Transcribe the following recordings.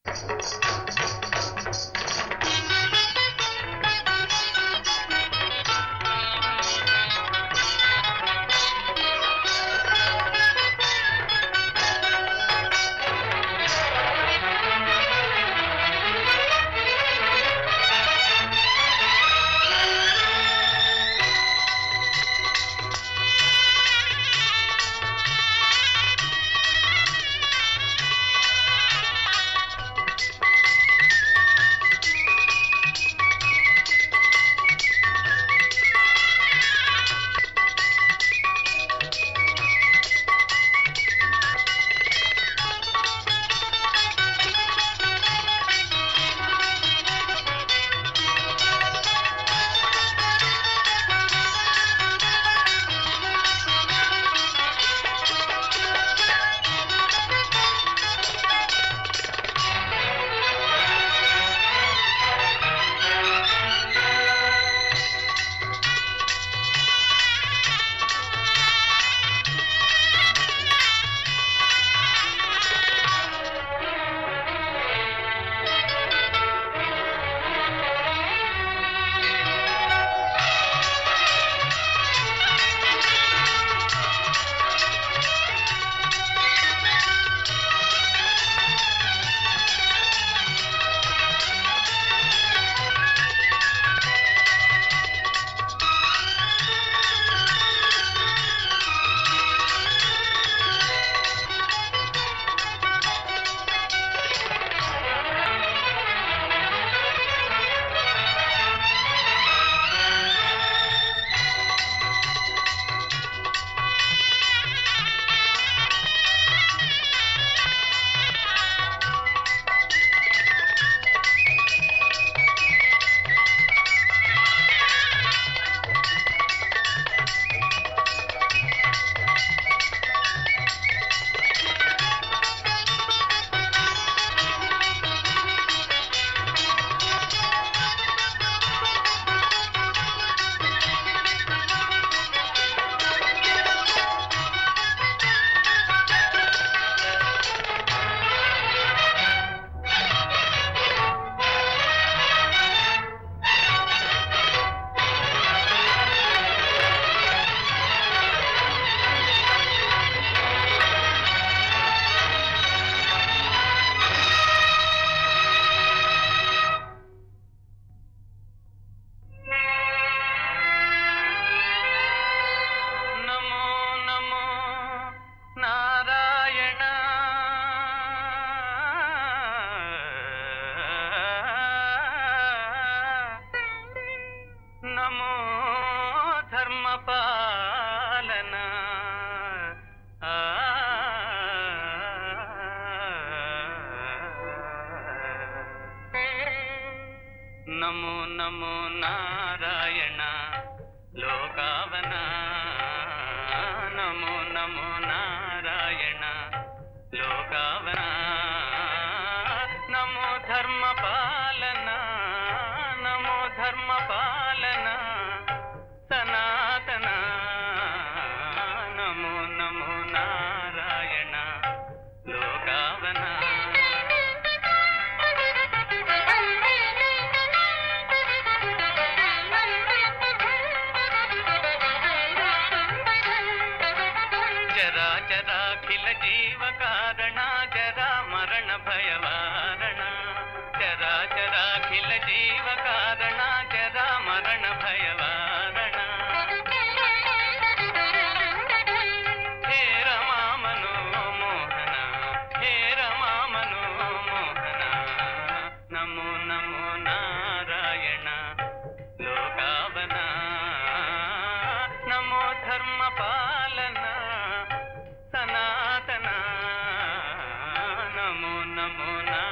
నమో నమో నారాయణ నమో ధర్మపాలన ఆ. నమో నమో నారాయణ లోకావన నమో నమో నారాయణ లోకావన నమో ధర్మ పాలన నమో ధర్మ పాలన సనాతన నమో నమో నారాయణ లోకావన జరా జరాఖిల జీవ కారణ జరా మరణ భయవారణ జరా జరాఖిల జీవ కారణ జరా మరణ భయవారణ హే రమా మనోమోహన హే రమా మనోమోహన నమో నమో నారాయణ లోకావన నమో ధర్మ పాలన సనాతన నమో నమో నా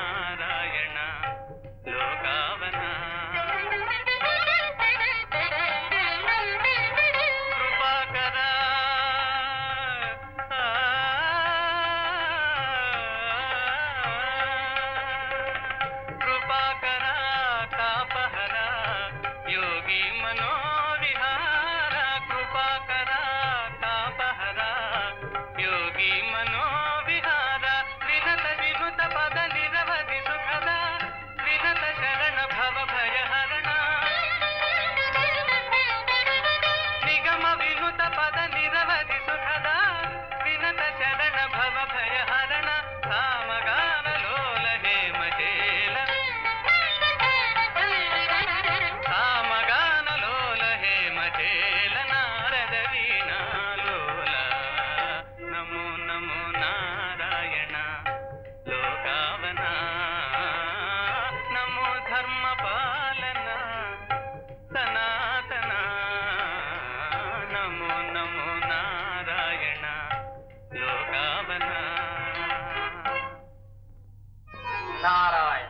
నారాయణ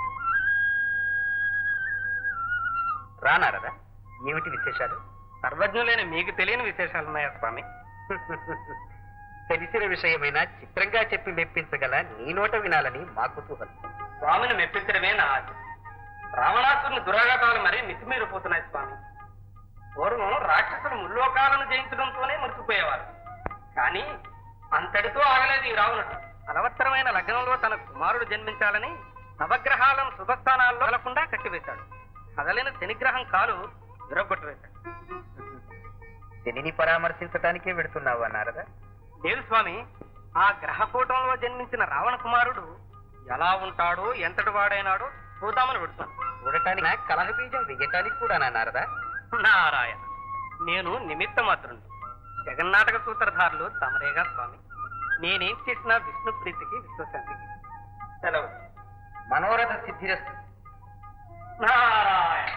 రానారదా ఏమిటి విశేషాలు సర్వజ్ఞులైన మీకు తెలియని విశేషాలున్నాయా స్వామి తెలిసిన విషయమైనా చిత్రంగా చెప్పి మెప్పించగల నీ నోట వినాలని మా కుతూహలం స్వామిని మెప్పించడమే నా ఆశ రావణాసురుని దురాఘాతాలు మరీ మితిమీరిపోతున్నాయి స్వామి పూర్వం రాక్షసులు ముల్లోకాలను జయించడంతోనే మర్చిపోయేవారు కానీ అంతటితో ఆగలేదు ఈ రావణుడు అలవత్తరమైన లగ్నంలో తన కుమారుడు జన్మించాలని నవగ్రహాలను శుభస్థానాల్లో కలకుండా కట్టివేశాడు కదలిన శనిగ్రహం కాలు విరగొట్టివేశాడు శనిని పరామర్శించటానికే వెడుతున్నావా నారదా లేదు స్వామి ఆ గ్రహకూటంలో జన్మించిన రావణ కుమారుడు ఎలా ఉంటాడో ఎంతటి వాడైనాడో చూద్దామని పెడుతున్నాను చూడటానికి నా కలహ బీజం వెయ్యటానికి కూడా నా నారదా నారాయణ నేను నిమిత్త మాత్రుడు జగన్నాటక సూత్రధారులు తమరేగా స్వామి నేనేం చేసినా విష్ణు ప్రీతికి విశ్వశాంతికి సెలవు మనోరథ సిద్ధిరస్తు నారాయణ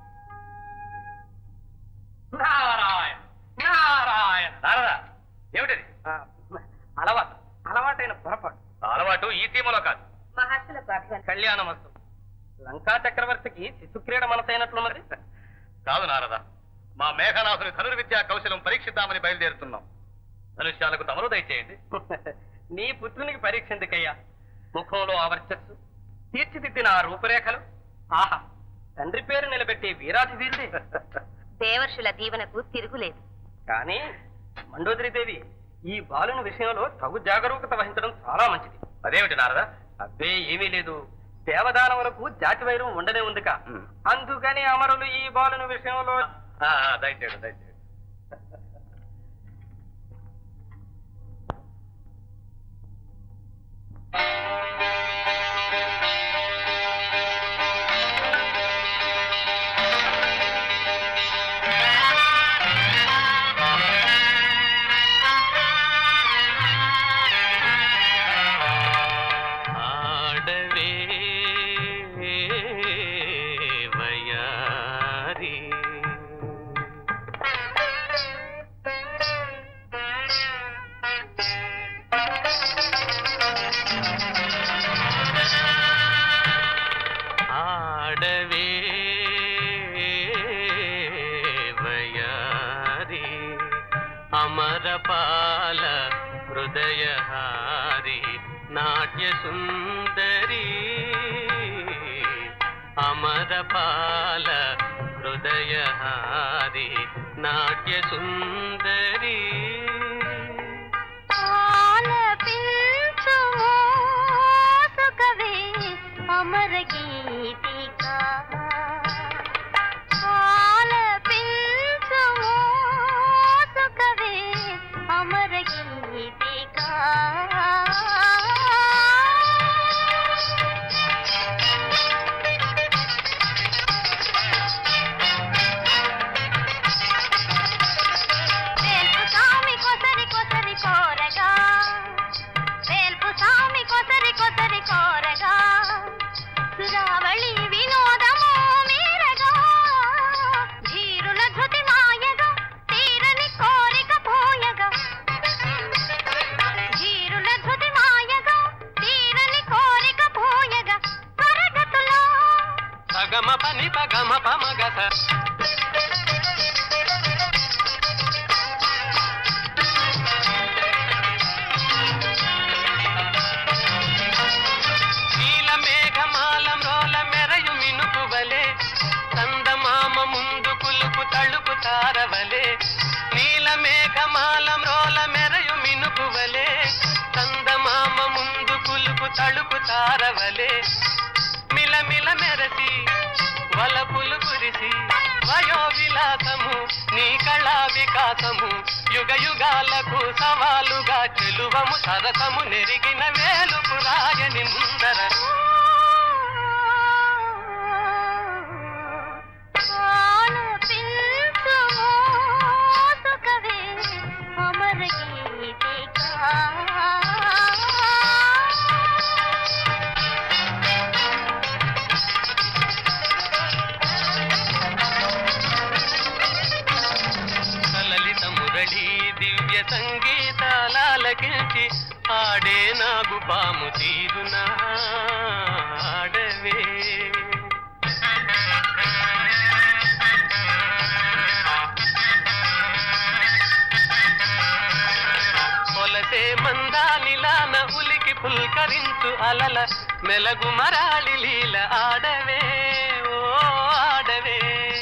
నారాయణ నారాయణ నారదా ఏమిటది ఆ, అలవాటు అలవాటైన పొరపాటు అలవాటు ఈ సీమలో కాదు మహర్షులకు అభివందనం కళ్యాణమస్తు లంకా చక్రవర్తికి శిశుక్రీడ మనసైనట్లు మరి కాదు నారదా మా మేఘనాథుని ధనుర్విద్యా కౌశలం పరీక్షిద్దామని బయలుదేరుతున్నాం ధనుష్యాలకు తమరు దయచేయండి నీ పుత్రునికి పరీక్ష ఎందుకయ్యా ముఖంలో ఆ వర్చస్సు తీర్చిదిద్దిన ఆ రూపురేఖలు ఆహా తండ్రి పేరు నిలబెట్టే వీరాధి వీరుడే దేవర్షుల దీవెనకు తిరుగులేదు కానీ మండోదరిదేవి ఈ బాలుని విషయంలో తగు జాగరూకత వహించడం చాలా మంచిది అదేమిటి నారదా అబ్బే ఏమీ లేదు దేవదానవులకు జాతి వైరం ఉండనే ఉందిక ఉమ్. అందుకని అమరులు ఈ బాలుని విషయంలో ఆ, ఆ, దయచేయండి దయచేయండి ఆడవే వయారి ఆడవే వయారి అమరపాల హృదయహారి నాట్య సుందరి అమరపాల హృదయహారి నాట్య సుందరి ఆలపించుము సుఖవే అమర గీతిక ఆలపించుము సుఖవే అమర గీతిక వేల్పు సామి కొసరి కొసరి కోరగా వేల్పు సామి కొసరి కొసరి కోరగా సురావళి వినోదము మీరగా ధీరుల ధృతి మాయగా తీరని కోరిక పోయగా ధీరుల ధృతి మాయగా తీరని కోరిక పోయగా పరగతులో సగమ పని పగమ పమగస నీల మేఘమాలం రోల మెరయు మినుపువలే చందమామ ముందు కులుపు తలుపు తారవలే నీల మేఘమాలం రోల మెరయు మినుపువలే చందమామ ముందు కులుపు తలుపు తారవలే మిలమిల మెరసి వలపులు కురిసి వయో విలాసము నీ కళా వికాసము యుగ యుగాలకు సవాలుగా చెలువము సరసము నెరిగిన వేలుపు రాయని ముందర ఆలపించుము సుఖవే అమర గీతిక లలిత మురళీ దివ్య సంగీతాలకించి ఆడే నాగు పాము తీరునా మనసే మందానిలాన ఉలికి పుల్కరించు అలల మెలగు మరాళి లీల ఆడవే ఓ ఆడవే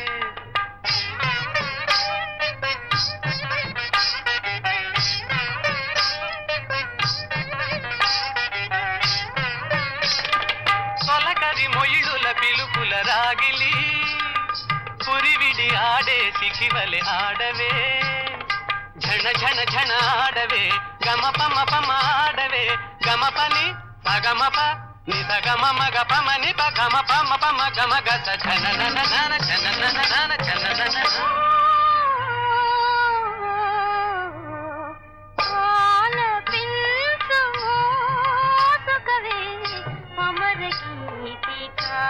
తొలకరి మొయిడుల పిలుపుల రాగిలి పురివిడి ఆడే సిఖివలె ఆడవే ఝణ ఝణ ఝణ ఆడవే గమ పమ పమ ఆడవే గమ పని సగమప ని సగమ మగ పమ ని ప గమ పమ పమ గమ గస ఝన నన నన ఝన నన నన ఝన నన ఆలపించు మోసుకవే అమర గీతికా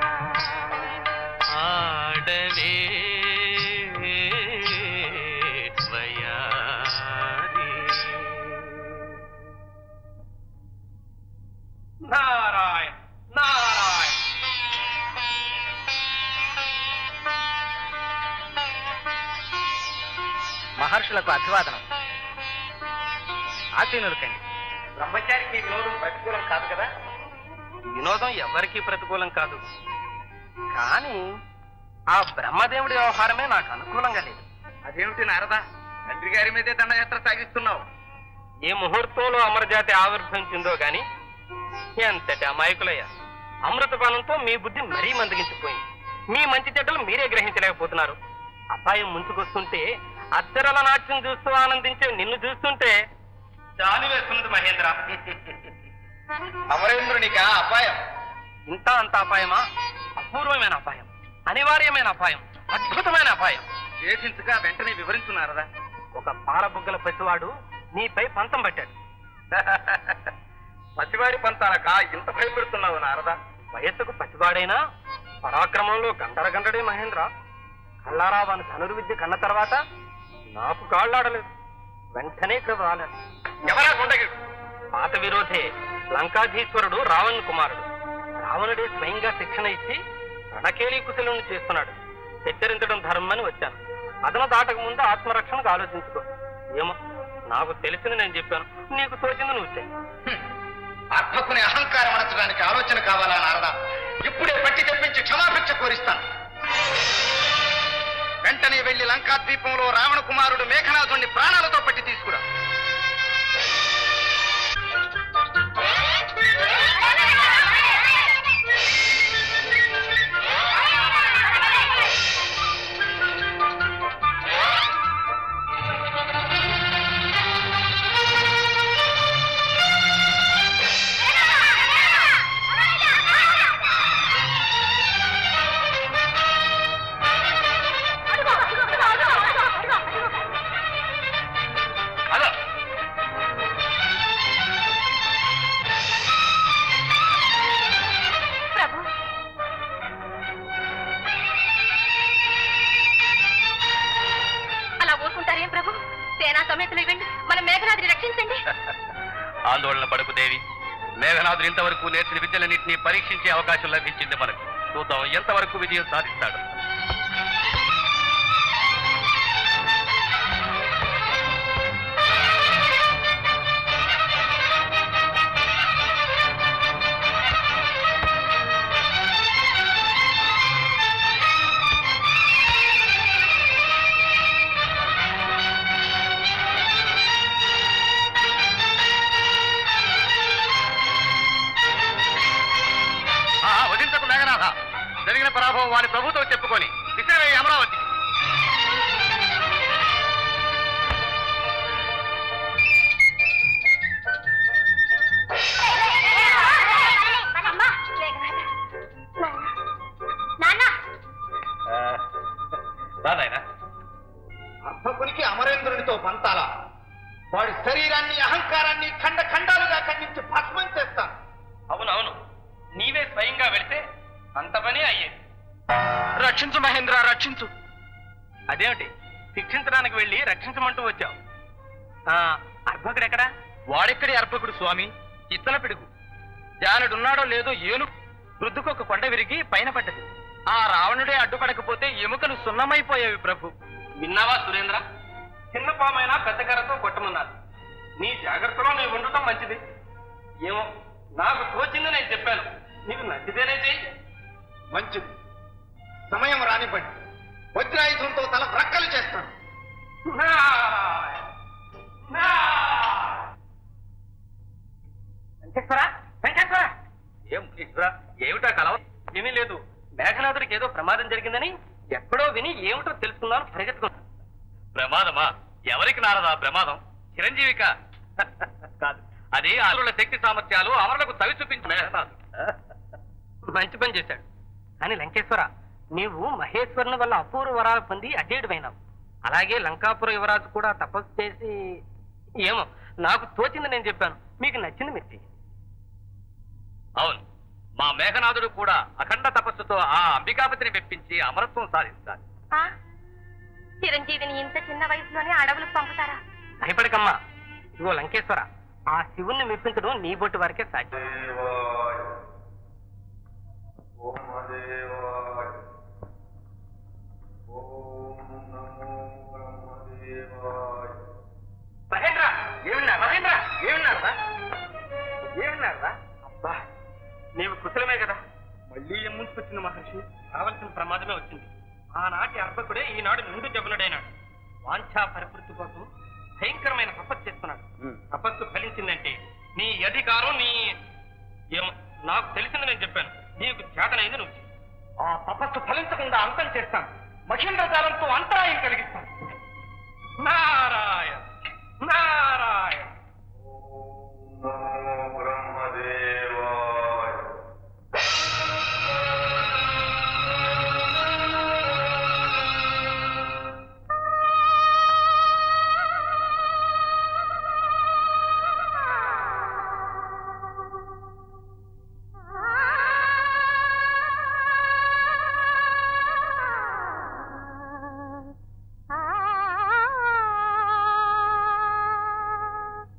ఆడవే వయారి నారాయణ నారాయణ మహర్షులకు అభివాదనం ఆశీనులు కండి బ్రహ్మచారికి ఈ వినోదం ప్రతికూలం కాదు కదా వినోదం ఎవరికీ ప్రతికూలం కాదు కానీ ఆ బ్రహ్మదేవుడి వ్యవహారమే నాకు అనుకూలంగా లేదు అదేమిటి నారదా తండ్రి గారి మీదే దండయాత్ర సాగిస్తున్నావు ఏ ముహూర్తంలో అమరజాతి ఆవిర్భవించిందో గాని ఎంతటి అమాయకులయ్యా అమృతపానంతో మీ బుద్ధి మరీ మందగించిపోయింది మీ మంచి చెడ్డలు మీరే గ్రహించలేకపోతున్నారు అపాయం ముంచుకొస్తుంటే అత్తరల నాట్యం చూస్తూ ఆనందించే నిన్ను చూస్తుంటే జాలి వేస్తున్నది మహేంద్ర అమరేంద్రునికి ఆ అపాయం ఇంత అంత అపాయమా అపూర్వమైన అపాయం అనివార్యమైన అపాయం అద్భుతమైన అపాయం చేసించక వెంటనే వివరించు నారదా ఒక పాలబుగ్గల పసివాడు నీపై పంతం పట్టాడు పసివాడి పంతాలక ఇంత భయపెడుతున్నావు నారదా వయస్సుకు పసివాడైనా పరాక్రమంలో గంటర గంటడే మహేంద్ర కల్లారా వాని ధనుర్విద్య కన్న తర్వాత నాకు కాళ్ళాడలేదు వెంటనే ఇక్కడ రాలేదు ఎవరా గుండగిడు పాత విరోధే లంకాధీశ్వరుడు రావణ్ కుమారుడు రావణుడే స్వయంగా శిక్షణ ఇచ్చి రణకేళీ కుశలుని చేస్తున్నాడు హెచ్చరించడం ధర్మని వచ్చాను అదన దాటక ముందు ఆత్మరక్షణకు ఆలోచించుకో ఏమో నాకు తెలిసింది నేను చెప్పాను నీకు తోచింది నువ్వు చెయ్యి అర్భకుని అహంకారం అనచడానికి ఆలోచన కావాలా నారదా ఇప్పుడే పట్టి తెప్పించి క్షమాభిక్ష కోరిస్తాను వెంటనే వెళ్లి లంకా ద్వీపంలో రావణ కుమారుడు మేఘనాథుణ్ణి ప్రాణాలతో పట్టి తీసుకురా అదో ప్రభు అలా ఊరుకుంటారేం ప్రభు సేనా సమేతలు వెళ్ళి మన మేఘనాథిని రక్షించండి ఆందోళన పడకు దేవి మేఘనాథుడు ఇంతవరకు నేర్చిన విద్యలన్నింటినీ పరీక్షించే అవకాశం లభించింది మనకు చూద్దాం ఎంతవరకు విజయం సాధిస్తాడు ఆ, వదించకు మేఘనాథ జరిగిన పరాభవం వారి ప్రభుతో చెప్పుకొని విసిరే అమరావతి అమ్మా, మేఘనాథ. నాన్న రానాయన అర్భకునికి అమరేంద్రునితో పంతాలా వాడి శరీరాన్ని అహంకారాన్ని ఖండ ఖండాలుగా ఖండించి భస్మం చేస్తాను అవునవును నీవే స్వయంగా వెళితే అంత పని అయ్యేది రక్షించు మహేంద్ర రక్షించు అదేమిటి శిక్షించడానికి వెళ్ళి రక్షించమంటూ వచ్చావు ఆ, అర్భకుడు ఎక్కడా వాడెక్కడి అర్భకుడు స్వామి ఇత్తల పిడుగు జానుడున్నాడో లేదో ఏను వృద్ధుకొక కొండ విరిగి పైన పడ్డది ఆ రావణుడే అడ్డుపడకపోతే ఎముకలు సున్నమైపోయేవి ప్రభు విన్నావా సురేంద్ర చిన్న పామైనా పెద్ద కర్రతో కొట్టమన్నారు నీ జాగ్రత్తలో నీవు ఉండటం మంచిది ఏమో నాకు తోచింది నేను చెప్పాను నీకు నచ్చితేనే చెయ్యి మంచిది సమయం రానివ్వండి వజ్రాయుధంతో తల వ్రక్కలు చేస్తాను నారాయణ! నారాయణ! వెంకటేశ్వర వెంకటేశ్వర ఏం మునీశ్వరా ఏమిటా కలవ ఏమీ లేదు మేఘనాథుడికి ఏదో ప్రమాదం జరిగిందని ఎక్కడో విని ఏమిటో తెలుసుకుందాం పరిగెత్తుకున్నాను ప్రమాదమా ఎవరికి నారదా ప్రమాదం చిరంజీవిక కాదు అది అమరుల శక్తి సామర్థ్యాలు అమరులకు తవి చూపించిన మంచి పని చేశాడు కానీ లంకేశ్వర నీవు మహేశ్వరుని వల్ల అపూర్వ వరాలు పొంది అడ్డేడువైనావు అలాగే లంకాపుర యువరాజు కూడా తపస్సు చేసి ఏమో నాకు తోచింది నేను చెప్పాను మీకు నచ్చింది మీరు చెయ్యండి. అవును మా మేఘనాథుడు కూడా అఖండ తపస్సుతో ఆ అంబికాపతిని మెప్పించి అమరత్వం సాధించాలి ఆ? చిరంజీవిని ఇంత చిన్న వయసులోనే అడవులకు పంపుతారా భయపడకమ్మా ఇదిగో లంకేశ్వర ఆ శివుణ్ణి మెప్పించడం నీ బొట్టు వరకే సాధ్యం మహేంద్ర ఏమిన్నారు మహేంద్ర ఏమిన్నారా ఏమిన్నారా అబ్బా నీవు కుశలమే కదా మళ్ళీ ఏం ముంచుకొచ్చింది మహర్షి రావాల్సిన ప్రమాదమే వచ్చింది ఆనాటి అర్భకుడే ఈనాడు నిండు జబులుడైనాడు వాంఛా పరిపృతి కోసం భయంకరమైన తపస్సు చేస్తున్నాడు తపస్సు ఫలించిందంటే నీ అధికారం నీ ఏమో నాకు తెలిసింది నేను చెప్పాను నీకు చేతనైంది నువ్వు చెయ్యి. ఆ తపస్సు ఫలించకుండా అంతం చేస్తాను మహేంద్ర జాలంతో అంతరాయం కలిగిస్తాను నారాయణ నారాయణ ఆ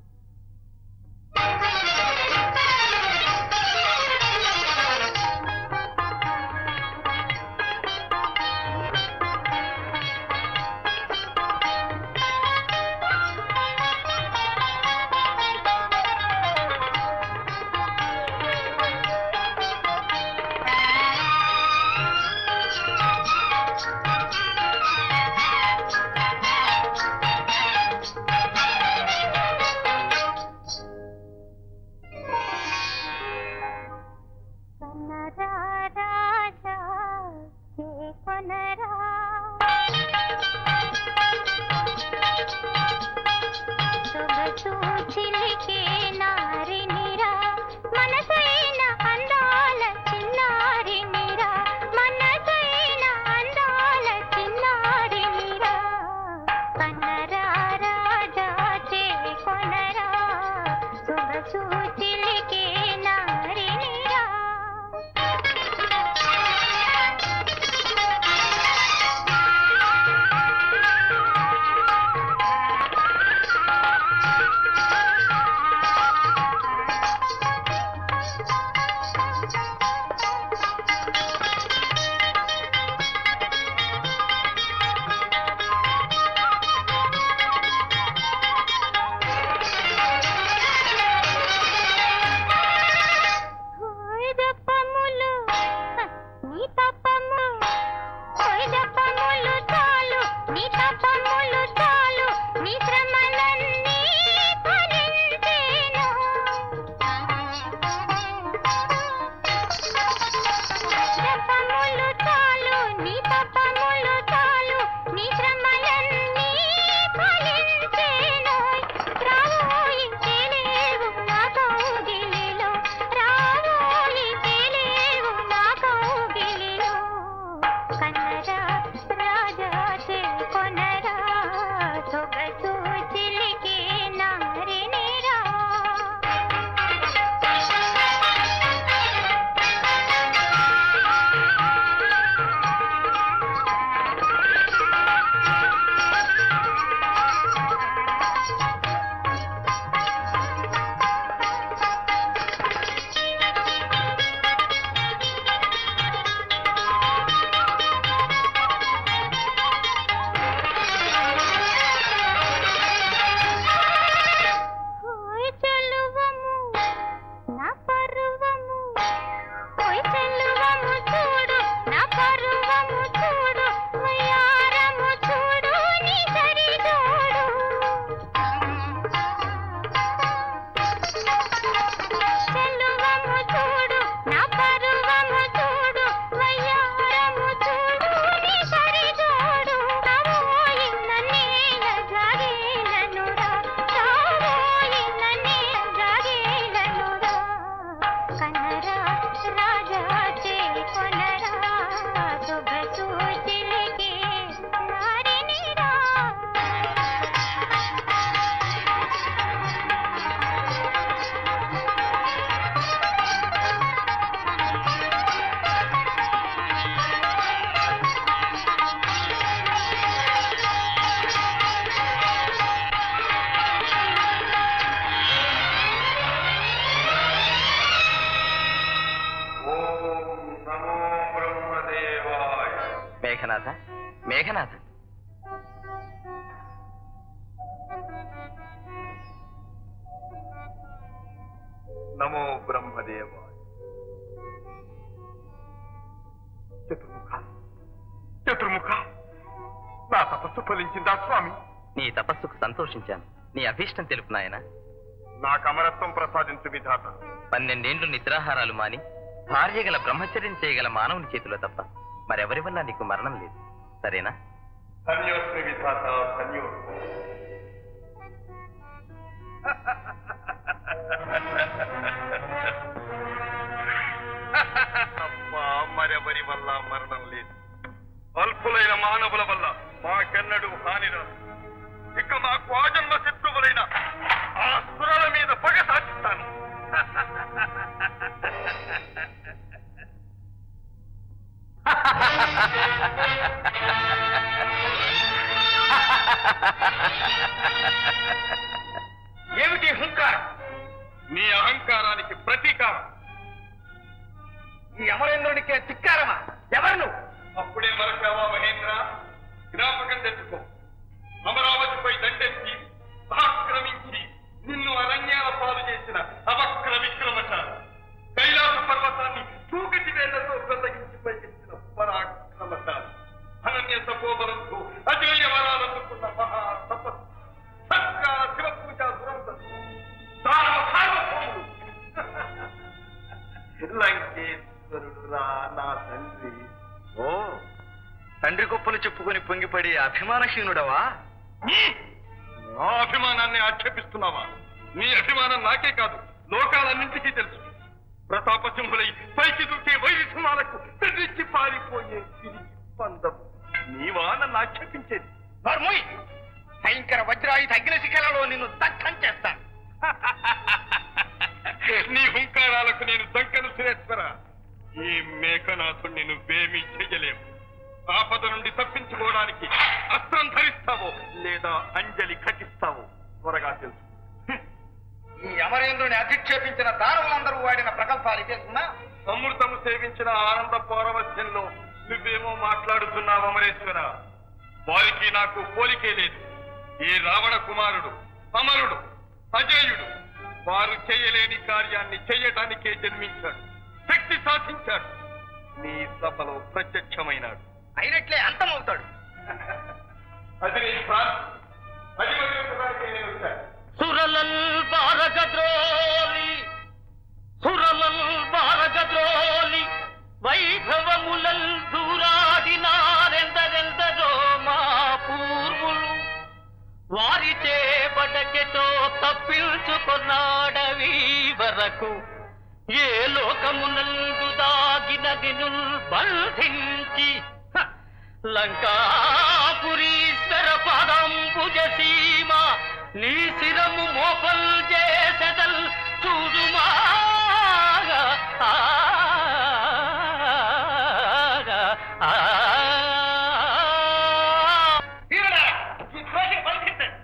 మేఘనాథ మేఘనాథ నమో బ్రహ్మదేవ చతుర్ముఖ చతుర్ముఖ నా తపస్సు ఫలించిందా స్వామి నీ తపస్సుకు సంతోషించాను నీ అభీష్టం తెలుపు నాయన నాకు అమరత్వం ప్రసాదించు విధాత పన్నెండేండ్లు నిద్రాహారాలు మాని భార్య గల బ్రహ్మచర్యం చేయగల మానవుని చేతిలో తప్ప మరెవరి వల్ల నీకు మరణం లేదు సరేనా ధన్యోస్మి విధాత ధన్యోస్మి అమ్మా మరెవరి వల్ల మరణం లేదు అల్పులైన మానవుల వల్ల మాకెన్నడూ హాని రాదు ఇక మాకు ఆజన్మ శత్రువులైన ఆ సురల మీద పగ సాధిస్తాను ఏమిటి హుంకారం నీ అహంకారానికి ప్రతీకారం ఈ అమరేంద్రునికే ధిక్కారమా ఎవరు నువ్వు అప్పుడే మరచావా మహేంద్ర జ్ఞాపకం తెచ్చుకో అమరావతిపై దండెత్తి ఆక్రమించి నిన్ను అరణ్యాల పాలు చేసిన అవక్ర విక్రమచారి కైలాస పర్వతాన్ని చూకటి వేళ్లతో పెద్దగించి పైకెత్తిన పరాక్రమచారి అనన్య తపోబలంతో అజేయ వరాలందుకున్న మహా తపస్సు సత్కార శివ పూజ దురంతం దానవ సార్వభౌముడు లంకేశ్వరుడు రా నా తండ్రి ఓ తండ్రి గొప్పలు చెప్పుకొని పొంగిపడి అభిమానహీనుడవా నా అభిమానాన్ని ఆక్షేపిస్తున్నావా నీ అభిమానం నాకే కాదు లోకాలన్నింటికీ తెలుసు ప్రతాపసింహులై పైకి దూకే వైరిసింహాలకు తెరించి పారిపోయే తిరిగి పందం నీవా నన్ను ఆక్షేపించేది నర్ముయ్ భయంకర వజ్రాయుధ అగ్ని శిఖలలో నిన్ను దగ్ధం చేస్తాను నీ హుంకారాలకు నేను దంకను సురేశ్వర ఈ మేఘనాథుణ్ణి నువ్వేమీ చెయ్యలేవు ఆపద నుండి తప్పించుకోవడానికి అస్త్రం ధరిస్తావో లేదా అంజలి ఘటిస్తావో త్వరగా తెలుసు ఈ అమరేంద్రుని అధిక్షేపించిన దానవులందరూ వాడిన ప్రకల్పాలు ఇదేసుకున్నా అమృతము సేవించిన ఆనంద పౌరవస్యంలో నువ్వేమో మాట్లాడుతున్నావు అమరేశ్వర వారికి నాకు పోలికే లేదు ఈ రావణ కుమారుడు అమరుడు అజేయుడు వారు చేయలేని కార్యాన్ని చేయడానికే జన్మించాడు శక్తి సాధించాడు నీ సభలో ప్రత్యక్షమైనాడు అయినట్లే అంతమవుతాడు అది నీ ప్రాణం. అది వదిలించడానికే నేను వచ్చాను సురలల్ బారగద్రోలి సురలల్ బారగద్రోలి వైభవములల్ దూరాడినారెందరెందరో మా పూర్వులు వారిచే బడకెతో తప్పించుకొన్నాడవి వరకు ఏ లోకమునందు దాగిన దినుల్ బంధించి హ! లంకాపురీశ్వర పదంబుజ సీమ నీ శిరము మోపల్ చేసెదల్ చూడుమా ఆ, ఆ, ఆ. ఈ ద్రోహి బంధించండి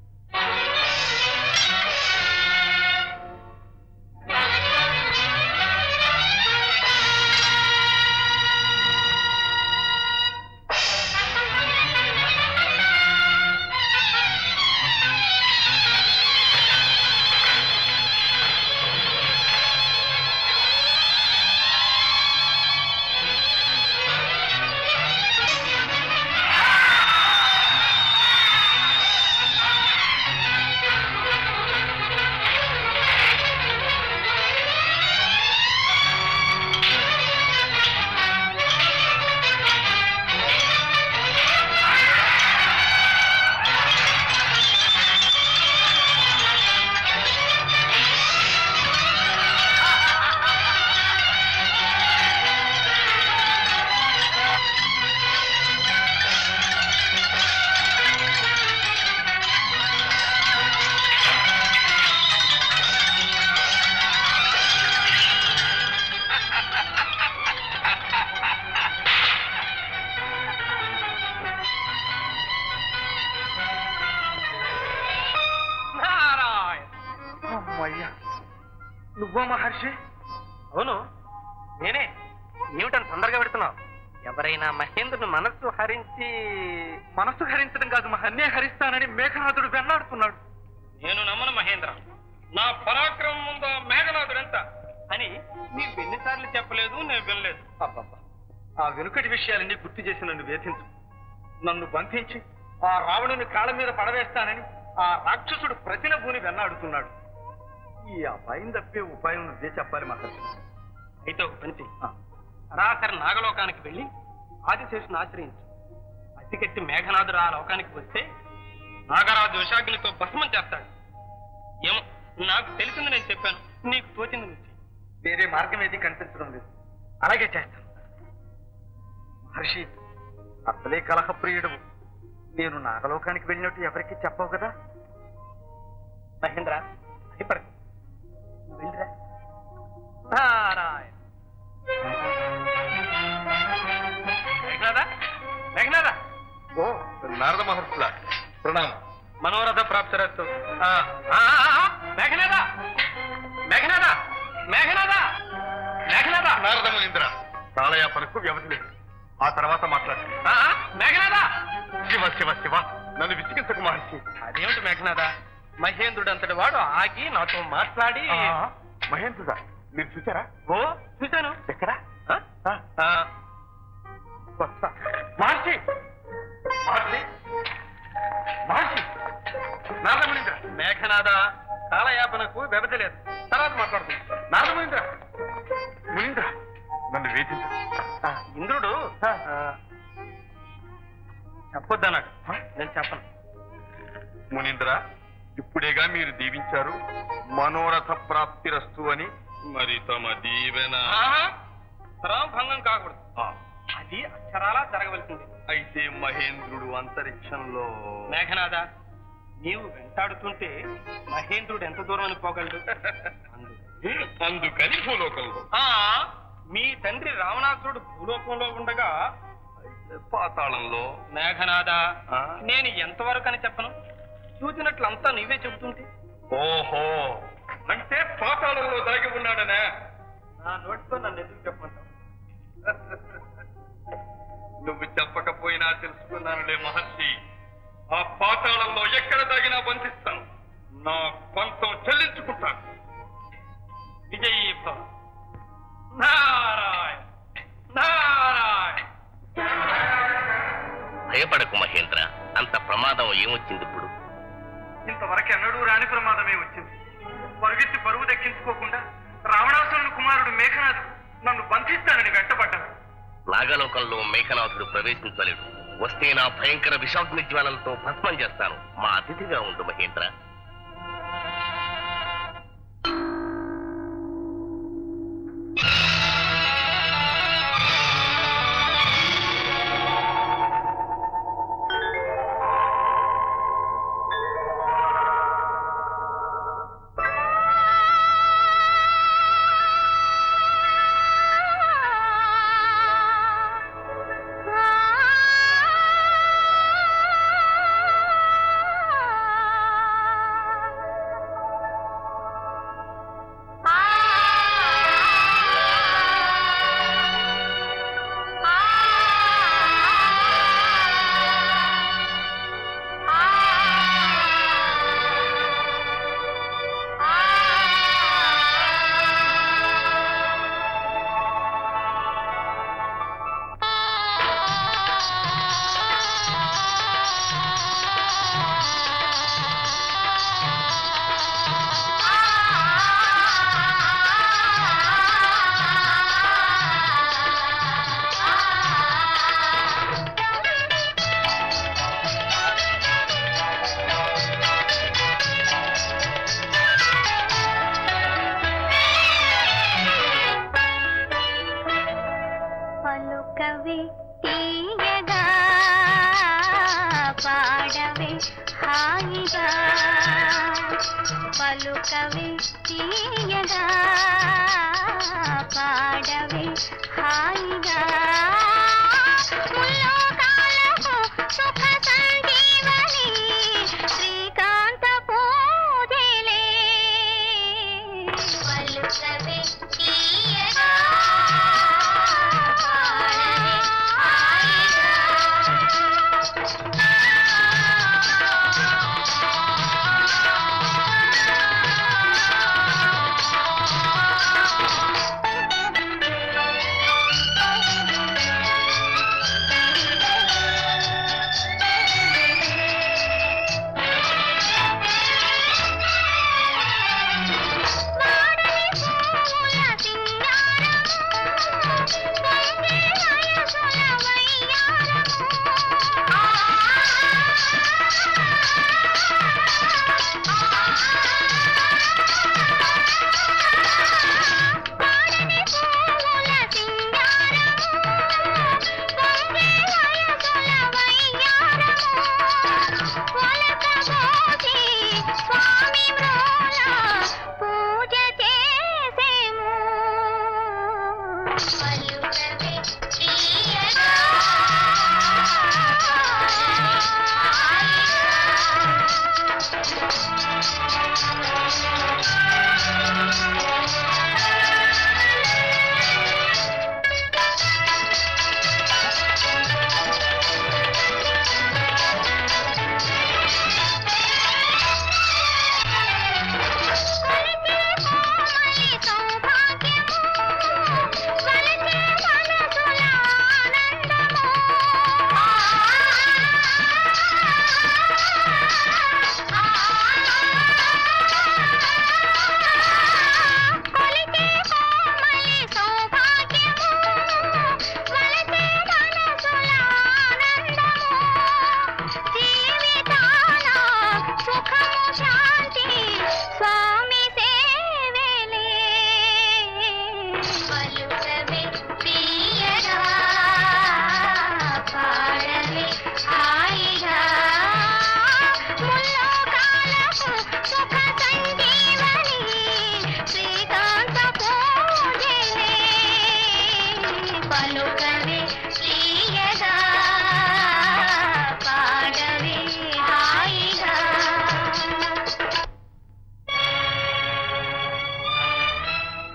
అమ్మయ్యా నువ్వా మహర్షి అవును నేనే ఏమిటని తొందరగా పెడుతున్నావు ఎవరైనా మహేంద్రుని మనస్సు హరించి మనస్సు హరించడం కాదు మహన్నే హరిస్తానని మేఘనాథుడు వెళ్లాడుతున్నాడు నేను నమ్మను మహేంద్ర నా పరాక్రమం ముందు ఆ మేఘనాథుడు ఎంత అని నీకు ఎన్నిసార్లు చెప్పలేదు నేను వినలేదు అబ్బబ్బా ఆ వెనుకటి విషయాలన్నీ గుర్తు చేసి నన్ను వేధించు నన్ను బంధించి ఆ రావణుని కాళ్ళ మీద పడవేస్తానని ఆ రాక్షసుడు ప్రతిన భూని వెన్నాడుతున్నాడు ఈ అపాయం తప్పే ఉపాయం నువ్వే చెప్పాలి మహర్షి అయితే ఒక పని చెయ్యి ఆ, సరాసరి నాగలోకానికి వెళ్ళి ఆదిశేషుని ఆశ్రయించు అతికెట్టి మేఘనాథుడు ఆ లోకానికి వస్తే నాగరాజు విషాగ్నితో భస్మం చేస్తాడు ఏమో నాకు తెలిసింది నేను చెప్పాను నీకు తోచింది నుంచి వేరే మార్గం ఏది కనిపించడం లేదు అలాగే చేస్తాను మహర్షి అసలే కలహప్రియుడు నేను నాగలోకానికి వెళ్ళినట్టు ఎవరికి చెప్పవు కదా మహేంద్ర భయపడకు నువ్వు వెళ్ళిరా నారాయణ మేఘనాథ మేఘనాథ ఓ నారద మహర్షుల ప్రణామం మనోరథ ప్రాప్తిరస్తు ఆ, ఆ, ఆ, ఆ, మేఘనాథ మేఘనాథ మేఘనాథ మేఘనాథ నారద మునీంద్ర కాలయాపనకు వ్యవధి లేదు ఆ తర్వాత మాట్లాడు ఆ, ఆ, మేఘనాథ శివ శివ శివ నన్ను విసిగించకు మహర్షి అదేమిటి మేఘనాథ మహేంద్రుడు అంతటి వాడు ఆగి నాతో మాట్లాడి ఆ, మహేంద్రుడా మీరు చూసారా ఓ చూశాను ఎక్కడా ఆ? ఆ, వస్తా మహర్షి మహర్షి మహర్షి నారద మునీంద్ర మేఘనాథ కాలయాపనకు వ్యవధి లేదు తర్వాత మాట్లాడుకుందాం నారద మునీంద్ర మునీంద్ర నన్ను వేధించు ఆ, ఇంద్రుడు ఆ, చెప్పొద్దన్నాడు నేను చెప్పను మునీంద్ర ఇప్పుడేగా మీరు దీవించారు మనోరథ ప్రాప్తిరస్తు అని మరి తమ దీవెన ఆహా, తరం భంగం కాకూడదు ఆ, అది అక్షరాలా జరగవలసింది అయితే మహేంద్రుడు అంతరిక్షంలో మేఘనాథ నీవు వెంటాడుతుంటే మహేంద్రుడు ఎంత దూరం అని పోగలడు అందుకని అందుకని భూలోకంలో ఆ, మీ తండ్రి రావణాసురుడు భూలోకంలో ఉండగా పాతాళంలో మేఘనాథ ఆ? నేను ఎంతవరకు అని చెప్పను చూసినట్లంతా నీవే చెబుతుంటే ఓహో అంటే పాతాళంలో దాగి ఉన్నాడనే నా నోటితో నన్ను ఎందుకు చెప్పమంటావు నువ్వు చెప్పకపోయినా తెలుసుకున్నానులే మహర్షి ఆ పాతాళంలో ఎక్కడ దాగినా బంధిస్తాను నా పంతం చెల్లించుకుంటాను విజయీ భవ నారాయణ నారాయణ భయపడకు మహేంద్ర అంత ప్రమాదం ఏమొచ్చింది ఇప్పుడు ఇంతవరకు ఎన్నడూ రాని ప్రమాదమే వచ్చింది పరుగెత్తి పరువు దక్కించుకోకుండా రావణాసురుని కుమారుడు మేఘనాథుడు నన్ను బంధిస్తానని వెంటబడ్డాడు నాగలోకంలో మేఘనాథుడు ప్రవేశించలేడు వస్తే నా భయంకర విషాగ్ని జ్వాలలతో భస్మం చేస్తాను మా అతిథిగా ఉండు మహేంద్ర పలుకవే తీయగా పాడవే హాయిగా పలుకవే తీయగా పాడవే హాయిగా ముల్లోకాలకు సుఖ సంజీవని శ్రీకాంత పూజలే పలుకవే తీయగా పాడవే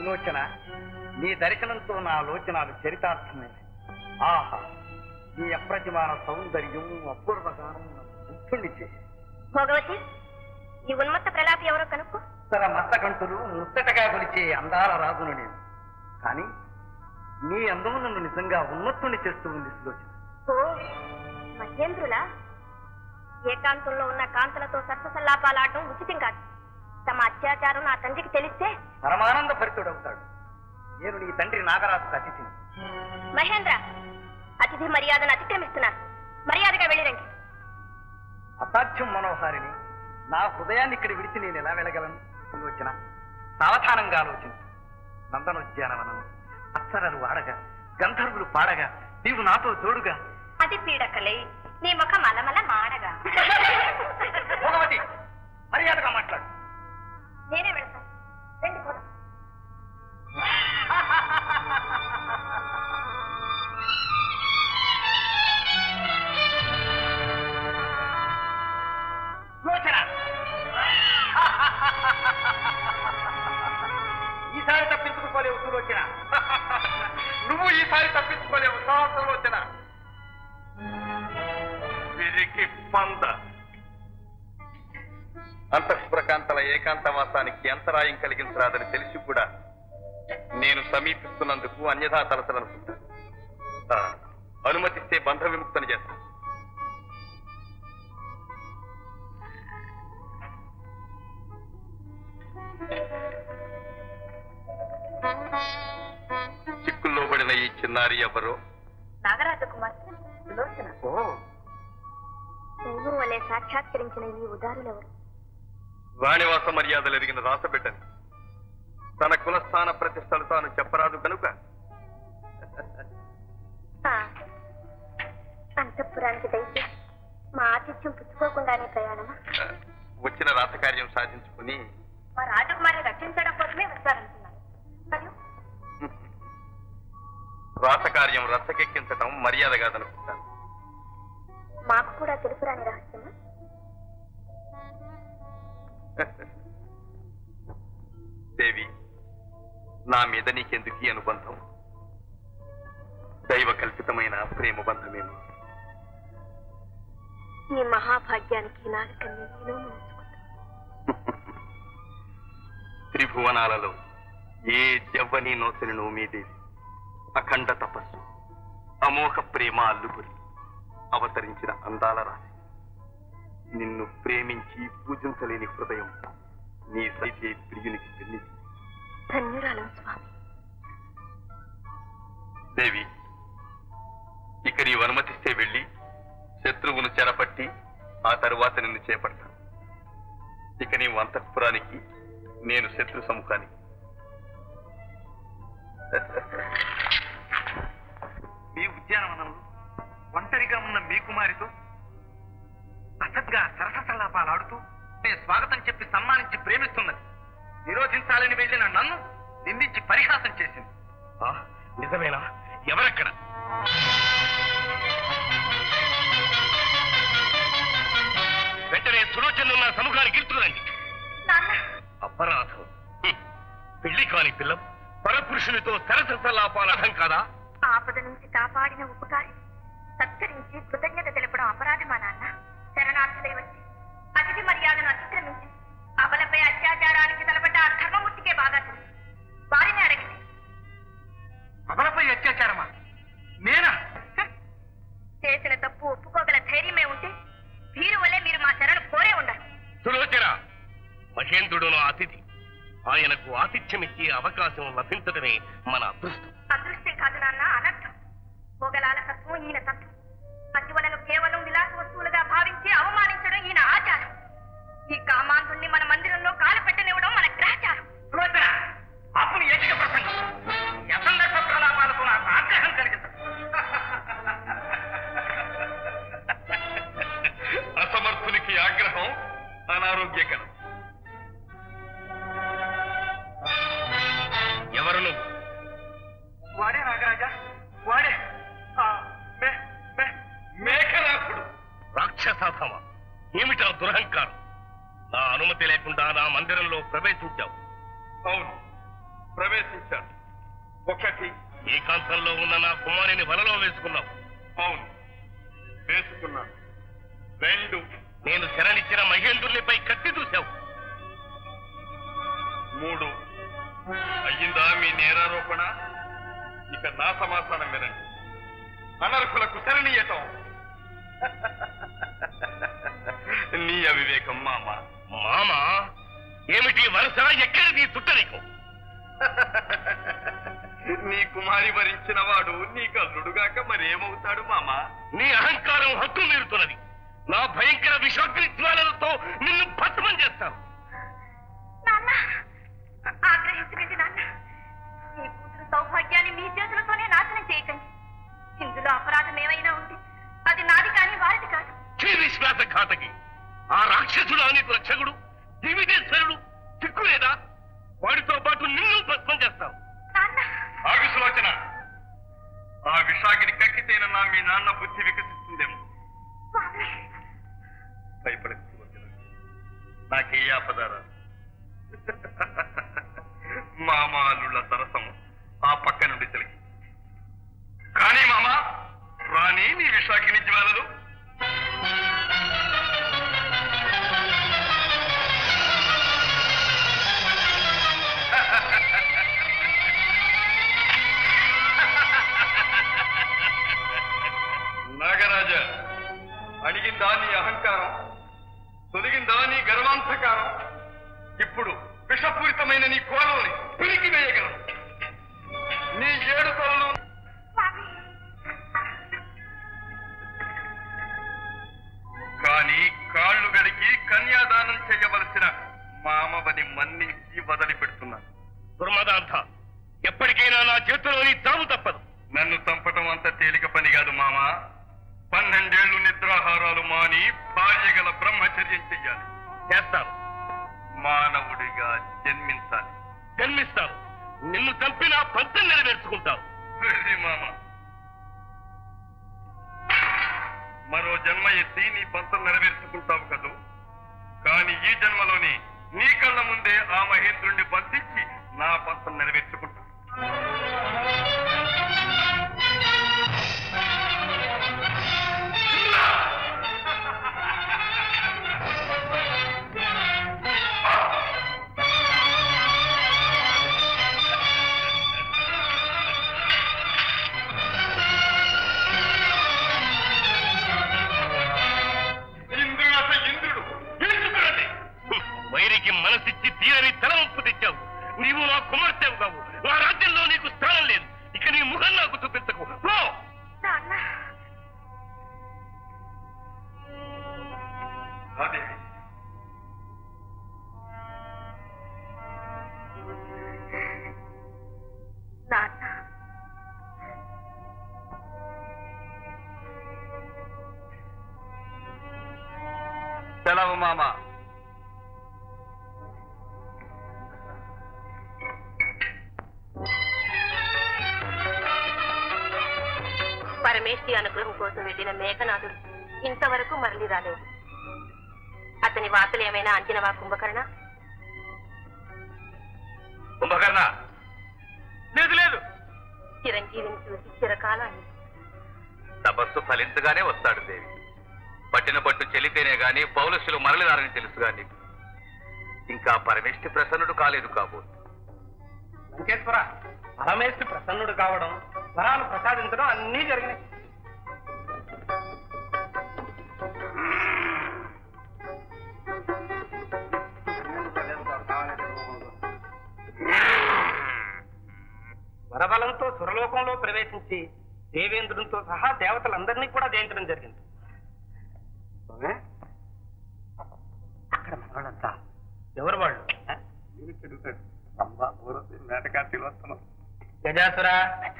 సులోచన నీ దర్శనంతో నా లోచనాలు చరితార్థమైనవి ఆహా నీ అప్రతిమాన సౌందర్యం అపూర్వగానం ముట్టుని చేసి భోగవతి ఈ ఉన్మత్త ప్రలాపి ఎవరో కనుక్కో తన మత్తకంటులు ముచ్చటగా కొలిచే అందాల రాజును నేను కానీ నీ అందము నన్ను నిజంగా ఉన్నతుని చేస్తూ ఉంది సులోచన ఓ మహేంద్రులా ఏకాంతంలో ఉన్న కాంతలతో సరసల్లాపాలాడడం ఉచితం కాదు తమ అత్యాచారం నా తండ్రికి తెలిస్తే పరమానంద భరితుడవుతాడు నేను నీ తండ్రి నాగరాజు అతిథిని మహేంద్ర అతిథి మర్యాదను అతిక్రమిస్తున్నారు మర్యాదగా వెళ్ళిరండి అసాధ్యం మనోహారిని నా హృదయాన్ని ఇక్కడ విడిచి నేను ఎలా వెళ్ళగలను సులోచన సావధానంగా ఆలోచించు నందనోద్యానవనం అప్సరలు ఆడగా గంధర్వులు పాడగా నీవు నాతో తోడుగా అది పీడకలై నీ ముఖం అలమల మాడగా భోగవతి మర్యాదగా మాట్లాడు నేనే వెళ్తాను రండి పోదాం సులోచన ఈసారి తప్పించుకోలేవు సులోచన నువ్వు ఈసారి తప్పించుకోలేవు సంవత్సరం విరికి పంద అంతఃప్రకాంతల ఏకాంతవాసానికి అంతరాయం కలిగించరాదని తెలిసి కూడా నేను సమీపిస్తున్నందుకు అన్యథా తలసలనుకుంటా ఆ, అనుమతిస్తే బంధ విముక్తని చేస్తా చిక్కుల్లో పడిన ఈ చిన్నారి ఎవరో నాగరాజ కుమార్ సులోచన ఓ దైవం వలె సాక్షాత్కరించిన ఈ ఉదారులెవరు వాణివాస మర్యాదలు ఎరిగిన రాసబిడ్డని తన కులస్థాన ప్రతిష్టలు తాను చెప్పరాదు కనుక ఆ, అంతఃపురానికి దయచేసి మా ఆతిథ్యం పుచ్చుకోకుండానే ప్రయాణమా ఆ, వచ్చిన రాతకార్యం సాధించుకుని మా రాజకుమారిని రక్షించడం కోసమే వస్తారనుకున్నాను మరియు రాతకార్యం రచ్చకెక్కించటం మర్యాద కాదనుకుంటాను మాకు కూడా తెలుసురాని రహస్యమా దేవి నా మీద నీకెందుకు ఈ అనుబంధం దైవ కల్పితమైన ప్రేమ బంధమేమి ఈ మహాభాగ్యానికి నాలుకన్ని నేను ముంచుకుంటాను త్రిభువనాలలో ఏ జవ్వని నోసెను మీదేవి అఖండ తపస్సు అమోఘ ప్రేమ అల్లుపురి అవతరించిన అందాల రాశి నిన్ను ప్రేమించి పూజించలేని హృదయం నీ సైతే ప్రియునికి పెళ్లిది ధన్యురాలం స్వామి దేవి ఇక నీవు అనుమతిస్తే వెళ్ళి శత్రువును చెరపట్టి ఆ తరువాత నిన్ను చేపడతాను ఇక నీవు అంతఃపురానికి నేను శత్రు సముఖానికి మీ ఉద్యానవనంలో ఒంటరిగా ఉన్న మీ కుమారితో అసత్గా సరససల్లాపాలాడుతూ నే స్వాగతం చెప్పి సమ్మానించి ప్రేమిస్తున్నది నిరోధించాలని వెళ్ళిన నన్ను నిందించి పరిహాసం చేసింది నిజమేనా ఎవరక్కడ వెంటనే సులోచన ఉన్న సముఖానికి ఇస్తురండి నాన్న అపరాధం హ్మ్. పెళ్లి కాని పిల్ల పరపురుషునితో సరసలాపాలు అర్థం కాదా ఆపద నుంచి కాపాడిన ఉపకారి సత్కరించి కృతజ్ఞత తెలపడం అపరాధమా నాన్న శరణార్థుడై వచ్చి అతిథి మర్యాదను అతిక్రమించి అబలపై అత్యాచారానికి తలపడ్డ ఆ ధర్మమూర్తికే బాగా తెలుసు వారిని అడగండి అమలపై అత్యాచారమా నేనా హ్మ్. చేసిన తప్పు ఒప్పుకోగల ధైర్యమే ఉంటే వీరు వల్లే మీరు మా శరణు కోరే ఉండాలి సులోచన మహేంద్రుడును అతిథి ఆయనకు ఆతిథ్యమిచ్చే అవకాశం లభించడమే మన అదృష్టం అదృష్టం కాదు నాన్న అనర్థం భోగలాలకత్వం ఈయన తత్వం పతివలను కేవలం విలాస వస్తువులుగా భావించి అవమానించడం ఈయన ఆచారం ఈ కామాంధుణ్ణి మన మందిరంలో కాలు పెట్టనివ్వడం మన గ్రహచారం సులోచన అప్పుడు ఏటిక ప్రసంగం యసందర్భ ప్రలాపాలతో నాకు ఆగ్రహం కలిగింది అసమర్థునికి ఆగ్రహం అనారోగ్యకరం ఎవరు నువ్వు వాడే నాగరాజా వాడే ఆ, మే మే మేఘనాథుడు రాక్షసాధమ ఏమిటా దురహంకారం నా అనుమతి లేకుండా నా మందిరంలో ప్రవేశించావు అవును ప్రవేశించాను ఏకాంతంలో ఉన్న నా కుమారుని వలలో వేసుకున్నావు అవును వేసుకున్నాను రెండు నేను శరణిచ్చిన మహేంద్రునిపై కత్తి చూశావు మూడు అయ్యిందా మీ నేరారోపణ ఇక నా సమాధానం వినండి అనర్హులకు శరణీయటం నీ అవివేకం మామ మామ ఏమిటి వరుస ఎక్కడిది చుట్టరికం నీ కుమారి వరించిన వాడు నీ కల్లుడుగాక మరేమవుతాడు మామ నీ అహంకారం హక్కు మీరుతున్నది నా భయంకర విషాగ్ని జ్వాలలతో నిన్ను భస్మం చేస్తాను నాన్న ఆగ్రహించకండి నాన్న మీ కూతురు సౌభాగ్యాన్ని మీ చేతులతోనే నాశనం చేయకండి ఇందులో అపరాధం ఏమైనా ఉంటే అది నాది కానీ వారిది కాదు చీ విశ్వాసఘాతకి ఆ రాక్షసుడు నీకు రక్షకుడు దివిదేశ్వరుడు చిక్కులేదా వాడితో పాటు నిన్ను భస్మం చేస్తావు నాన్న ఆగు సులోచన ఆ విషాగిని కక్కితేనన్నా మీ నాన్న బుద్ధి వికసిస్తుందేమో స్వామి భయపడకు సులోచన నాకే ఆపదారా మామాలుల సరసం ఆ పక్క నుండి తెలిసి కానీ మామ రాణి నీ విషాగిని జ్వాలలు నాగరాజ అడిగిందా నీ అహంకారం తొలగిందా నీ గర్వాంధకారం ఇప్పుడు విషపూరితమైన నీ కోరల్ని పిరికి వేయగలను నీ ఏడు తలలు స్వామి కానీ కాళ్ళు గడికి కన్యాదానం చేయవలసిన మామవని మన్నించి వదిలిపెడుతున్నాను దుర్మదాంత ఎప్పటికైనా నా చేతిలోని చావు తప్పదు నన్ను చంపటం అంత తేలిక పని కాదు మామ పన్నెండేళ్లు నిద్రాహారాలు మాని భార్య గల బ్రహ్మచర్యం చెయ్యాలి చేస్తాను మానవుడిగా జన్మించాలి జన్మిస్తాను నిన్ను చంపి నా పంతం నెరవేర్చుకుంటావు వెర్రి మామ మరో జన్మ ఎత్తి నీ పంతం నెరవేర్చుకుంటావు కదూ కాని ఈ జన్మలోని నీ కళ్ళ ముందే ఆ మహేంద్రుణ్ణి బంధించి నా పంతం నెరవేర్చుకుంటా ఇంద్రుడు అసలు ఇంద్రుడు పిలుచుకురండి వైరికి మనసిచ్చి తీరని తలవంపు తెచ్చావు నీవు నా కుమార్తెవు కావు నా రాజ్యంలో నీకు స్థానం లేదు ఇక నీ ముఖం నాకు చూపించకు పో నాన్న అదే నాన్న సెలవు మామ పరమేశ్వరి అనుగ్రహం కోసం వెళ్ళిన మేఘనాథుడు ఇంతవరకు మరలి రాలేదు అతని వార్తలు ఏమైనా అంచనవా కుంభకర్ణ కుంభకర్ణ లేదు లేదు చిరంజీవిని చూసి చిరకాలాన్ని తపస్సు ఫలించగానే వస్తాడు దేవి పట్టిన పట్టు చెల్లితేనే గాని పౌలుషులు మరలినారని తెలుసుగా నీకు ఇంకా పరమేష్టి ప్రసన్నుడు కాలేదు కాబోతు లంకేశ్వర పరమేశ్వరి ప్రసన్నుడు కావడం వరాలు ప్రసాదించడం అన్నీ జరిగినాయి వరబలంతో సురలోకంలో ప్రవేశించి దేవేంద్రునితో సహా దేవతలందరినీ కూడా జయించడం జరిగింది అక్కడ మనవాళ్ళంతా ఎవరు వాళ్ళు గజాసురా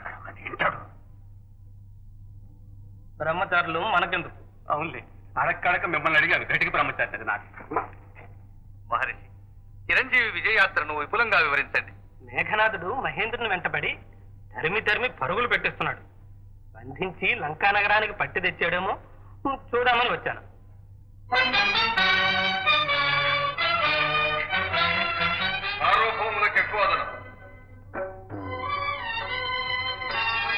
బ్రహ్మచారులు మనకెందుకు అవునులే అడక్కడక మిమ్మల్ని అడిగాను గట్టికి బ్రహ్మచారి అది నాకు మహర్షి చిరంజీవి విజయయాత్రను విపులంగా వివరించండి మేఘనాథుడు మహేంద్రుని వెంటబడి తరిమి తరిమి పరుగులు పెట్టిస్తున్నాడు బంధించి లంకా నగరానికి పట్టి తెచ్చాడేమో చూద్దామని వచ్చాను ఆరోపణములకు ఎక్కువ అదనం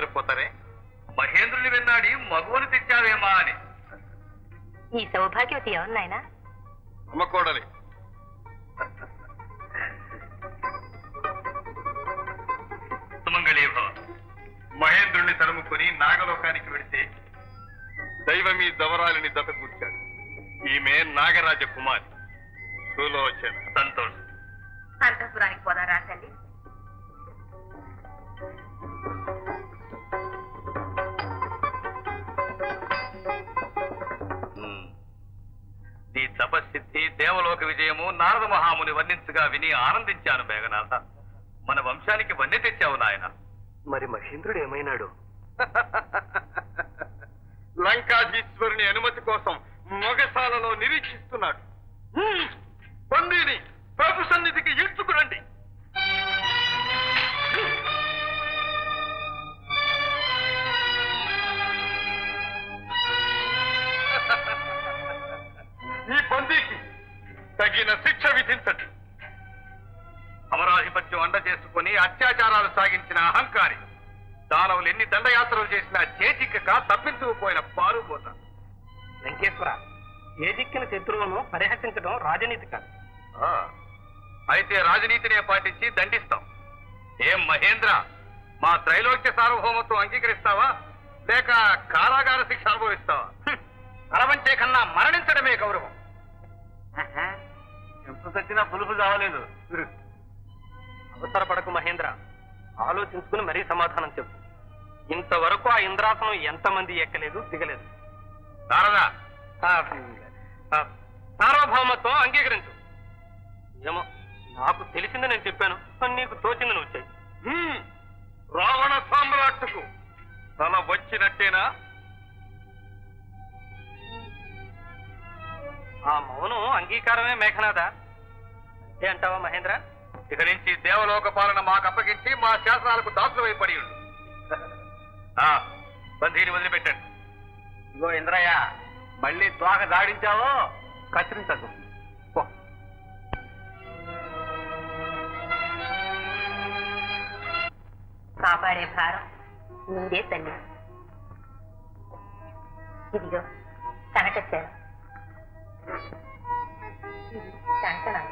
ఆశ్చర్యపోతారే మహేంద్రుని వెన్నాడి మగువను తెచ్చావేమా అని ఈ సౌభాగ్యవతి ఎవరు నాయనా అమ్మకోడలి సుమంగళీ భవ మహేంద్రుణ్ణి తరుముకొని నాగలోకానికి వెడితే దైవమీ దవరాలిని దత కూర్చాడు ఈమె నాగరాజ కుమారి సులోచన సంతోషం అంతఃపురానికి పోదా రా తల్లి ఉమ్. నీ తపశ్సిద్ధి దేవలోక విజయము నారద మహాముని వర్ణించగా విని ఆనందించాను మేఘనాథ మన వంశానికి వన్నె తెచ్చావు నాయన మరి మహేంద్రుడు ఏమైనాడు లంకాధీశ్వరుని అనుమతి కోసం మొగసాలలో నిరీక్షిస్తున్నాడు హ్మ్. పందిని ప్రభు సన్నిధికి ఈడ్చుకురండి ఈ బందీకి తగిన శిక్ష విధించండి అమరాధిపత్యం అండ చేసుకుని అత్యాచారాలు సాగించిన అహంకారి దానవులు ఎన్ని దండయాత్రలు చేసినా చేజిక్కక తప్పించుకుపోయిన పారుపోత వెంకేశ్వర ఏ దిక్కిన శత్రువును పరిహసించడం రాజనీతి కాదు ఆ, అయితే రాజనీతినే పాటించి దండిస్తాం ఏం మహేంద్ర మా త్రైలోక్య సార్వభౌమత్వం అంగీకరిస్తావా లేక కారాగార శిక్ష అనుభవిస్తావా అలవంచే కన్నా మరణించడమే గౌరవం ఎంత తెచ్చినా పులుపు కావలేదు అవసరపడకు మహేంద్ర ఆలోచించుకుని మరీ సమాధానం చెప్పు ఇంతవరకు ఆ ఇంద్రాసనం ఎంతమంది ఎక్కలేదు దిగలేదు నారదా ఆ, ఆ, సార్వభౌమత్వం అంగీకరించు ఏమో నాకు తెలిసింది నేను చెప్పాను నీకు తోచింది నువ్వు చెయ్యి హ్మ్. రావణ సామ్రాట్టుకు తల వచ్చినట్టేనా ఆ మౌనం అంగీకారమే మేఘనాథ అంతే అంటావా మహేంద్ర ఇక నుంచి దేవలోక పాలన మాకు అప్పగించి మా శాసనాలకు దాసులు పడి ఉండు ఆ, బంధీని వదిలిపెట్టండి ఇగో ఇంద్రయ్య మళ్ళీ తోక దాడించావో కత్తిరించకు పో. కాపాడే భారం నీదే తల్లి ఇదిగో కనకచ్చారు ఇది కంకణాలు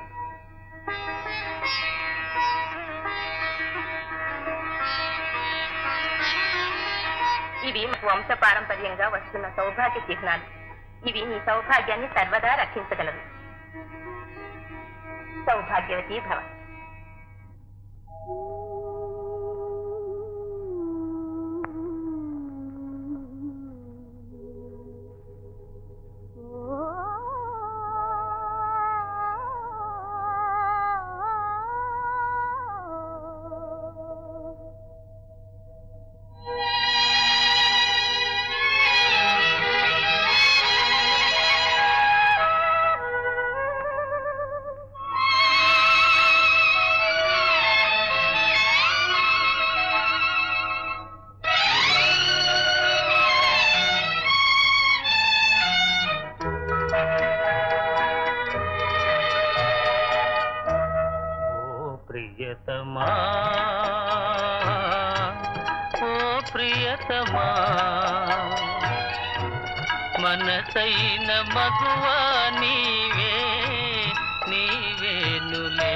ఇవి వంశ పారంపర్యంగా వస్తున్న సౌభాగ్య చిహ్నాలు ఇవి నీ సౌభాగ్యాన్ని సర్వదా రక్షించగలవు సౌభాగ్యవతి భవ ఓ ప్రియతమా ఓ ప్రియతమా మనసైన మగువా నీవే నీవేనులే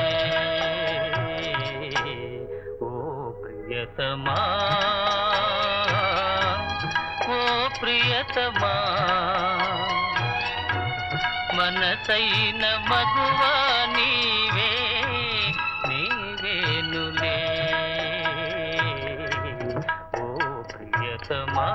ఓ ప్రియతమా ఓ ప్రియతమా మనసైన మగువా నీవే నీవేనులే ఓ ప్రియతమా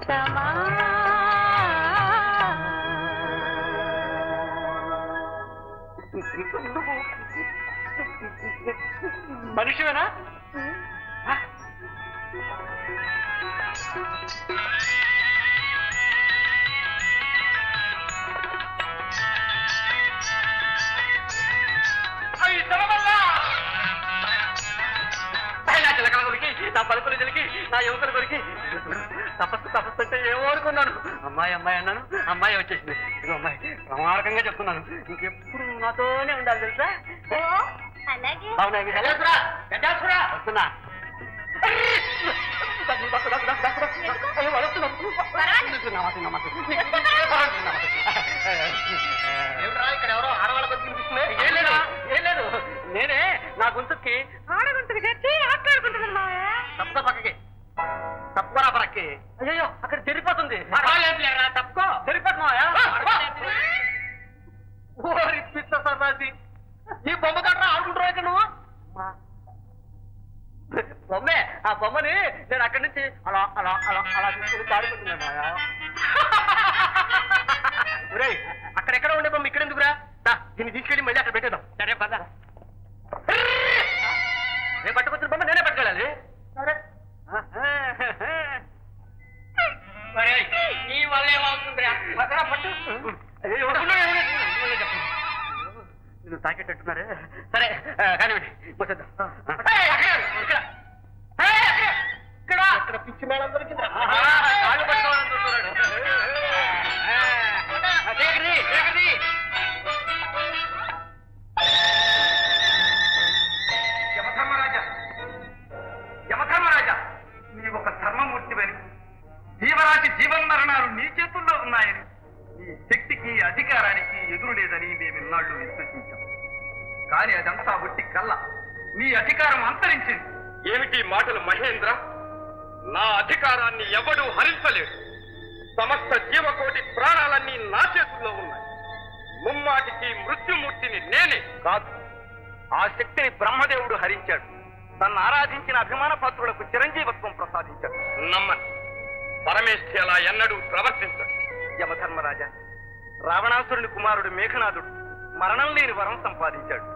ప్రియతమా మనిషివేనా నా చిలకల కొరికి నా పలుకుల కొరికి నా యువకుల కొరికి తపస్సు తపస్సు అంటే ఏమో అనుకున్నాను అమ్మాయి అమ్మాయి అన్నాను అమ్మాయి వచ్చేసింది ఇదిగో అమ్మాయి ప్రమాణకంగా చెప్తున్నాను ఇంకెప్పుడు నువ్వు నాతోనే ఉండాలి తెలుసా అలాగే అవునా గజాసురా గజాసురా వస్తున్నా అయ్యో, వాడు వస్తున్నాడు. నమస్తే, నమస్తే. ఇక్కడ ఎవరో ఆడవాళ్ళ కొద్ది వినిపిస్తుంది ఏం లేదు ఏం లేదు నేనే నా గొంతుకి ఆడగుంటుంది గట్టి ఆట్లాడుకుంటున్నా తప్పుకో పక్కకి తప్పుకోరా పక్కకి అయ్యో అక్కడ జరిపోతుంది తప్పుకో జరిపోతున్నాయా ఓరి పిచ్చ సన్నాసి ఈ బొమ్మ కట్రా ఆడుకుంటారా ఇక్కడ నువ్వు బొమ్మే ఆ బొమ్మని నేను అక్కడి నుంచి అలా అలా అలా అలా తీసుకుని ఆడుకుంటున్నాను మాయా ఒరేయ్ అక్కడెక్కడ ఉండే బొమ్మ ఇక్కడ ఎందుకురా దా, దీన్ని తీసుకెళ్ళి మళ్ళీ అక్కడ పెట్టేద్దాం సరే పద నేను పట్టుకొచ్చిన బొమ్మ నేనే పట్టుకెళ్ళాలి సరే మరి నీ వల్ల ఏమవుతుందిరా పక్కన పట్టు అయ్యో, ఎవరున్నా, ఎవరు? నువ్వే చెప్పు. నువ్వు తాకేటట్టున్నారే సరే ఆ, కానివ్వండి వచ్చేద్దాం ఏయ్, అక్కడ, ఇక్కడ. ఏయ్, అక్కడ, ఇక్కడ. ఇక్కడ పిచ్చి మేళం దొరికిందా కాళ్ళు పట్టుకోవాలని చూస్తున్నాడు ఆ, దేగది, దేగది. యమధర్మరాజా యమధర్మరాజా నీ ఒక ధర్మమూర్తివని జీవరాశి జీవన్మరణాలు నీ చేతుల్లో ఉన్నాయని నీ శక్తికి అధికారానికి ఎదురు లేదని మేము ఇన్నాళ్ళు విశ్వసించాం కానీ అదంతా ఒట్టి కళ్ళ నీ అధికారం అంతరించింది ఏమిటి మాటలు మహేంద్ర నా అధికారాన్ని ఎవడూ హరించలేడు సమస్త జీవకోటి ప్రాణాలన్నీ నా చేతుల్లో ఉన్నాయి ముమ్మాటికి మృత్యుమూర్తిని నేనే కాదు ఆ శక్తిని బ్రహ్మదేవుడు హరించాడు తన్ను ఆరాధించిన అభిమాన పాత్రులకు చిరంజీవత్వం ప్రసాదించాడు నమ్మని పరమేష్ఠి అలా ఎన్నడూ ప్రవర్తించడు యమధర్మరాజా రావణాసురుని కుమారుడు మేఘనాథుడు మరణం లేని వరం సంపాదించాడు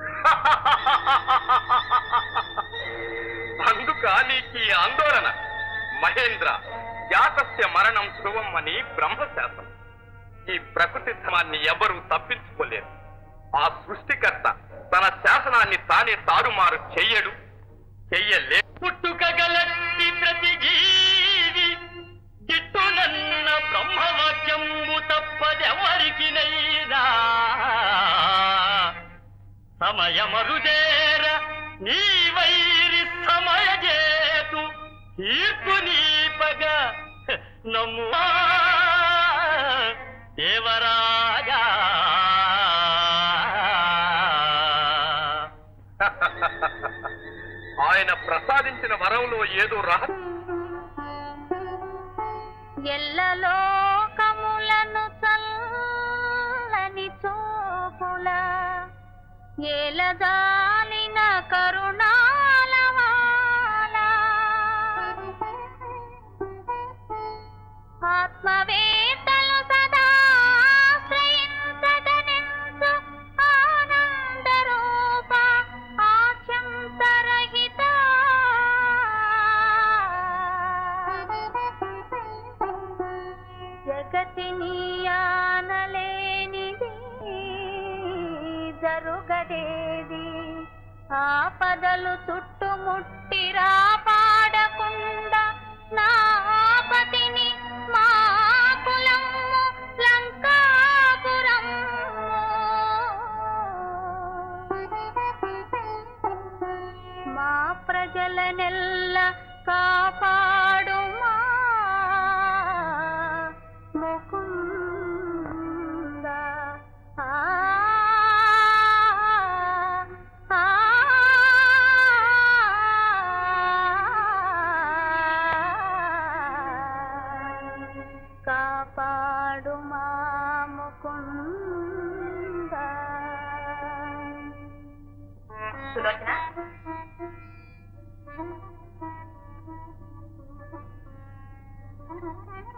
అందుక నీకు ఈ ఆందోళన మహేంద్ర జాతస్య మరణం ధ్రువం అని బ్రహ్మశాస్త్రం ఈ ప్రకృతి ధమాన్ని ఎవరూ తప్పించుకోలేరు ఆ సృష్టికర్త తన శాసనాన్ని తానే తారుమారు చెయ్యడు చెయ్యలే పుట్టుకగలట్టి ప్రతి జీవి గిట్టునన్న బ్రహ్మవాక్యంబు తప్పదెవరికి నైనా సమయమరుదేర నీ వైరి సమయజేతు తీర్పు నీపగ నమ్మువా దేవరాజా ఆయన ప్రసాదించిన వరంలో ఏదో రహస్యం ఎల్లలోకములను చల్లని చూపుల ఏలదాలిన కరుణాలవాల ఆత్మవేత్తలు సదా ఆశ్రయించగనెంచు ఆనందరూప ఆచ్యంతరహిత జగతి నీయానలేనిది జరుగదేది ఆపదలు చుట్టుముట్టి రాపాడకుండా నా ఆపతిని మా కులము లంకాపురము మా ప్రజల నెల్ల కాపాడుమా ముకుంద ఆ ఆ కాపాడుమా ముకుంద సులోచన Thank you.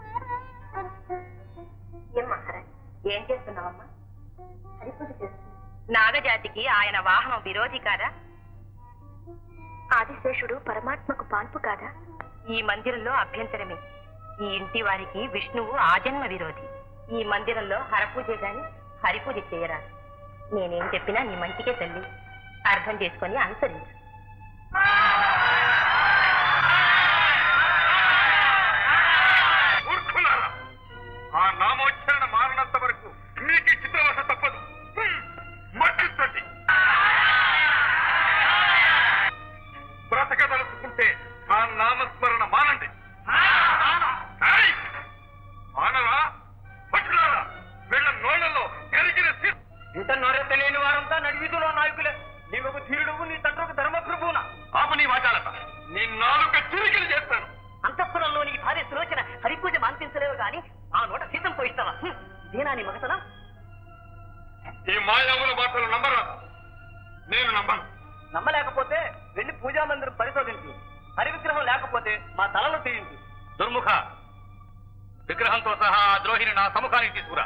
ఏం చేస్తున్నావమ్మా హరిపూజ చేస్తున్నా నాగజాతికి ఆయన వాహనం విరోధి కాదా ఆదిశేషుడు పరమాత్మకు పాల్పు కాదా ఈ మందిరంలో అభ్యంతరమే ఈ ఇంటి వారికి విష్ణువు ఆజన్మ విరోధి ఈ మందిరంలో హరపూజ గాని హరిపూజ చేయరాదు నేనేం చెప్పినా నీ మంచికే తల్లి అర్థం చేసుకొని అనుసరించు మూర్ఖులారా ఆ నామోచ్చరణ మారినంత వరకు మీకు ఈ చిత్రవశ తప్పదు హ్మ్. మట్టించండి బ్రతకదలుచుకుంటే ఆ నామస్మరణ మానండి ఏయ్! మానవా పట్టులారా వీళ్ళ నోళ్లలో కరిగిన శిస్తు ఇంత నోరె తెలియని వారంతా నడివీధిలో నాయకులే నీవొక ధీరుడువు నీ తండ్రి ధర్మప్రభువున ఆపు నీ వాచాలత నీ నాలుక చిరికిలు చేస్తాను అంతఃపురంలో నీ భార్య సులోచన హరిపూజ మాన్పించలేవు గాని ఆ నోట సీతం పోయిస్తావా హ్మ్. ఇదేనా నీ మగతనం ఈ మాయావుల మాటలు నమ్మరాదు నేను నమ్మను నమ్మలేకపోతే వెళ్ళి పూజా మందిరం పరిశోధించు హరి విగ్రహం లేకపోతే మా తలలు తీయించు దుర్ముఖ విగ్రహంతో సహా ఆ ద్రోహిని నా సముఖానికి తీసుకురా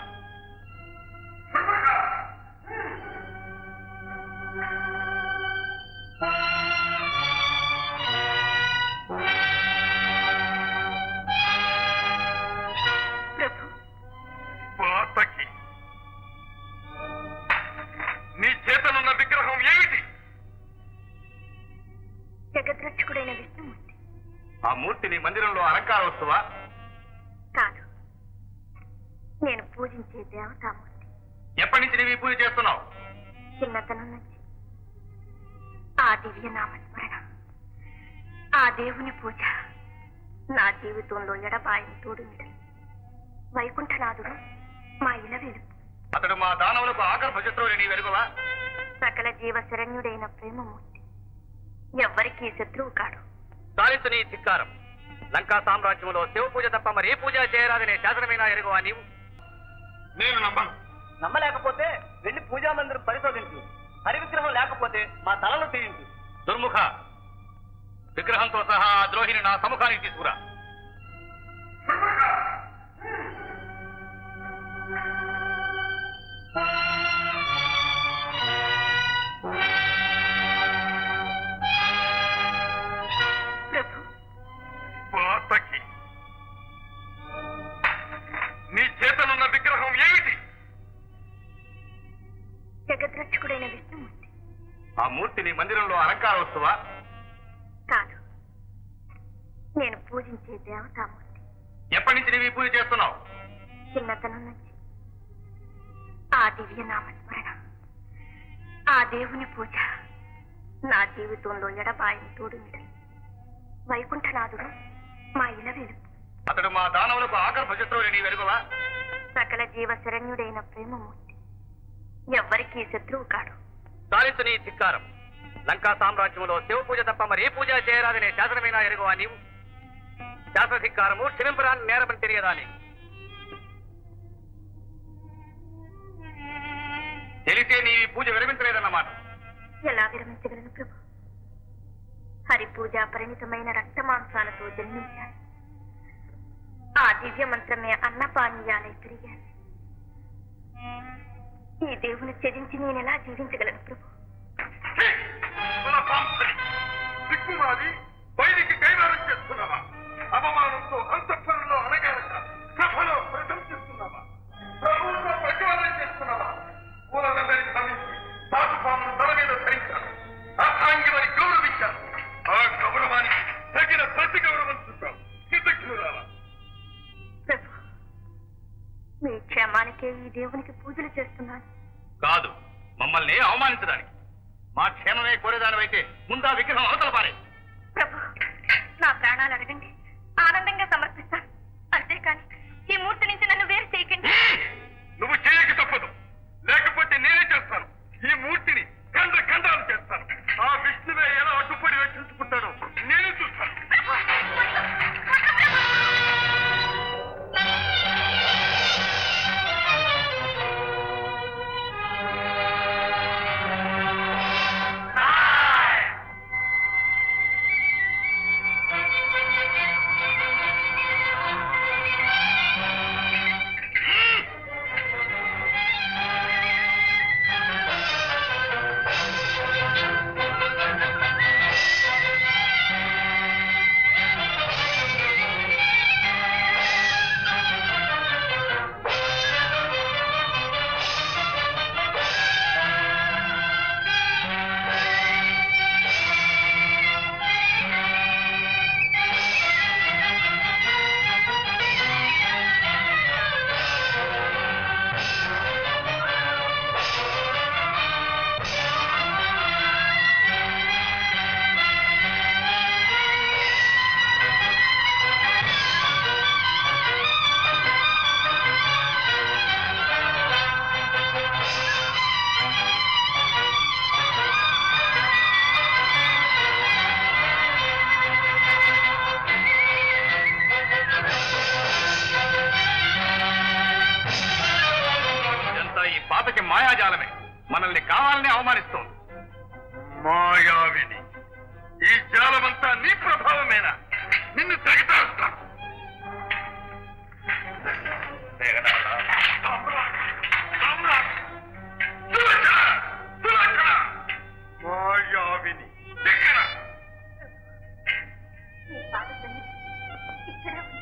ప్రభు పాతకి నీ చేతనున్న విగ్రహం ఏమిటి జగద్రక్షకుడైన విష్ణుమూర్తి ఆ మూర్తి నీ మందిరంలో అలంకార వస్తువా కాదు నేను పూజించే దేవతామూర్తి ఎప్పటి నుంచి నీవు ఈ పూజ చేస్తున్నావు చిన్నతనం నుంచి ఆ దివ్య నామస్మరణ ఆ దేవుని పూజ నా జీవితంలో ఎడబాయిని తోడు నీడలు వైకుంఠనాథుడు మా ఇల వెలుపు అతడు మా దానవులకు ఆకర్భ శత్రువుని నీ వెలుగువా సకల జీవ శరణ్యుడైన ప్రేమమూర్తి ఎవ్వరికీ శత్రువు కాడు సాధించు నీ ధిక్కారం లంకా సామ్రాజ్యంలో శివ పూజ తప్ప మరి ఏ పూజ చేయరాదనే శాసనమైనా ఎరుగువా నీవు నేను నమ్మను నమ్మలేకపోతే వెళ్ళి పూజా మందిరం పరిశోధించు హరి విగ్రహం లేకపోతే మా తలలు తీయించు దుర్ముఖ విగ్రహంతో సహా ఆ ద్రోహిని నా సముఖానికి తీసుకురా ప్రభు పాతకి నీ చేతనున్న విగ్రహం ఏమిటి జగద్రక్షకుడైన విష్ణుమూర్తి ఆ మూర్తి నీ మందిరంలో అలంకార వస్తువా కాదు నేను పూజించే దేవతామూర్తి ఎప్పటి నుంచి నీవు ఈ పూజ చేస్తున్నావు చిన్నతనం నుంచి ఆ దివ్య నామస్మరణ ఆ దేవుని పూజ నా జీవితంలో ఎడబాయిని తోడు నీడలు వైకుంఠనాథుడు మా ఇల వెలుపు అతడు మా దానవులకు ఆకర్భ శత్రువుని నీ వెలుగువా సకల జీవ శరణ్యుడైన ప్రేమమూర్తి ఎవ్వరికీ శత్రువు కాడు సాధించు నీ ధిక్కారం లంకా సామ్రాజ్యంలో శివ పూజ తప్ప మరి ఏ పూజ చేయరాదనే శాసనమైనా ఎరుగువా నీవు శాసనధిక్కారము క్షమింపరాని నేరమని తెలియదా నీకు తెలిసే నీ ఈ పూజ విరమించలేదన్నమాట ఎలా విరమించగలను ప్రభు హరి పూజ పరిణితమైన రక్తమాంసాలతో జన్మించాను ఆ దివ్య మంత్రమే అన్నపానీయాలై తిరిగాను ఈ దేవుని త్యజించి నేను ఎలా జీవించగలను ప్రభు కులపాంసరి దిక్కుమాలి బయటికి కైవారం చేస్తున్నావా అవమానంతో అంతఃపురంలో అనగానక సభలో ప్రశంసిస్తున్నావా ప్రభువుతో ప్రచారం చేస్తున్నావా పూలనందరి శ్రమించి సాధుపామును తల మీద ధరించాను అర్థాంగిమని గౌరవించాను ఆ గౌరవానికి తగిన ప్రతి గౌరవం చూపావు కృతజ్ఞురాలా ప్రభు మీ క్షేమానికే ఈ దేవునికి పూజలు చేస్తున్నాను కాదు మమ్మల్ని అవమానించడానికి మా క్షేమమే కోరేదానివైతే ముందా విగ్రహం అవతల పారే ప్రభు నా ప్రాణాలు అడగండి ఆనందంగా సమర్పిస్తాను అంతేకాని ఈ మూర్తి నుంచి నన్ను వేరు చేయకండి నువ్వు చేయక తప్పదు లేకపోతే నేనే చేస్తాను ఈ మూర్తిని ఖండ ఖండాలు చేస్తాను ఆ విష్ణువే ఎలా అడ్డుపడి రక్షించుకుంటాడో నేనే చూస్తాను ఆ మాయాజాలమే మనల్ని కావాలని అవమానిస్తోంది మాయావిని ఈ జాలమంతా నీ ప్రభావమేనా నిన్ను తెగతాస్తాను మాయావిని దగ్గర మీ పాద సన్నిధి ఇక్కడే ఉంది.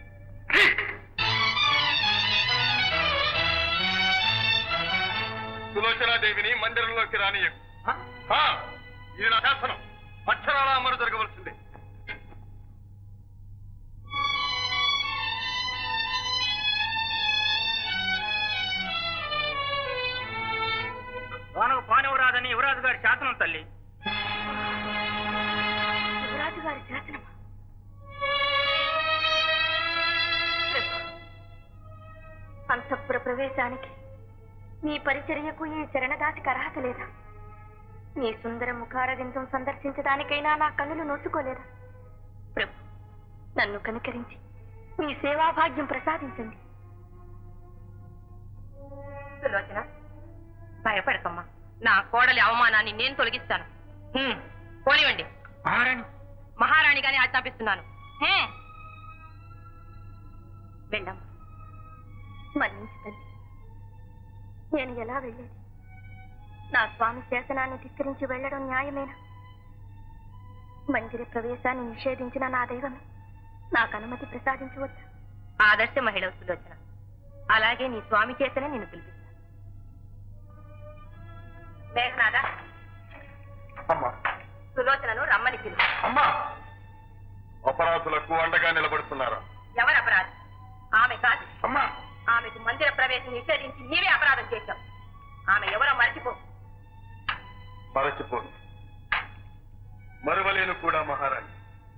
సులోచనాదేవిని మందిరంలోకి రానియకు ఆ, ఇది నా శాసనం అక్షరాల అమలు జరగవలసిందే లోనకు పానివరాదని యువరాజు గారి శాసనం తల్లి యువరాజు గారి శాసనమా ప్రభు, అంతఃపుర ప్రవేశానికి మీ పరిచర్యకు ఈ శరణదాసికి అర్హత లేదా మీ సుందర ముఖారవిందం సందర్శించడానికైనా నా కన్నులు నోచుకోలేదా ప్రభు నన్ను కనికరించి మీ సేవాభాగ్యం ప్రసాదించండి సులోచన భయపడకమ్మా నా కోడలి అవమానాన్ని నేను తొలగిస్తాను హ్మ్, పోనివ్వండి మహారాణి మహారాణిగానే ఆజ్ఞాపిస్తున్నాను హ్మ్. వెళ్ళమ్మా మన్నించు తల్లి నేను ఎలా వెళ్ళేది నా స్వామి శాసనాన్ని ధిక్కరించి వెళ్ళడం న్యాయమేనా మందిర ప్రవేశాన్ని నిషేధించిన నా దైవమే నాకు అనుమతి ప్రసాదించవచ్చా ఆదర్శ మహిళ సులోచన అలాగే నీ స్వామి చేతనే నిన్ను పిలిపిస్తాను మేఘనాథ అమ్మా సులోచనను రమ్మని పిలు అమ్మా అపరాధులకు అండగా నిలబడుతున్నారా ఎవరు అపరాధం ఆమె కాదు అమ్మా ఆమెకు మందిర ప్రవేశం నిషేధించి నీవే అపరాధం చేశావు ఆమె ఎవరో మర్చిపో మరచిపోను మరువలేను కూడా మహారాణి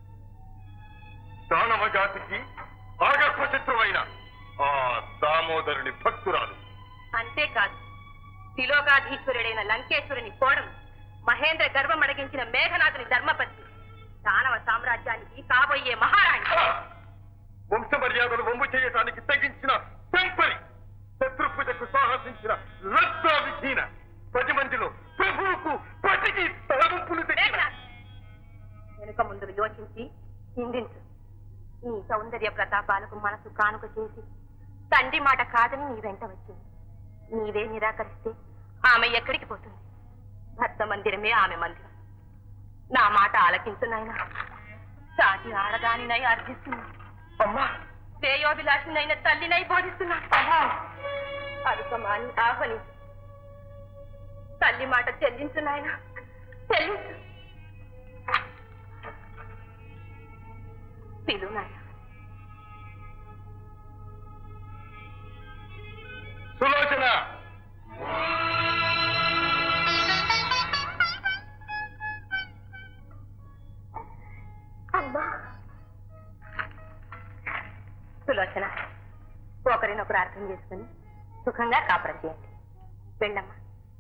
దానవ జాతికి ఆగర్భ శత్రువైన ఆ దామోదరుని భక్తురాలు అంతేకాదు శిలోకాధీశ్వరుడైన లంకేశ్వరుని కోడలు మహేంద్ర గర్వం అడిగించిన మేఘనాథుని ధర్మపత్ని దానవ సామ్రాజ్యానికి కాబోయే మహారాణి వంశ మర్యాదలు వమ్ము చేయటానికి తెగించిన పెంపరి శత్రుపూజకు సాహసించిన లజ్జా విహీన పది మందిలో ప్రభువుకు పతికి తలవంపులు తెచ్చిన మేఘనాథ్ వెనుక ముందు యోచించి నిందించు నీ సౌందర్య ప్రతాపాలకు మనసు కానుక చేసి తండ్రి మాట కాదని నీ వెంట వచ్చింది నీవే నిరాకరిస్తే ఆమె ఎక్కడికి పోతుంది భర్త మందిరమే ఆమె మందిరం నా మాట ఆలకించు నాయనా సాటి ఆడదానినై అర్థిస్తున్నా అమ్మా శ్రేయోభిలాషినైన తల్లినై బోధిస్తున్నా అరుకమాని ఆహ్వని తల్లి మాట చెల్లించు నాయన చెల్లించు పిలు నాయన సులోచన అమ్మా సులోచన ఒకరినొకరు అర్థం చేసుకుని సుఖంగా కాపురం చేయండి వెళ్ళమ్మా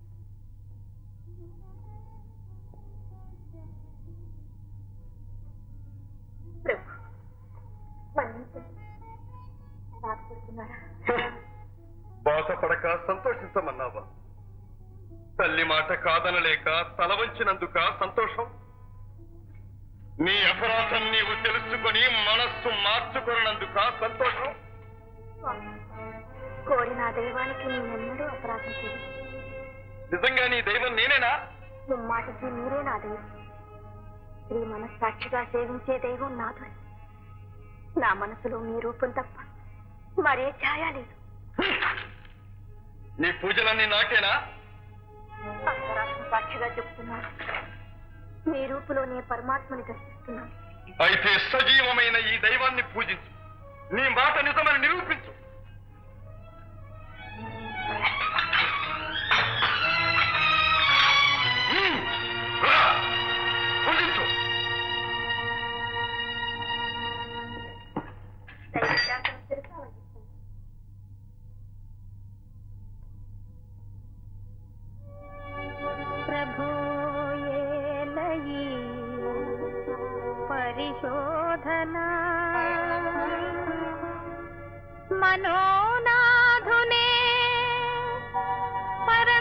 ప్రభు మన్నించండి బాధపడుతున్నారా బాధపడక సంతోషించమన్నావా తల్లి మాట కాదనలేక తల వంచినందుక సంతోషం నీ అపరాధం నీవు తెలుసుకొని మనస్సు మార్చుకున్నందుక సంతోషం స్వామి, కోరిన ఆ దైవానికి నేనెన్నడూ అపరాధం చేయలేదు నిజంగా నీ దైవం నేనేనా ముమ్మాటికి మీరే నా దైవం స్త్రీ మనస్సాక్షిగా సేవించే దైవం నాథుడే నా మనసులో మీ రూపం తప్ప మరే ఛాయ లేదు నీ పూజలన్నీ నాకేనా అంతరాత్మ సాక్షిగా చెప్తున్నాను మీ రూపులో నే పరమాత్మని దర్శిస్తున్నాను అయితే సజీవమైన ఈ దైవాన్ని పూజించు నీ మాట నిజమని నిరూపించు హ్మ్. రా. పూజించు దైవ శాసనం శిరసావహిస్తాను. ప్రభోయేలయీ పరిశోధనా మనోనాధునే పర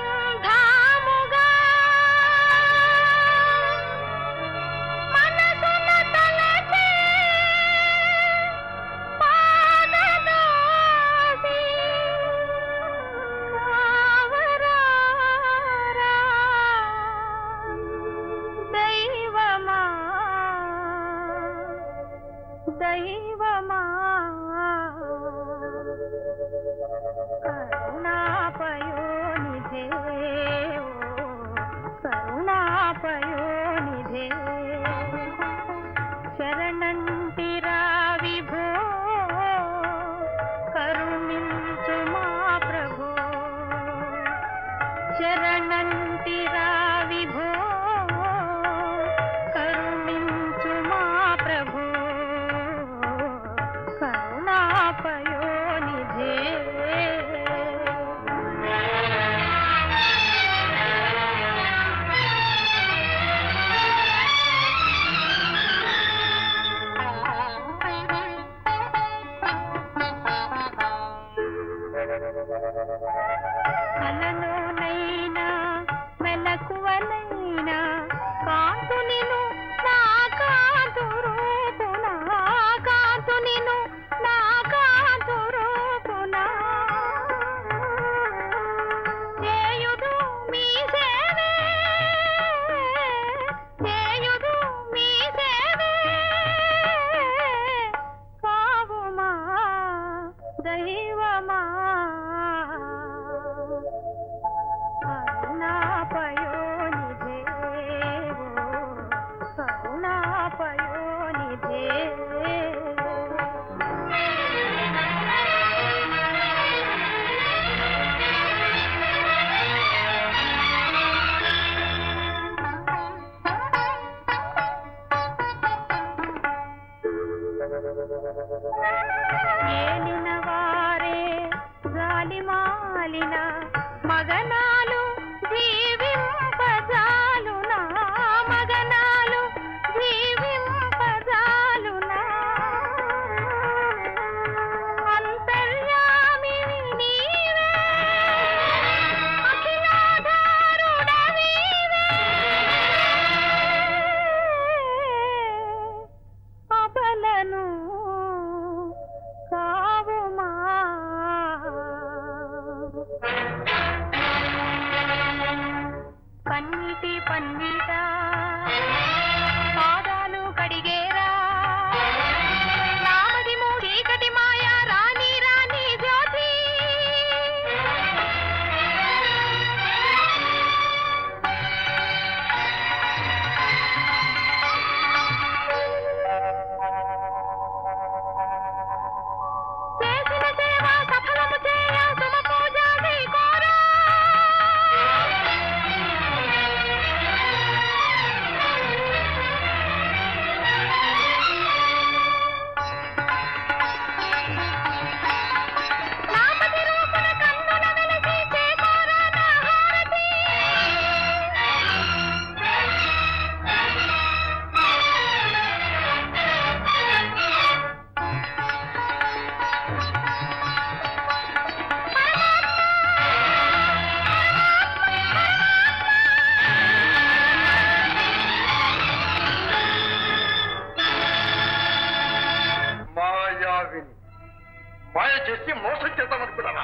మాయ చేసి మోసం చేద్దామనుకున్నారా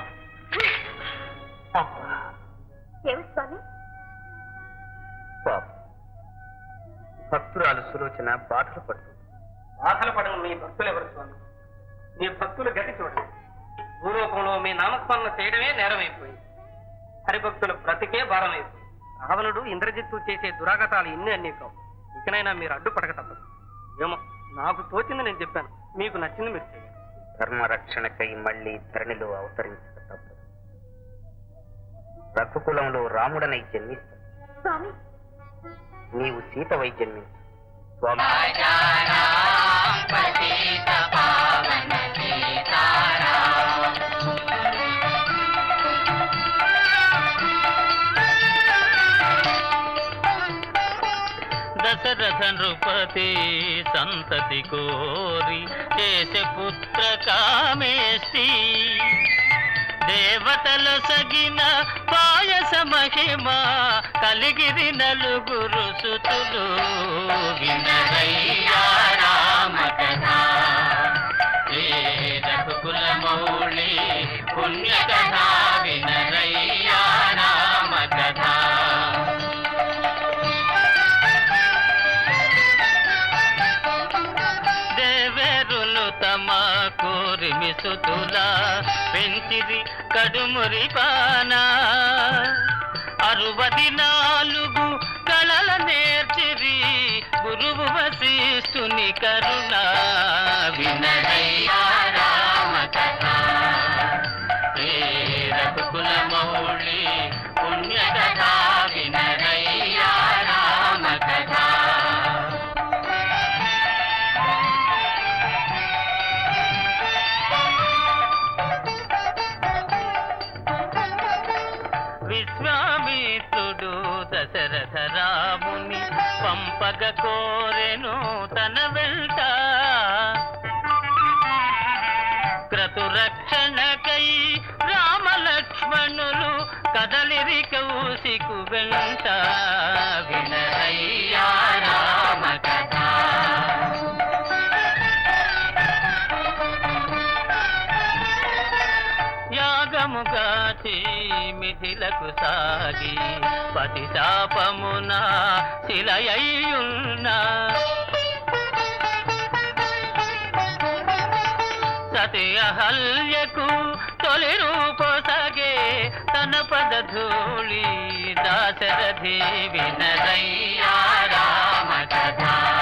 ఏమి స్వామి పాపం భక్తురాలు సులోచన బాధలు పడుతుంది బాధలు పడను మీ భక్తులు ఎవరు స్వామి మీ భక్తుల గతి చూడండి భూలోకంలో మీ నామస్మరణ చేయడమే నేరమైపోయింది హరిభక్తుల బ్రతికే భారమైపోయింది రావణుడు ఇంద్రజిత్తు చేసే దురాగతాలు ఇన్ని అన్ని కావు ఇకనైనా మీరు అడ్డుపడక తప్పదు ఏమో నాకు తోచింది నేను చెప్పాను మీకు నచ్చింది మీరు చేయండి ధర్మరక్షణకై మళ్ళీ ధరణిలో అవతరించక తప్పదు రఘుకులంలో రాముడనై జన్మిస్తాడు స్వామి నీవు సీత వై జన్మించు స్వామి దశరథ నృపతి సంతతి కోరి చేసే పుత్ర కామేష్టి దేవతల సగిన పాయస మహిమ కలిగిరి నలుగురు సుతులు వినరయ్యా రామ కథ శ్రీ రఘుకుల మౌళి పుణ్య కథ వినరయ్యా రామ కథ దేవేరులు తమ కోరిమి సుతుల పెంచిరి కడుమురి పానా అరువది నాలుగు కళల నేర్చిరి గురువు వశిష్ఠుని కరుణ వినరయ్యా రామ కథ రఘుకుల మౌళి పుణ్య కథ వినరయ్యా రామ కథ విశ్వామిత్రుడు దశరథ రాముని పంపగ కోరెను తన వెంట క్రతురక్షణకై రామ లక్ష్మణులు కదలిరి కౌశికు వెంట వినరయ్యా రామ కథ యాగముగాచి మిథిలకు సాగి పతి శాపమున శిలయ్యున్న సతి అహల్యకు తొలి రూపసగే తన పదధూళి దాశరథి వినరయ్యా రామ కథ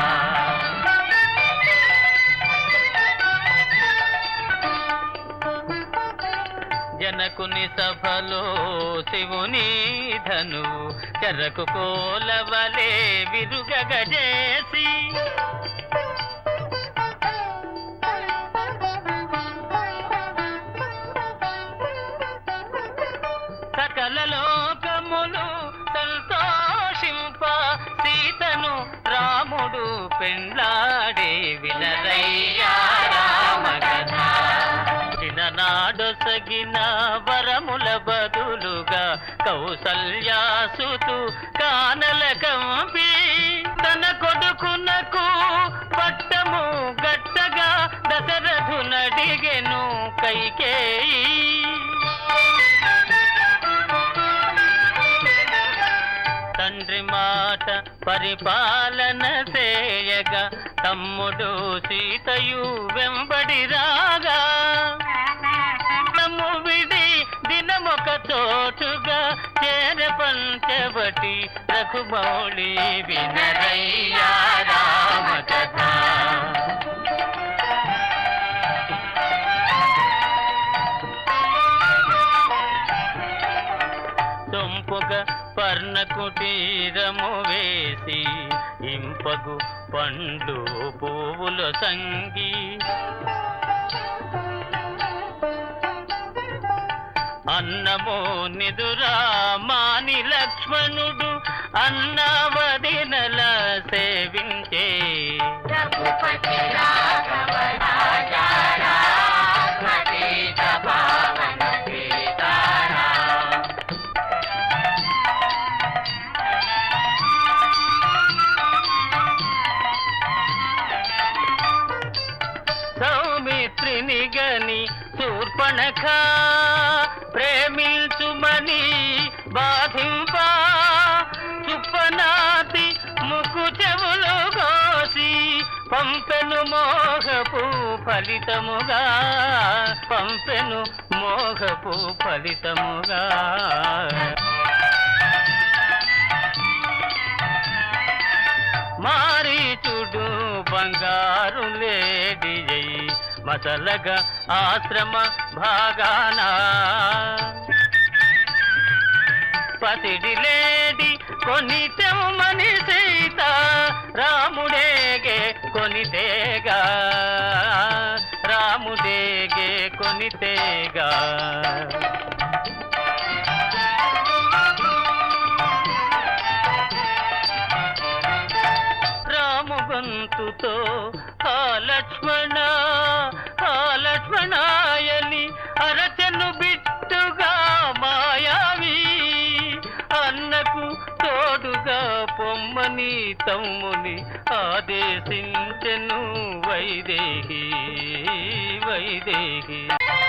జనకుని సభలో శివుని ధను చెరకు కోలవలే విరుగగజేసి సకల లోకములు సంతోషింప సీతను రాముడు పెండ్లాడే వినరయ్యా రామ కథ చిన్ననాడొసగిన వరముల బదులుగా కౌసల్యాసుతు కానల కంపి తన కొడుకునకు పట్టము గట్టగా దశరథునడిగెను కైకేయి తండ్రి మాట పరిపాలన చేయగా తమ్ముడు సీతయు వెంబడి రాగా తమ్ము విడి దినమొక చోటుగా చేర పంచవటి రఘుమౌళి వినరయ్యా రామ కథ సొంపుగా పర్ణ కుటీరము వేసి ఇంపగు పండ్లు పువ్వుల సంగి అన్నమో నిదురా మాని లక్ష్మణుడు అన్నవదినల సేవించే సౌమిత్రిని గని శూర్ప వణక ప్రేమించుమని బాధింప చుప్పనాతి ముక్కు చెవులు కోసి పంపెను మోహపు ఫలితముగా పంపెను మోహపు ఫలితముగా మారీచుడు బంగారు లేడి అయి మసలగా ఆశ్రమ భాగాన పసిడి లేడి కొని తెమ్మని సీత రాముడేగే కొనితేగా రాముడేగే కొనితేగా రాము గొంతుతో ఆ లక్ష్మణ ఆ లక్ష్మణాయని అరచను బిట్టుగా మాయావి అన్నకు తోడుగా పొమ్మని తమ్ముని ఆదేశించెను వైదేహి వైదేహి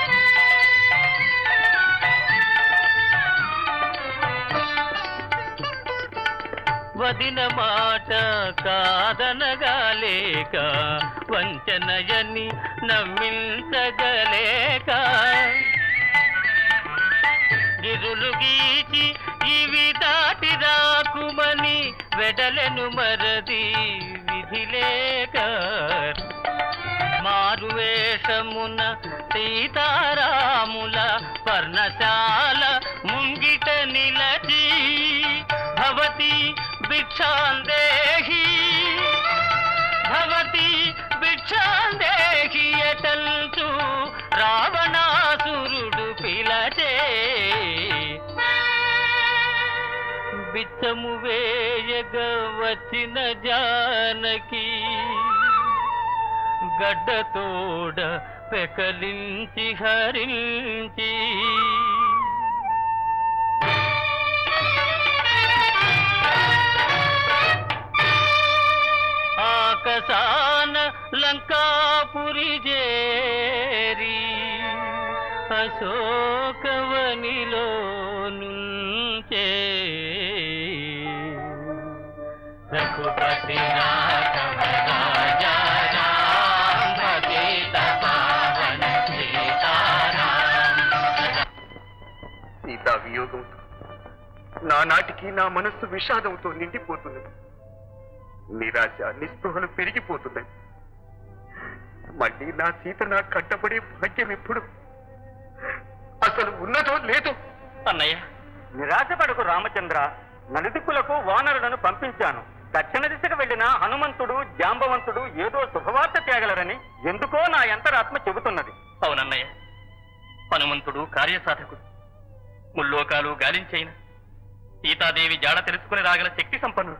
వదిన మాట కాదనగా లేక వంచనయని నమ్మించగలేక గిరులు గీచి ఇవి దాటి రాకుమని వెడలెను మరది విధి లేక మారువేషమున సీతారాముల పర్ణశాల ముంగిట నిలచి భవతి భిక్షాందేహి భవతి భిక్షాందేహి ఎటల్చు రావణాసురుడు పిలచే బిచ్చము వేయగ వచ్చిన జానకి గడ్డతోడ పెకలించి హరించి ఆకసాన లంకాపురి చేరి అశోకవనిలో నుంచే రఘుపతి రాఘవ రాజా రామ పతిత పావన సీతారామ సీతా వియోగంతో నానాటికి నా మనస్సు విషాదంతో నిండిపోతున్నది నిరాశ నిస్పృహలు పెరిగిపోతున్నాయి మళ్ళీ నా సీత నా కట్టబడే భాగ్యం ఎప్పుడు అసలు ఉన్నదో లేదో అన్నయ్య నిరాశపడకు రామచంద్ర నలుదిక్కులకు వానరులను పంపించాను దక్షిణ దిశకు వెళ్లిన హనుమంతుడు జాంబవంతుడు ఏదో శుభవార్త తేగలరని ఎందుకో నా అంతరాత్మ చెబుతున్నది అవునన్నయ్య హనుమంతుడు కార్యసాధకుడు ముల్లోకాలు గాలించైన సీతాదేవి జాడ తెలుసుకుని రాగల శక్తి సంపన్నుడు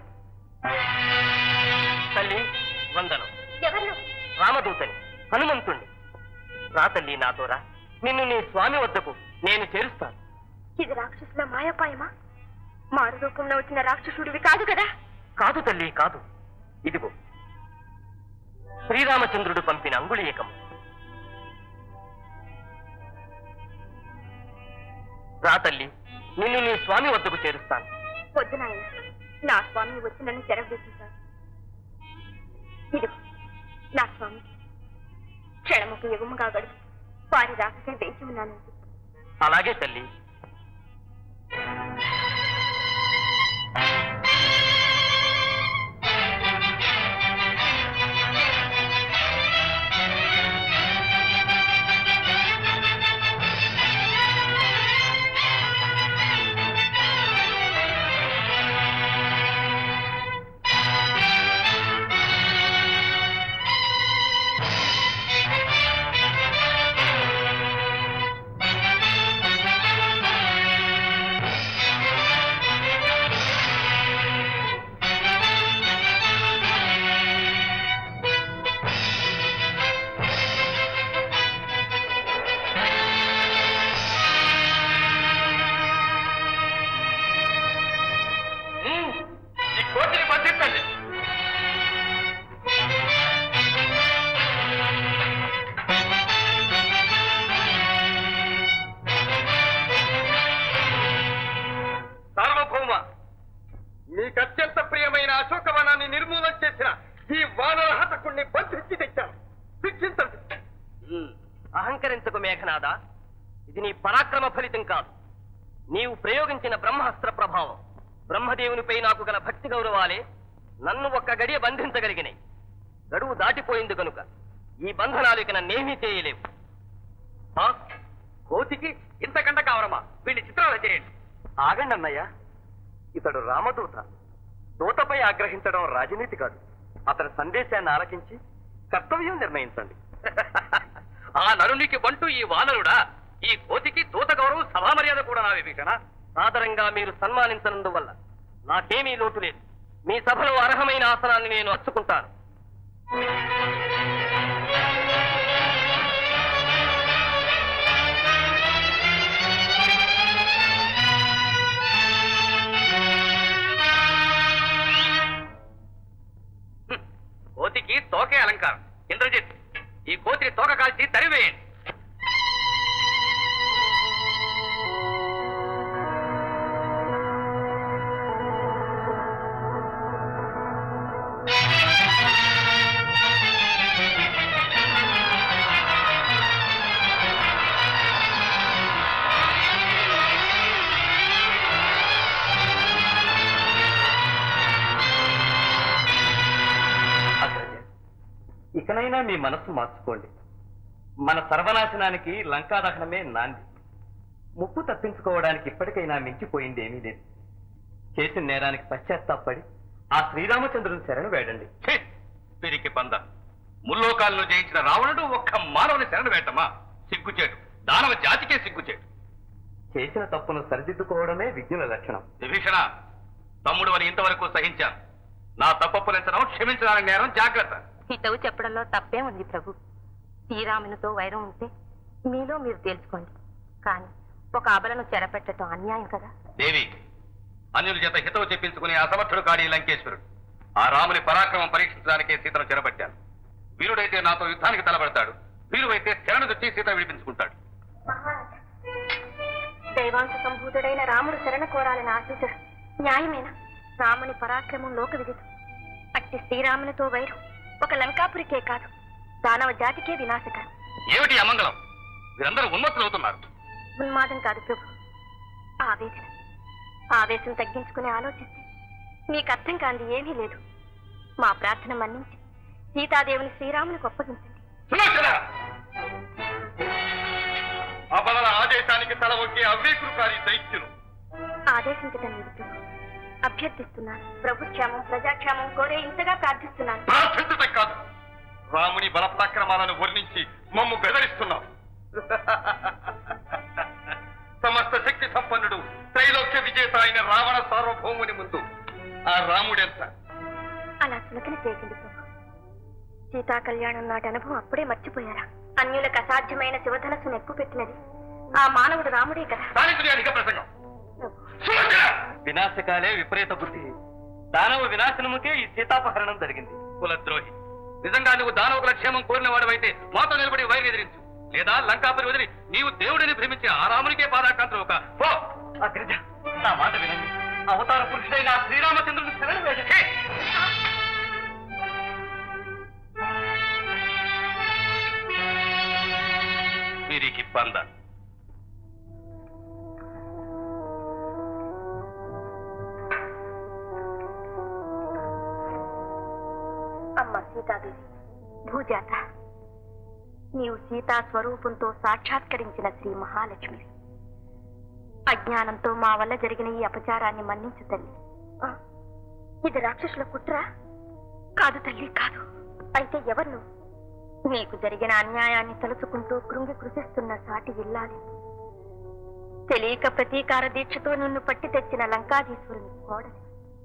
తల్లి వందనం ఎవరు రామదూతని హనుమంతుణ్ణి రా తల్లి నాతో రా నిన్ను నీ స్వామి వద్దకు నేను చేరుస్తాను ఇది రాక్షసుల మాయపాయమా మారు రూపంలో వచ్చిన రాక్షసుడివి కాదు కదా కాదు తల్లి కాదు ఇదిగో శ్రీరామచంద్రుడు పంపిన అంగుళీయకం రా తల్లి నిన్ను నీ స్వామి వద్దకు చేరుస్తాను వద్దు నాయన నా స్వామి వచ్చి నన్ను చెరవేసింటారు ఇదిగో నా స్వామి క్షణముకు యుగముగా గడుపు వారి రాకకే వేచి ఉన్నాను అలాగే తల్లి ఆ అశోకవనాన్ని నిర్మూలన చేసిన ఈ వానర హతకుణ్ణి బంధించి తెచ్చాను శిక్షించండి అహంకరించకు మేఘనాథ ఇది నీ పరాక్రమ ఫలితం కాదు నీవు ప్రయోగించిన బ్రహ్మాస్త్ర ప్రభావం బ్రహ్మదేవునిపై నాకు గల భక్తి గౌరవాలే నన్ను ఒక్క గడియ బంధించగలిగినాయి గడువు దాటిపోయింది కనుక ఈ బంధనాలు ఇక నన్నేమీ చేయలేవు ఆ? కోతికి ఇంతకంట కావరమా వీడిని చిత్రాలు చేయండి ఆగండి అన్నయ్య ఇతడు రామదూత దూతపై ఆగ్రహించడం రాజనీతి కాదు అతని సందేశాన్ని ఆలకించి కర్తవ్యం నిర్ణయించండి ఆ నరునికి బంటూ ఈ వానరుడా ఈ కోతికి దూత గౌరవం సభా మర్యాద కూడా నా విభీషణ సాదరంగా మీరు సన్మానించనందువల్ల నాకేమీ లోటు లేదు మీ సభలో అర్హమైన ఆసనాన్ని నేను అచ్చుకుంటాను కోతికి తోకే అలంకారం ఇంద్రజిత్ ఈ కోతిని తోక కాల్చి తరివేయండి అగ్రజ ఇకనైనా మీ మనస్సు మార్చుకోండి మన సర్వనాశనానికి లంకాదహనమే నాంది ముప్పు తప్పించుకోవడానికి ఇప్పటికైనా మించిపోయింది ఏమీ లేదు చేసిన నేరానికి పశ్చాత్తాపడి ఆ శ్రీరామచంద్రుని శరణు వేడండి ఛీ! పిరికి పంద ముల్లోకాలను జయించిన రావణుడు ఒక్క మానవుని శరణు వేటమా సిగ్గుచేటు దానవ జాతికే సిగ్గుచేటు చేసిన తప్పును సరిదిద్దుకోవడమే విజ్ఞుల లక్షణం విభీషణ తమ్ముడు అని ఇంతవరకు సహించాను నా తప్పప్పులించడం క్షమించడానికి నేరం జాగ్రత్త హితవు చెప్పడంలో తప్పే ఉంది ప్రభు శ్రీరామునితో వైరం ఉంటే మీలో మీరు తేల్చుకోండి కానీ ఒక అబలను చెరపెట్టడం అన్యాయం కదా దేవి అన్యుల చేత హితవు చెప్పించుకునే అసమర్థుడు కాడి లంకేశ్వరుడు ఆ రాముని పరాక్రమం పరీక్షించడానికే సీతను చెరబట్టాను వీరుడైతే నాతో యుద్ధానికి తలబడతాడు వీరువైతే శరణు తెచ్చి సీత విడిపించుకుంటాడు మహారాజా దైవాంశ సంభూతుడైన రాముడు శరణ కోరాలని ఆశించడం న్యాయమేనా రాముని పరాక్రమం లోక విదితం అట్టి శ్రీరామునితో వైరం ఒక లంకాపురికే కాదు దానవ జాతికే వినాశకరం ఏమిటి అమంగళం వీరందరూ ఉన్మత్తులు అవుతున్నారు ఉన్మాదం కాదు ప్రభు ఆవేదన ఆవేశం తగ్గించుకుని ఆలోచిస్తే మీకు అర్థం కాంది ఏమీ లేదు మా ప్రార్థన మన్నించి సీతాదేవిని శ్రీరామునికి అప్పగించండి సులోచన అబలల ఆదేశానికి తల ఒగ్గే అవ్వేకురుకారి దైత్యులు ఆదేశించటం లేదు ప్రభు అభ్యర్థిస్తున్నాను ప్రభు క్షేమం ప్రజాక్షేమం కోరే ఇంతగా ప్రార్థిస్తున్నాను ప్రార్థించటం కాదు రాముని బలపరాక్రమాలను వర్ణించి మమ్ము బెదరిస్తున్నాం సమస్త శక్తి సంపన్నుడు త్రైలోక్య విజేత అయిన రావణ సార్వభౌముని ముందు ఆ రాముడెంత అలా చులకన చేయకండి ప్రభు సీతా కళ్యాణం నాటి అనుభవం అప్పుడే మర్చిపోయారా అన్యులకు అసాధ్యమైన శివధనస్సును ఎక్కువ పెట్టినది ఆ మానవుడు రాముడే కదా దానికి అధిక ప్రసంగం వినాశకాలే విపరీత బుద్ధి దానవ వినాశనముకే ఈ సీతాపహరణం జరిగింది కులద్రోహి నిజంగా నువ్వు దానవుల క్షేమం కోరిన వాడవైతే మాతో నిలబడి వైరు ఎదిరించు లేదా లంకాపురి వదిలి నీవు దేవుడిని భ్రమించి ఆ రామునికే పాదాకాంతలు ఒక పో అగ్రజ నా మాట వినండి అవతార పురుషుడైన ఆ శ్రీరామచంద్రుని శరణు వేడండి వీరికి పంద అమ్మ సీతాదేవి భూజాత నీవు సీతా స్వరూపంతో సాక్షాత్కరించిన శ్రీ మహాలక్ష్మి అజ్ఞానంతో మా వల్ల జరిగిన ఈ అపచారాన్ని మన్నించు తల్లి ఆ, ఇది రాక్షసుల కుట్ర కాదు తల్లి కాదు అయితే ఎవరు నువ్వు? నీకు జరిగిన అన్యాయాన్ని తలుచుకుంటూ కృంగి కృషిస్తున్న సాటి ఇల్లాలి తెలియక ప్రతీకార దీక్షతో నిన్ను పట్టి తెచ్చిన లంకాధీశ్వరుని కోడలి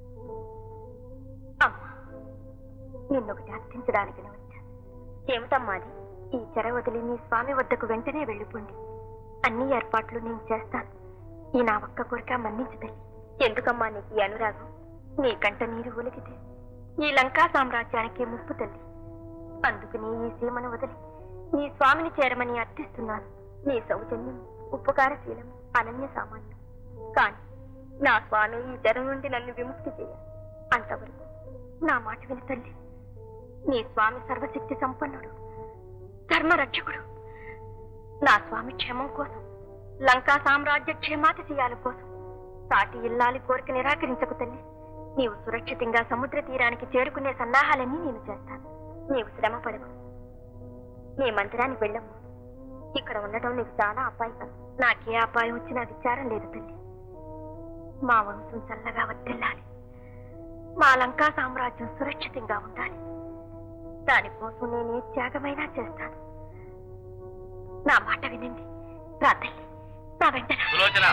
అమ్మా నిన్నొకటి అర్థించడానికి వచ్చాను ఏమిటమ్మాది ఈ చెర వదిలి మీ స్వామి వద్దకు వెంటనే వెళ్ళిపోండి అన్ని ఏర్పాట్లు నేను చేస్తాను ఈ నా ఒక్క కోరిక మన్నించు తల్లి ఎందుకమ్మా నీకు ఈ అనురాగం నీ కంట నీరు ఒలికితే ఈ లంకా సామ్రాజ్యానికి ముప్పు తల్లి అందుకని ఈ సీమను వదిలి నీ స్వామిని చేరమని అర్థిస్తున్నాను నీ సౌజన్యం ఉపకారశీలం అనన్య సామాన్యం కాని నా స్వామి ఈ చెర నుండి నన్ను విముక్తి చేయాలి అంతవరకు నా మాట విని తల్లి నీ స్వామి సర్వశక్తి సంపన్నుడు ధర్మరక్షకుడు నా స్వామి క్షేమం కోసం లంకా సామ్రాజ్య క్షేమాతిశయాల కోసం సాటి ఇల్లాలి కోరిక నిరాకరించకు తల్లి నీవు సురక్షితంగా సముద్ర తీరానికి చేరుకునే సన్నాహాలన్నీ నేను చేస్తాను నీవు శ్రమ పడకు నీ మందిరానికి వెళ్ళము ఇక్కడ ఉండటం నీకు చాలా అపాయకం నాకే అపాయం వచ్చినా విచారం లేదు తల్లి మా వంశం చల్లగా వర్తిల్లాలి మా లంకా సామ్రాజ్యం సురక్షితంగా ఉండాలి దానికోసం నేనే త్యాగమైనా చేస్తాను నా మాట వినండి రా తల్లి నా వెంటనే సులోచన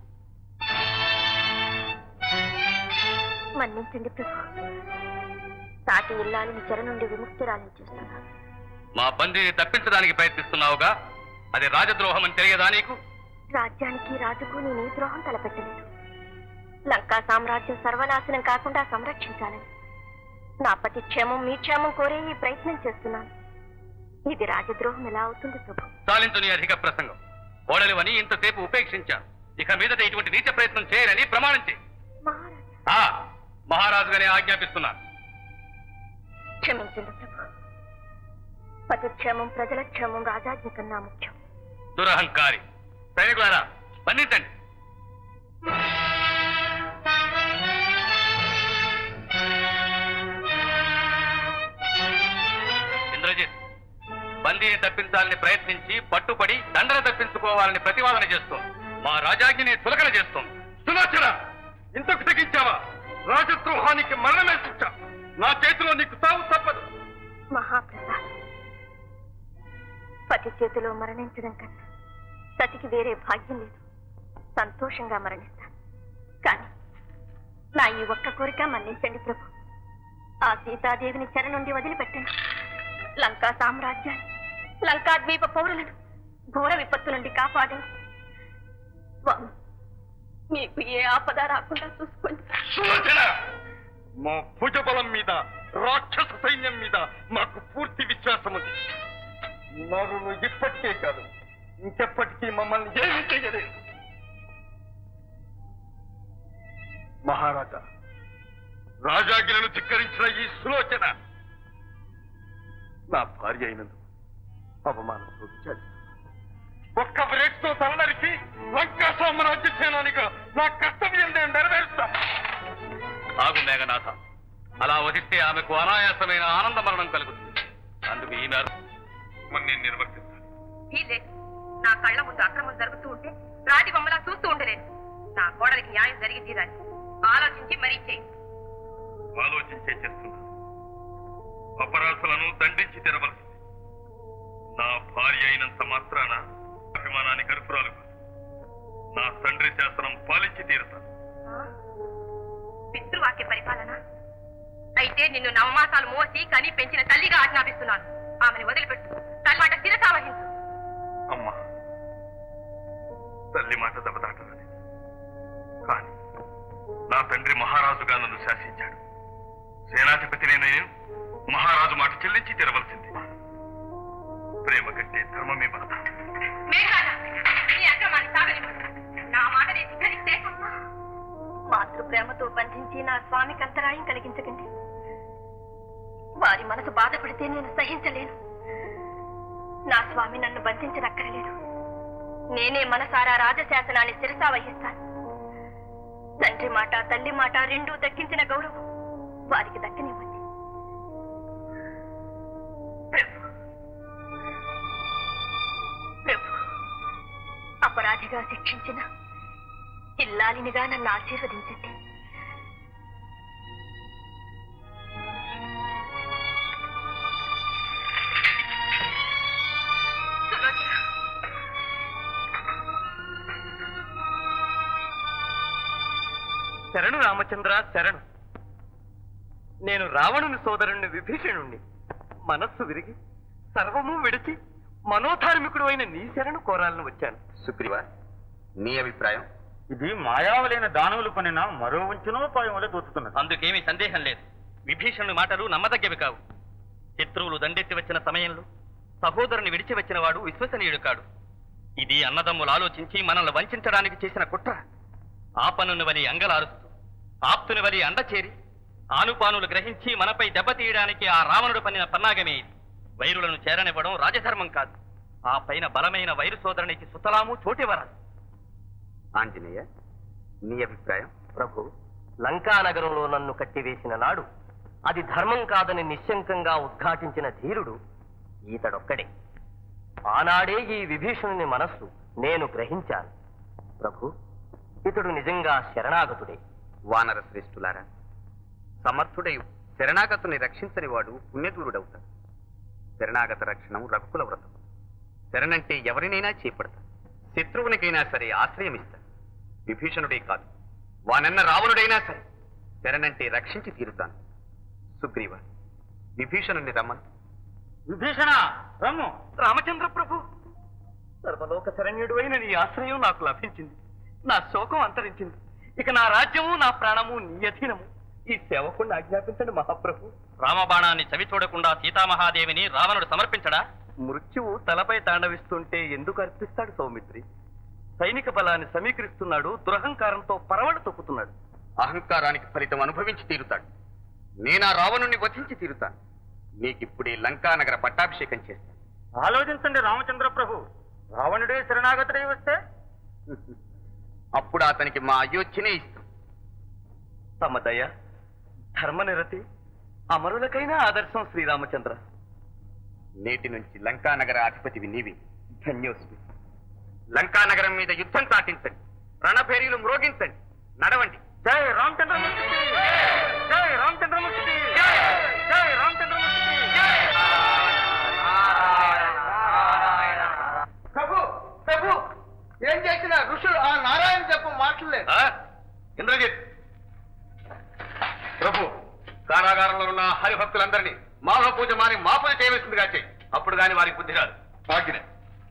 మన్నించండి ప్రభు సాటి ఇల్లాలని చెర నుండి విముక్తురాలని చూస్తున్నాను మా బందీని తప్పించడానికి ప్రయత్నిస్తున్నావుగా అది రాజద్రోహం అని తెలియదా నీకు రాజ్యానికి రాజుకు నేను ఈ ద్రోహం తలపెట్టలేదు లంకా సామ్రాజ్యం సర్వనాశనం కాకుండా సంరక్షించాలని నా పతి క్షేమం మీ క్షేమం కోరే ఈ ప్రయత్నం చేస్తున్నాను ఇది రాజద్రోహం ఎలా అవుతుంది ప్రభు చాలించు నీ అధిక ప్రసంగం ఓడలివని ఇంతసేపు ఉపేక్షించాను ఇక మీదట ఇటువంటి నీచ ప్రయత్నం చేయరని ప్రమాణం చేయి ఆ, మహారాజుగానే ఆజ్ఞాపిస్తున్నాను క్షమించండి ప్రభు పతి క్షేమం ప్రజల క్షేమం రాజాజ్ఞ కన్నా ముఖ్యం దురహంకారి సైనికులారా బంధించండి ఇంద్రజిత్ బందీని తప్పించాలని ప్రయత్నించి పట్టుబడి దండన తప్పించుకోవాలని ప్రతివాదన చేస్తోంది మా రాజాజ్ఞని చులకన చేస్తోంది సులోచన ఇంతకు తెగించావా రాజద్రోహానికి మరణమే శిక్ష నా చేతిలో నీకు తావు తప్పదు మహాప్రసాద్ పతి చేతిలో మరణించడం కన్నా సతికి వేరే భాగ్యం లేదు సంతోషంగా మరణిస్తాను కానీ నా ఈ ఒక్క కోరిక మన్నించండి ప్రభు ఆ సీతాదేవిని చెర నుండి వదిలిపెట్టండి లంకా సామ్రాజ్యాన్ని లంకా ద్వీప పౌరులను ఘోర విపత్తు నుండి కాపాడండి స్వామి మీకు ఏ ఆపద రాకుండా చూసుకోండి సులోచన మా భుజబలం మీద రాక్షస సైన్యం మీద మాకు పూర్తి విశ్వాసం ఉంది నరులు ఇప్పటికే కాదు ఇంకెప్పటికీ మమ్మల్ని ఏమీ చేయలేదు మహారాజా రాజాగిలను ధిక్కరించిన ఈ సులోచన నా భార్య అయినందుకు అవమానంతో విచారిస్తున్నాను ఒక్క బ్రేక్ తో తలనరికి లంకా సామ్రాజ్య సేనానిగా నా కర్తవ్యం నేను నెరవేరుస్తా ఆగు మేఘనాథ అలా వధిస్తే ఆమెకు అనాయాసమైన ఆనంద మరణం కలుగుతుంది అందుకు ఈ మేరకు మరి నేను నిర్వర్తిస్తాను వీలే నా కళ్ళ ముందు అక్రమం జరుగుతూ ఉంటే రాతి బొమ్మలా చూస్తూ ఉండలేను నా కోడలికి న్యాయం జరిగి తీరాలి ఆలోచించి మరీ చేయి ఆలోచించే చేస్తున్నాను అపరాధులను దండించి తెరవలసింది నా భార్య అయినంత మాత్రాన అభిమానాన్ని గరుపురాలు కాదు. నా తండ్రి శాసనం పాలించి తీరుతాను పితృవాక్య పరిపాలన అయితే నిన్ను నవమాసాలు మోసి కని పెంచిన తల్లిగా ఆజ్ఞాపిస్తున్నాను ఆమెను వదిలిపెట్టు తల్లి మాట శిరసావహించు అమ్మా తల్లి మాట దెబ్బతాటలేదు కానీ నా తండ్రి మహారాజుగా నన్ను శాసించాడు సేనాధిపతిని నేను మహారాజు మాట చెల్లించి తెరవలసింది ప్రేమ కంటే ధర్మమే బలత మేఘరాజా నీ అక్రమాన్ని సాగనివ్వు నా మాటని ధిక్కరిస్తే మాతృ ప్రేమతో బంధించి నా స్వామికి అంతరాయం కలిగించకండి వారి మనసు బాధపడితే నేను సహించలేను నా స్వామి నన్ను బంధించనక్కరలేదు నేనే మనసారా రాజశాసనాన్ని శిరసా వహిస్తాను తండ్రి మాట తల్లి మాట రెండూ దక్కించిన గౌరవం వారికి దక్కనివ్వండి ప్రభు ప్రభు అపరాధిగా శిక్షించిన ఇల్లాలినిగా నన్ను ఆశీర్వదించండి సులోచన శరణు రామచంద్ర శరణు నేను రావణుని సోదరుణ్ణి విభీషణుణ్ణి మనస్సు విరిగి సర్వము విడిచి మనోధార్మికుడు అయిన నీ శరణు కోరాలని వచ్చాను సుగ్రీవ నీ అభిప్రాయం ఇది మాయావలైన దానవులు పనిన మరో వంచనోపాయం వల్ల తోచుతున్నది అందుకేమీ సందేహం లేదు విభీషణుని మాటలు నమ్మదగ్గవి కావు శత్రువులు దండెత్తి వచ్చిన సమయంలో సహోదరుని విడిచి వచ్చిన వాడు విశ్వసనీయుడు కాడు ఇది అన్నదమ్ములు ఆలోచించి మనల్ని వంచడానికి చేసిన కుట్ర ఆపనుని వలి అంగలారుస్తూ ఆప్తుని వలి అండచేరి ఆనుపానులు గ్రహించి మనపై దెబ్బతీయడానికి ఆ రావణుడు పన్నిన పన్నాగమే ఇది వైరులను చేరనివ్వడం రాజధర్మం కాదు ఆ పైన బలమైన వైరు సోదరునికి సుతలాము చోటివరాదు ఆంజనేయ నీ అభిప్రాయం ప్రభు లంకానగరంలో నన్ను కట్టివేసిన నాడు అది ధర్మం కాదని నిశ్శంకంగా ఉద్ఘాటించిన ధీరుడు ఈతడొక్కడే ఆనాడే ఈ విభీషణుని మనస్సు నేను గ్రహించాను ప్రభు ఇతడు నిజంగా శరణాగతుడే వానర శ్రేష్ఠులారా సమర్థుడై శరణాగతుని రక్షించని వాడు పుణ్యదూరుడవుతాడు శరణాగత రక్షణం రఘుకుల వ్రతం శరణంటే ఎవరినైనా చేపడతాడు శత్రువునికైనా సరే ఆశ్రయమిస్తాడు విభీషణుడే కాదు వానన్న రావణుడైనా సరే శరణంటే రక్షించి తీరుతాను సుగ్రీవ విభీషణుని రమ్మను విభీషణ రమ్ము రామచంద్ర ప్రభు సర్వలోక శరణ్యుడు అయిన నీ ఆశ్రయం నాకు లభించింది నా శోకం అంతరించింది ఇక నా రాజ్యము నా ప్రాణము నీ అధీనము ఈ సేవకుణ్ణి ఆజ్ఞాపించండి మహాప్రభు రామబాణాన్ని చవి చూడకుండా సీతామహాదేవిని రావణుడు సమర్పించడా మృత్యువు తలపై తాండవిస్తుంటే ఎందుకు అర్పిస్తాడు సౌమిత్రి సైనిక బలాన్ని సమీకరిస్తున్నాడు దురహంకారంతో పరవడు తొక్కుతున్నాడు అహంకారానికి ఫలితం అనుభవించి తీరుతాడు నేనా రావణుణ్ణి వధించి తీరుతాను నీకిప్పుడే లంకానగర పట్టాభిషేకం చేస్తాను ఆలోచించండి రామచంద్ర ప్రభు రావణుడే శరణాగతుడై వస్తే అప్పుడు అతనికి మా అయోధ్యనే ఇస్తాం తమ దయ ధర్మనిరతి అమరులకైనా ఆదర్శం శ్రీరామచంద్ర నేటి నుంచి లంకానగర అధిపతివి నీవి ధన్యోస్మి లంకానగరం మీద యుద్ధం సాటించండి రణభేరీలు మ్రోగించండి నడవండి జై రామచంద్రమూర్తి జై రామచంద్రమూర్తి జై రామచంద్రమూర్తి ప్రభు ప్రభు ఏం చేసిన ఋషులు ఆ నారాయణ జపం మాట్లాడలేదు ఇంద్రజిత్ ప్రభు కారాగారంలో ఉన్న హరిభక్తులందరినీ మాధవ పూజ మాని మా పూజ చేయవలసిందిగా చేయి అప్పుడు గాని వారికి బుద్ధి రాదు భాగ్యనే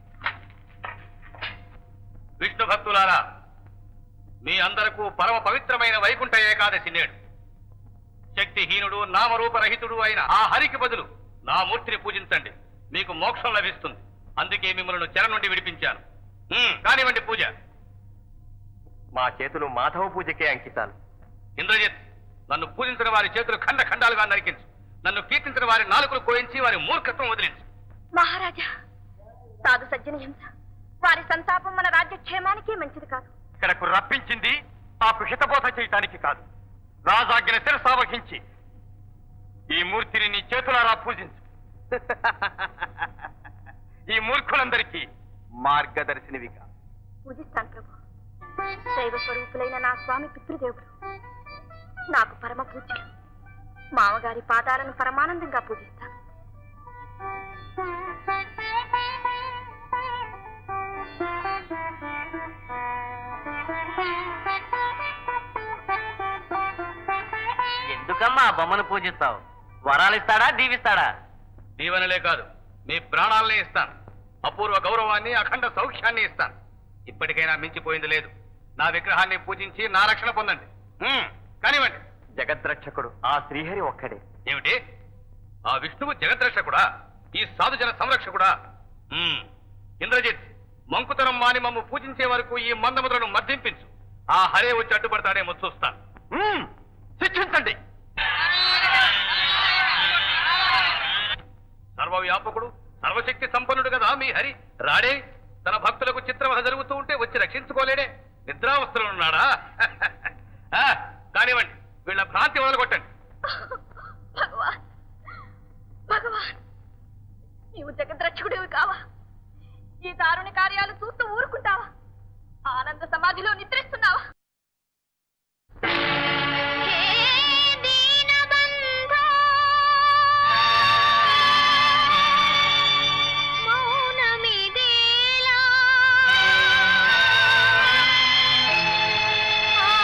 విష్ణు భక్తులారా మీ అందరకు పరమ పవిత్రమైన వైకుంఠ ఏకాదశి నేడు శక్తిహీనుడు నామరూపరహితుడు అయిన ఆ హరికి బదులు నా మూర్తిని పూజించండి మీకు మోక్షం లభిస్తుంది అందుకే మిమ్మల్ని చెర నుండి విడిపించాను ఉమ్, కానివ్వండి పూజ మా చేతులు మాధవ పూజకే అంకితాలు ఇంద్రజిత్ నన్ను పూజించిన వారి చేతులు ఖండ ఖండాలుగా నరికించు నన్ను కీర్తించిన వారి నాలుకలు కోయించి వారి మూర్ఖత్వం వదిలించు మహారాజా సాధు సజ్జన హింస వారి సంతాపం మన రాజ్యక్షేమానికి మంచిది కాదు ఇక్కడకు రప్పించింది ఆ హితబోధ చేయటానికి కాదు రాజాజ్ఞ శిరసావహించి ఈ మూర్తిని నీ చేతులారా పూజించు ఈ మూర్ఖులందరికీ మార్గదర్శినివిగా పూజిస్తాను ప్రభు దైవ స్వరూపులైన నా స్వామి పితృదేవుడు నాకు పరమ పూజ్యులు మామగారి పాదాలను పరమానందంగా పూజిస్తాను ఎందుకమ్మా ఆ బొమ్మను పూజిస్తావు వరాలు ఇస్తాడా దీవిస్తాడా దీవెనలే కాదు మీ ప్రాణాలనే ఇస్తాను అపూర్వ గౌరవాన్ని అఖండ సౌఖ్యాన్ని ఇస్తాను ఇప్పటికైనా మించిపోయింది లేదు నా విగ్రహాన్ని పూజించి నా రక్షణ పొందండి ఉమ్, కానివ్వండి జగద్రక్షకుడు ఆ శ్రీహరి ఒక్కడే ఏమిటి ఆ విష్ణువు జగద్రక్షకుడా ఈ సాధుజన సంరక్షకుడా ఉమ్, ఇంద్రజిత్ మంకుతరం మాని మమ్ము పూజించే వరకు ఈ మందముద్రను మర్దింపించు ఆ హరే వచ్చి అడ్డుపడతాడేమో చూస్తాను ఉమ్, శిక్షించండి సర్వవ్యాపకుడు సర్వశక్తి సంపన్నుడు కదా మీ హరి రాడే తన భక్తులకు చిత్రవధ జరుగుతూ ఉంటే వచ్చి రక్షించుకోలేడే నిద్రావస్థలున్నాడా ఆ, కానివ్వండి వీళ్ళ భ్రాంతి వదలగొట్టండి భగవాన్ భగవాన్ నీవు జగద్రక్షకుడివి కావా ఈ దారుణ కార్యాలు చూస్తూ ఊరుకుంటావా ఆనంద సమాధిలో నిద్రిస్తున్నావా ఆ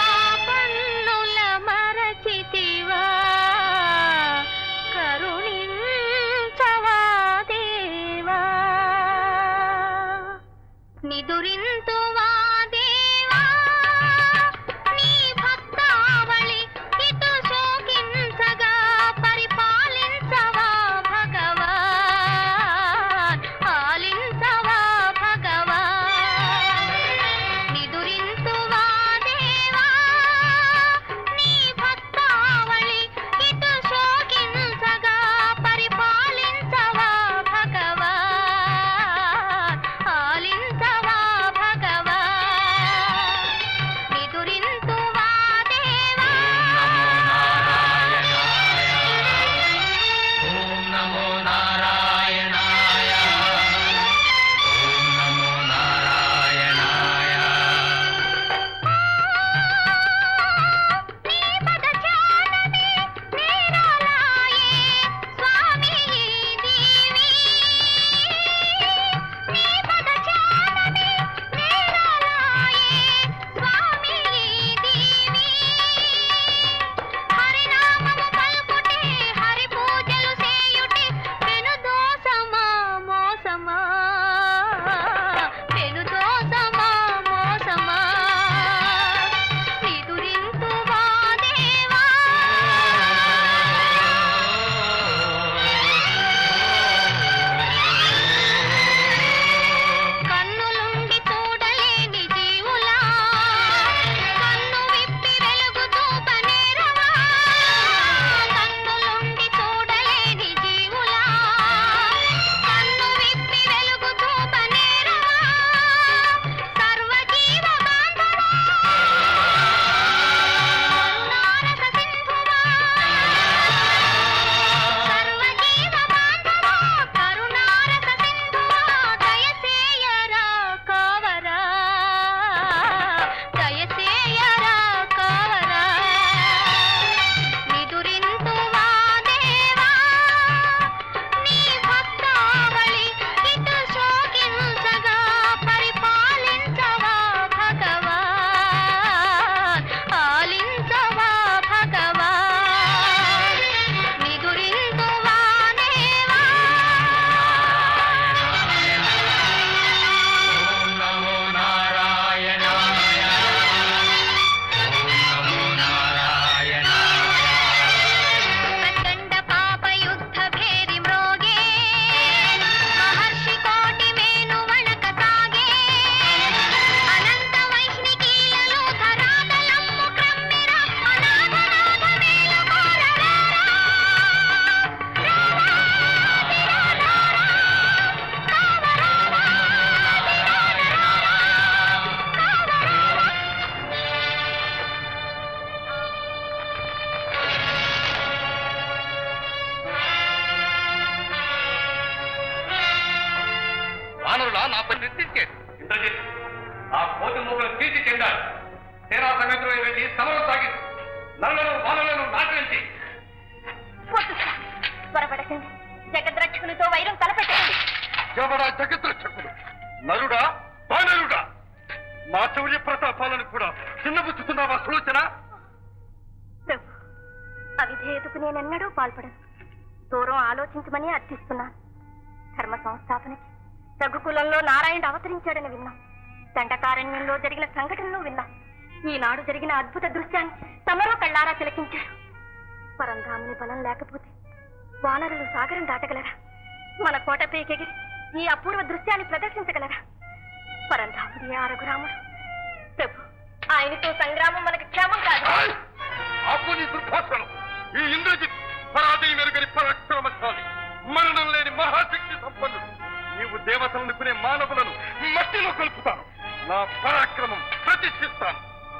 కోతి మూకలు తీర్చి చెందాలి సేనా సమేతమై వెళ్ళి సమరం సాగింది నల్లను వానలను నాశనం చేయి వద్దు సార్. త్వరపడకండి జగద్రక్షకునితో వైరం తలపెట్టండి ఎవడా జగద్రక్షకుడు నరుడా బానరుడా మా శౌర్య ప్రతాపాలను కూడా చిన్నబుచ్చుతున్నావా సులోచన ప్రభు అవిధేయతకు నేనెన్నడూ పాల్పడను దూరం ఆలోచించమని అర్థిస్తున్నాను ధర్మ సంస్థాపనకి రఘుకులంలో నారాయణుడు అవతరించాడని విన్నాం దండకారణ్యంలో జరిగిన సంఘటనలు విన్నాం ఈనాడు జరిగిన అద్భుత దృశ్యాన్ని తమలో కళ్ళారా తిలకించారు పరంధాముని బలం లేకపోతే వానరులు సాగరం దాటగలరా మన కోటపైకెగిరి ఈ అపూర్వ దృశ్యాన్ని ప్రదర్శించగలరా పరంధాముడి ఆ రఘురాముడు ప్రభు ఆయనతో సంగ్రామం మనకి క్షేమం కాదు ఆపు నీ దుర్భాషణం ఈ ఇంద్రజిత్ పరాజయం ఎరుగని పరాక్రమశాలి మరణం లేని మహాశక్తి సంపన్నుడు నీవు దేవతలను అనుకునే మానవులను మట్టిలో కలుపుతాను నా పరాక్రమం ప్రతిష్ఠిస్తాను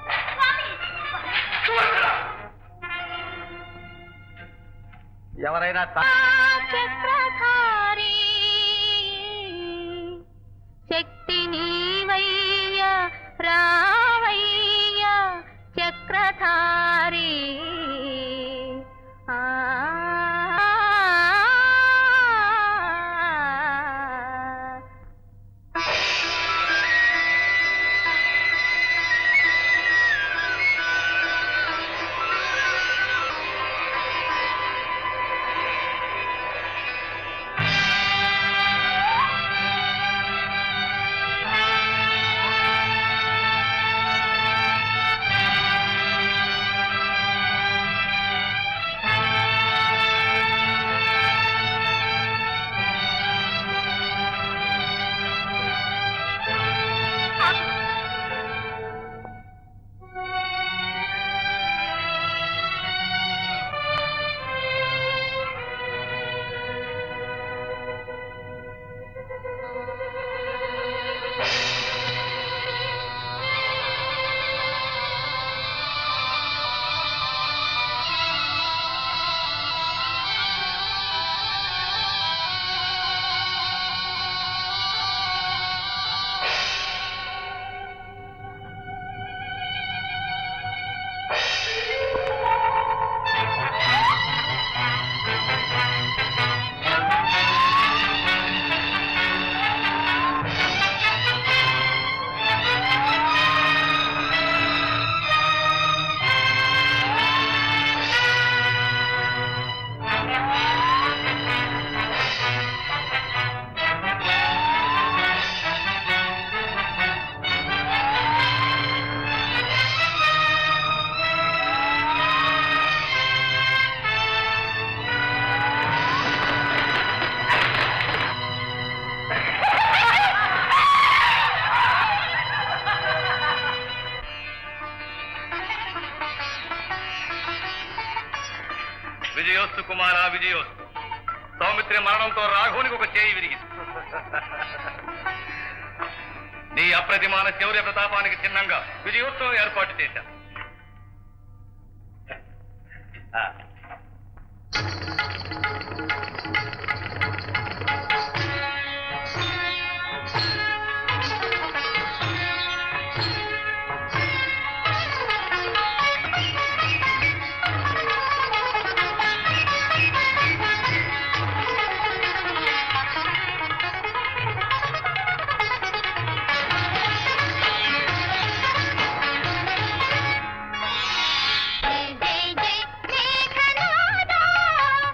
ఎవరైనా చక్రధారి శక్తి నీవయ్యా రావయ్యా చక్రధారి ఆ విజయోస్తు కుమార విజయోస్తు సౌమిత్రి మరణంతో రాఘవునికి ఒక చేయి విరిగింది నీ అప్రతిమాన శౌర్య ప్రతాపానికి చిహ్నంగా విజయోత్సవం ఏర్పాటు చేశాం ఆ. జై జై మేఘనాదా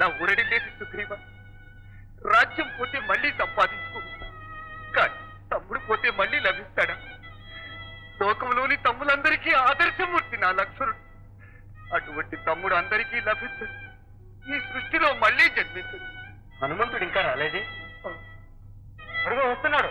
ఎలా ఊరడిల్లేది సుగ్రీవ రాజ్యం పోతే మళ్ళీ సంపాదించుకో కానీ తమ్ముడు పోతే మళ్ళీ లభిస్తాడా లోకంలోని తమ్ములందరికీ ఆదర్శమూర్తి నా లక్ష్మణుడు అటువంటి తమ్ముడు అందరికీ లభించడు ఈ సృష్టిలో మళ్ళీ జన్మించడు హనుమంతుడు ఇంకా రాలేదే అడుగు వస్తున్నాడు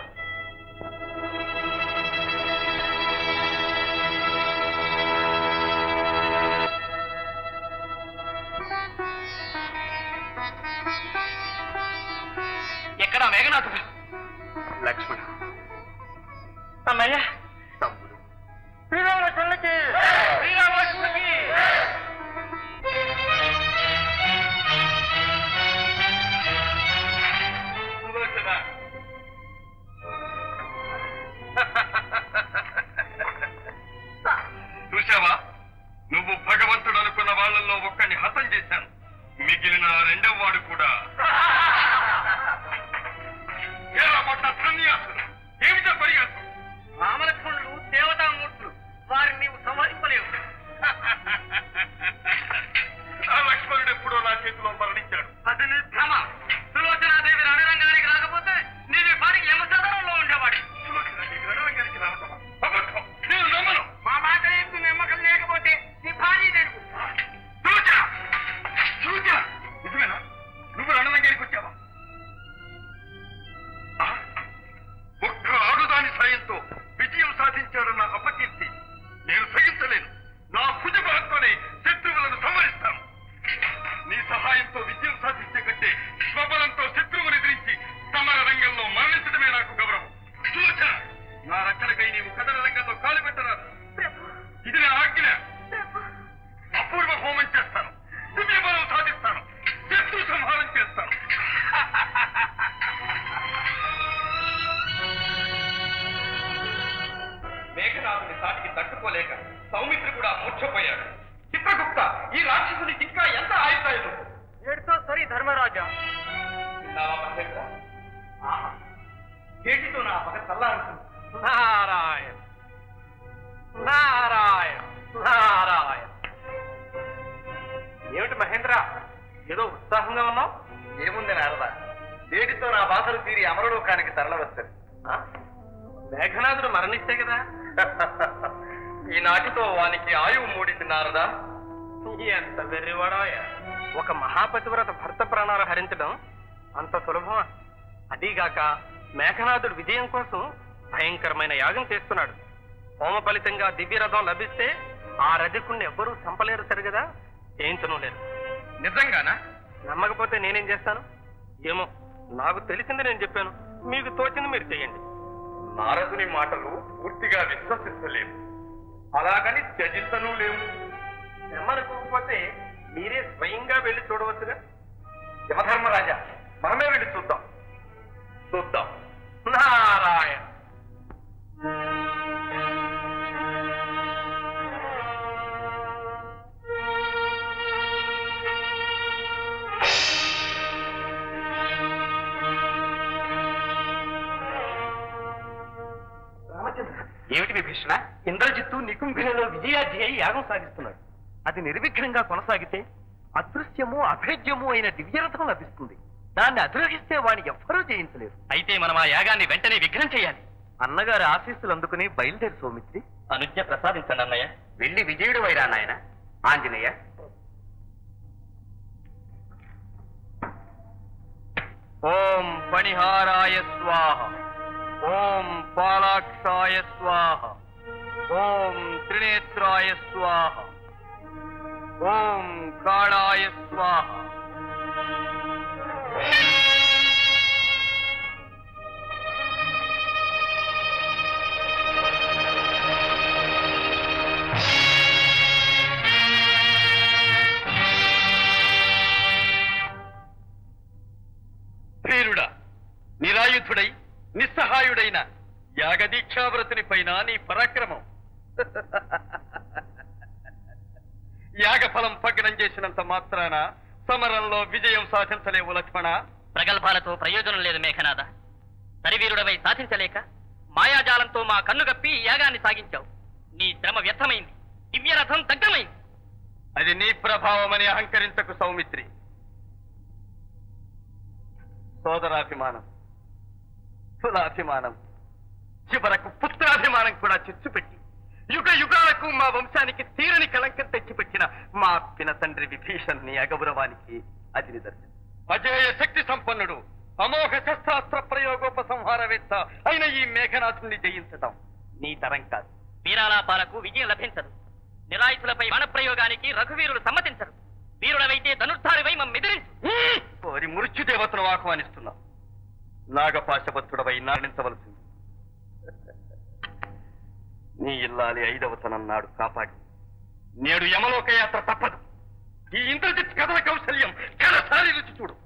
ఎక్కడ మేఘనాథుడు లక్ష్మణ అన్నయ్య తమ్ముడు శ్రీరామలక్ష్మణులకి శ్రీరామలక్ష్మణులకి సులోచన చూశావా నువ్వు భగవంతుడు అనుకున్న వాళ్ళల్లో ఒక్కడిని హతం చేశాను మిగిలిన ఆ రెండవ వాడు కూడా ఎలా పడ్డ సన్యాసులు ఏమిటో పరిగెత్తు రామలక్ష్మణులు దేవతామూర్తులు వారిని నీవు సంహరింపలేవు ఆ లక్ష్మణుడు ఎప్పుడో నా చేతిలో మరణించాడు అది నీ భ్రమ సులోచనాదేవి రణరంగానికి రాకపోతే నీవి పాడి యమసదనంలో ఉండేవాడి సులోచనాదేవి రణరంగానికి రావటమా? అబద్ధం. నేను నమ్మను మా మాట ఎందు నమ్మకం లేకపోతే నీ భార్య తెలుగు సులోచన సులోచన నిజమేనా నువ్వు రణరంగానికి వచ్చావా ఆ? ఒక్క ఆడుదాని సాయంతో విజయం సాధించాడన్న అపకీర్తి నేను సహించలేను నా భుజబలంతోనే శత్రువులను సంహరిస్తాను నీ సహాయంతో విజయం సాధించే కంటే స్వబలంతో శత్రువుని ఎదిరించి సమర రంగంలో మరణించడమే నాకు గౌరవం సులోచన నా రక్షణకై నీవు కథన రంగంలో కాలు పెట్టరాదు ఇది నా ఆజ్ఞ అపూర్వ హోమం చేస్తాను దివ్య బలం సాధిస్తాను శత్రు సంహారం చేస్తాను మేఘనాథుని సాటికి తట్టుకోలేక సౌమిత్రి కూడా మూర్ఛపోయాడు చిత్రగుప్త ఈ రాక్షసునికి ఇంకా ఎంత ఆయుధాయులు ఏడుతో సరి ధర్మరాజా విన్నావా మహేంద్ర ఆహా చేతితో నా పగ చల్లారుతుంది నారాయణ నారాయణ నారాయణ ఏమిటి మహేంద్ర ఏదో ఉత్సాహంగా ఉన్నావు ఏముంది నారద వేడితో నా బాధలు తీరి అమరలోకానికి తరలవచ్చారు ఆ? మేఘనాథుడు మరణిస్తే కదా ఈనాటితో వానికి ఆయువు మూడింది నారదా ఎంత వెర్రివాడాయ ఒక మహాపతివ్రత భర్త ప్రాణాలు హరించడం అంత సులభమా అదీగాక మేఘనాథుడు విజయం కోసం భయంకరమైన యాగం చేస్తున్నాడు హోమ ఫలితంగా దివ్యరథం లభిస్తే ఆ రజకుణ్ణి ఎవ్వరూ చంపలేరు సరిగదా చేయించను లేరు నిజంగానా నమ్మకపోతే నేనేం చేస్తాను ఏమో నాకు తెలిసింది నేను చెప్పాను మీకు తోచింది మీరు చేయండి నారదుని మాటలు పూర్తిగా విశ్వసించలేము అలాగని త్యజించను లేవు నమ్మకపోతే మీరే స్వయంగా వెళ్ళి చూడవచ్చుగా యమధర్మరాజా మనమే వెళ్ళి చూద్దాం చూద్దాం నారాయణ ఏమిటి విభీషణ ఇంద్రజిత్తు నికుంభిలో విజయాధ్యాయి యాగం సాగిస్తున్నాడు అది నిర్విఘ్నంగా కొనసాగితే అదృశ్యము అభేద్యము అయిన దివ్యరథం లభిస్తుంది దాన్ని అధిరోహిస్తే వాణ్ణి ఎవ్వరూ జయించలేరు అయితే మనం ఆ యాగాన్ని వెంటనే విఘ్నం చేయాలి అన్నగారి ఆశీస్సులు అందుకుని బయలుదేరి సౌమిత్రి అనుజ్ఞ ప్రసాదించండి అన్నయ్య వెళ్ళి విజయుడు వైరా నాయన ఆంజనేయ ఓం పణిహారాయ స్వాహ ఓం పాలాక్షాయ స్వాహ ఓం త్రినేత్రాయ స్వాహ ఓం కాళాయ స్వాహ ధీరుడా నిరాయుధుడై నిస్సహాయుడైన యాగదీక్షావ్రతుని పైన నీ పరాక్రమం యాగఫలం భగ్నం చేసినంత మాత్రాన సమరంలో విజయం సాధించలేవు లక్ష్మణ ప్రగల్భాలతో ప్రయోజనం లేదు మేఘనాథ సరివీరుడవై సాధించలేక మాయాజాలంతో మా కన్నుగప్పి ఈ యాగాన్ని సాగించావు నీ శ్రమ వ్యర్థమైంది దివ్యరథం దగ్ధమైంది అది నీ ప్రభావమని అహంకరించకు సౌమిత్రి సోదరాభిమానం కులాభిమానం చివరకు పుత్రాభిమానం కూడా చిచ్చుపెట్టి యుగ యుగాలకు మా వంశానికి తీరని కళంకం తెచ్చిపెట్టిన మా పిన తండ్రి విభీషణ్ణి అగౌరవానికి అది నిదర్శనం అజేయ శక్తి సంపన్నుడు అమోఘ శస్త్రాస్త్ర ప్రయోగోపసంహారవేత్త అయిన ఈ మేఘనాథుణ్ణి జయించటం నీ తరం కాదు వీరాలాపాలకు విజయం లభించదు నిరాయుధులపై ప్రయోగానికి రఘువీరులు సమ్మతించరు వీరుడవైతే ధనుర్ధారివై మమ్మెదిరించు కోరి మృత్యుదేవతను ఆహ్వానిస్తున్నాం నాగపాశబద్ధుడవై నారణించవలసింది నీ ఇల్లాలి ఐదవతనన్నాడు కాపాడి నేడు యమలోక యాత్ర తప్పదు ఈ ఇంద్రజిత్ కథల కౌశల్యం కడసారి రుచి చూడు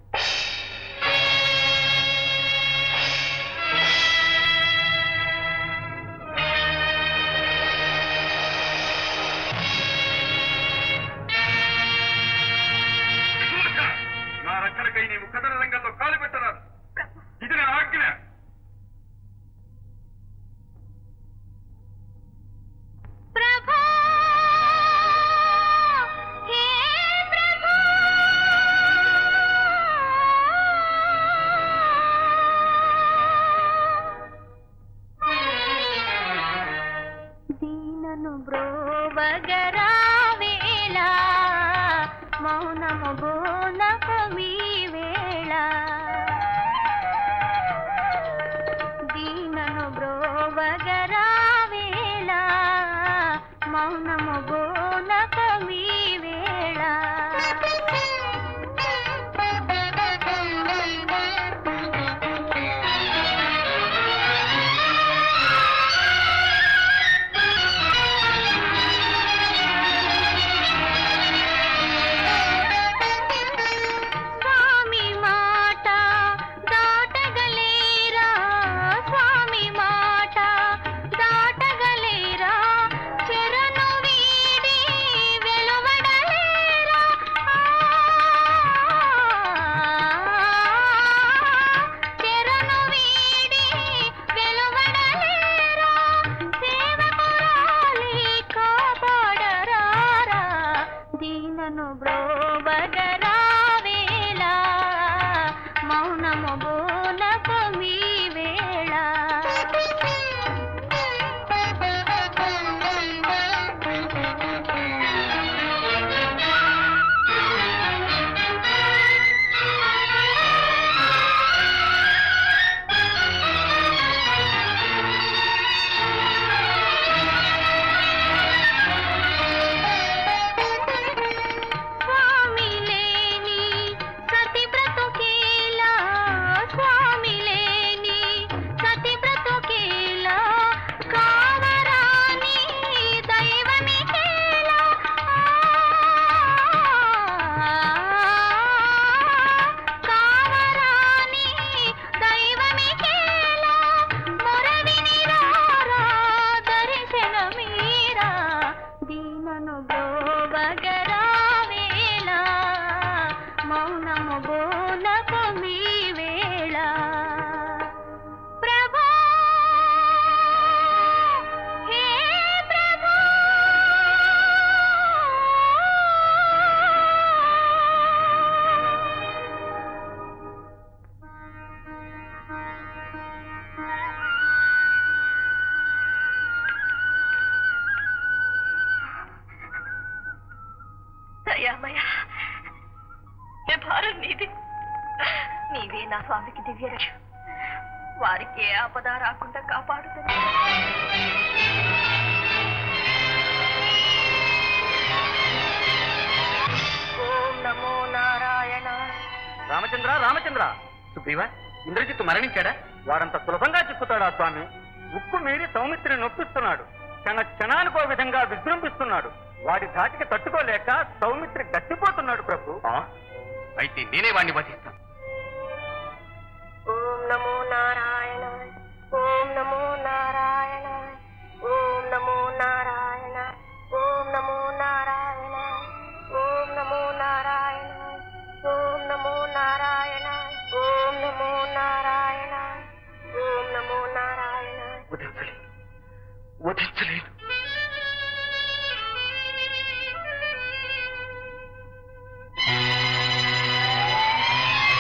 నా రక్షణకై నీవు కథన రంగంలో కాలు పెట్టరాదు ఇది నా ఆజ్ఞ ప్రభా హే ప్రభా దీనను బ్రోవగరా వేళ మౌనము బోనకవి వేళ దీనను బ్రోవగరా వేళ మౌనము బోనకవి వేళ స్వామి మాట దాటగలేరా స్వామి మాట దాటగలేరా చెరను వీడి వెలువడలేరా చెరను వీడి వెలువడలేరా సేవకురాలి కాపాడరారా దీనను బ్రోవగరా వేళ మౌనము బోనకు మీ వేళ స్వామి లేని సతి బ్రతుకేలా స్వామి లేని సతి బ్రతుకేలా కావరాని దైవమికేలా కావరాని దైవమికేలా మొరవిని రారా దర్శనమీరా దీనను బ్రోవగరా వేళ మౌనము బోనకు మీ వేళ ప్రభా హే ప్రభా దయామయ ఏ భారం నీది నీవే నా స్వామికి దివ్య రక్ష వారికి ఏ ఆపద రాకుండా కాపాడుతుంది ఓం నమో నారాయణ రామచంద్ర రామచంద్ర సుగ్రీవా ఇంద్రజిత్తు మరణించాడా వాడంత సులభంగా చిక్కుతాడా స్వామి ఉక్కు మీరి సౌమిత్రిని నొప్పిస్తున్నాడు క్షణ క్షణానికో విధంగా విజృంభిస్తున్నాడు వాడి ధాటికి తట్టుకోలేక సౌమిత్రి గట్టిపోతున్నాడు ప్రభు అయితే నేనే వాణ్ణి వధిస్తాను ఓం నమో నారాయణ ఓం నమో నారాయణ ఓం నమో నారాయణ ఓం నమో నారాయణ ఓం నమో నారాయణ ఓం నమో నారాయణ ఓం నమో నారాయణ ఓం నమో నారాయణ వధించలేదు వధించలేదు ఆ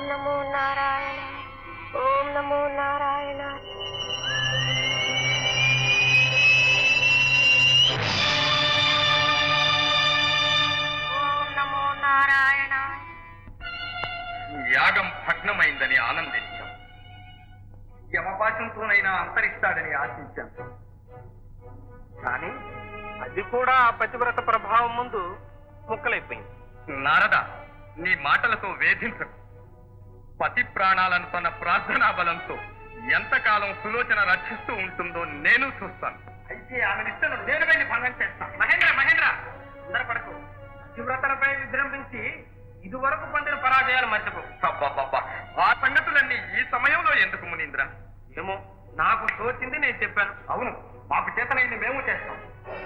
నమో నారాయణ ఓం నమో నారాయణ ఓం నమో నారాయణ యాగం భగ్నమైందని ఆనందించాం యమపాశంతోనైనా అంతరిస్తాడని ఆశించాం కానీ అది కూడా ఆ పతివ్రత ప్రభావం ముందు ముక్కలైపోయింది నారద నీ మాటలతో వేధించకు పతి ప్రాణాలను తన ప్రార్థనా బలంతో ఎంతకాలం సులోచన రక్షిస్తూ ఉంటుందో నేను చూస్తాను అయితే ఆమె నిష్టను నేను వెళ్ళి భంగం చేస్తాను మహేంద్ర మహేంద్ర తొందరపడకు పతివ్రతలపై విజృంభించి ఇదివరకు పొందిన పరాజయాలు మర్చిపో అబ్బబ్బబ్బా, ఆ సంగతులన్నీ ఈ సమయంలో ఎందుకు మునీంద్ర ఏమో నాకు తోచింది నేను చెప్పాను అవును మాకు చేతనైంది మేము చేస్తాం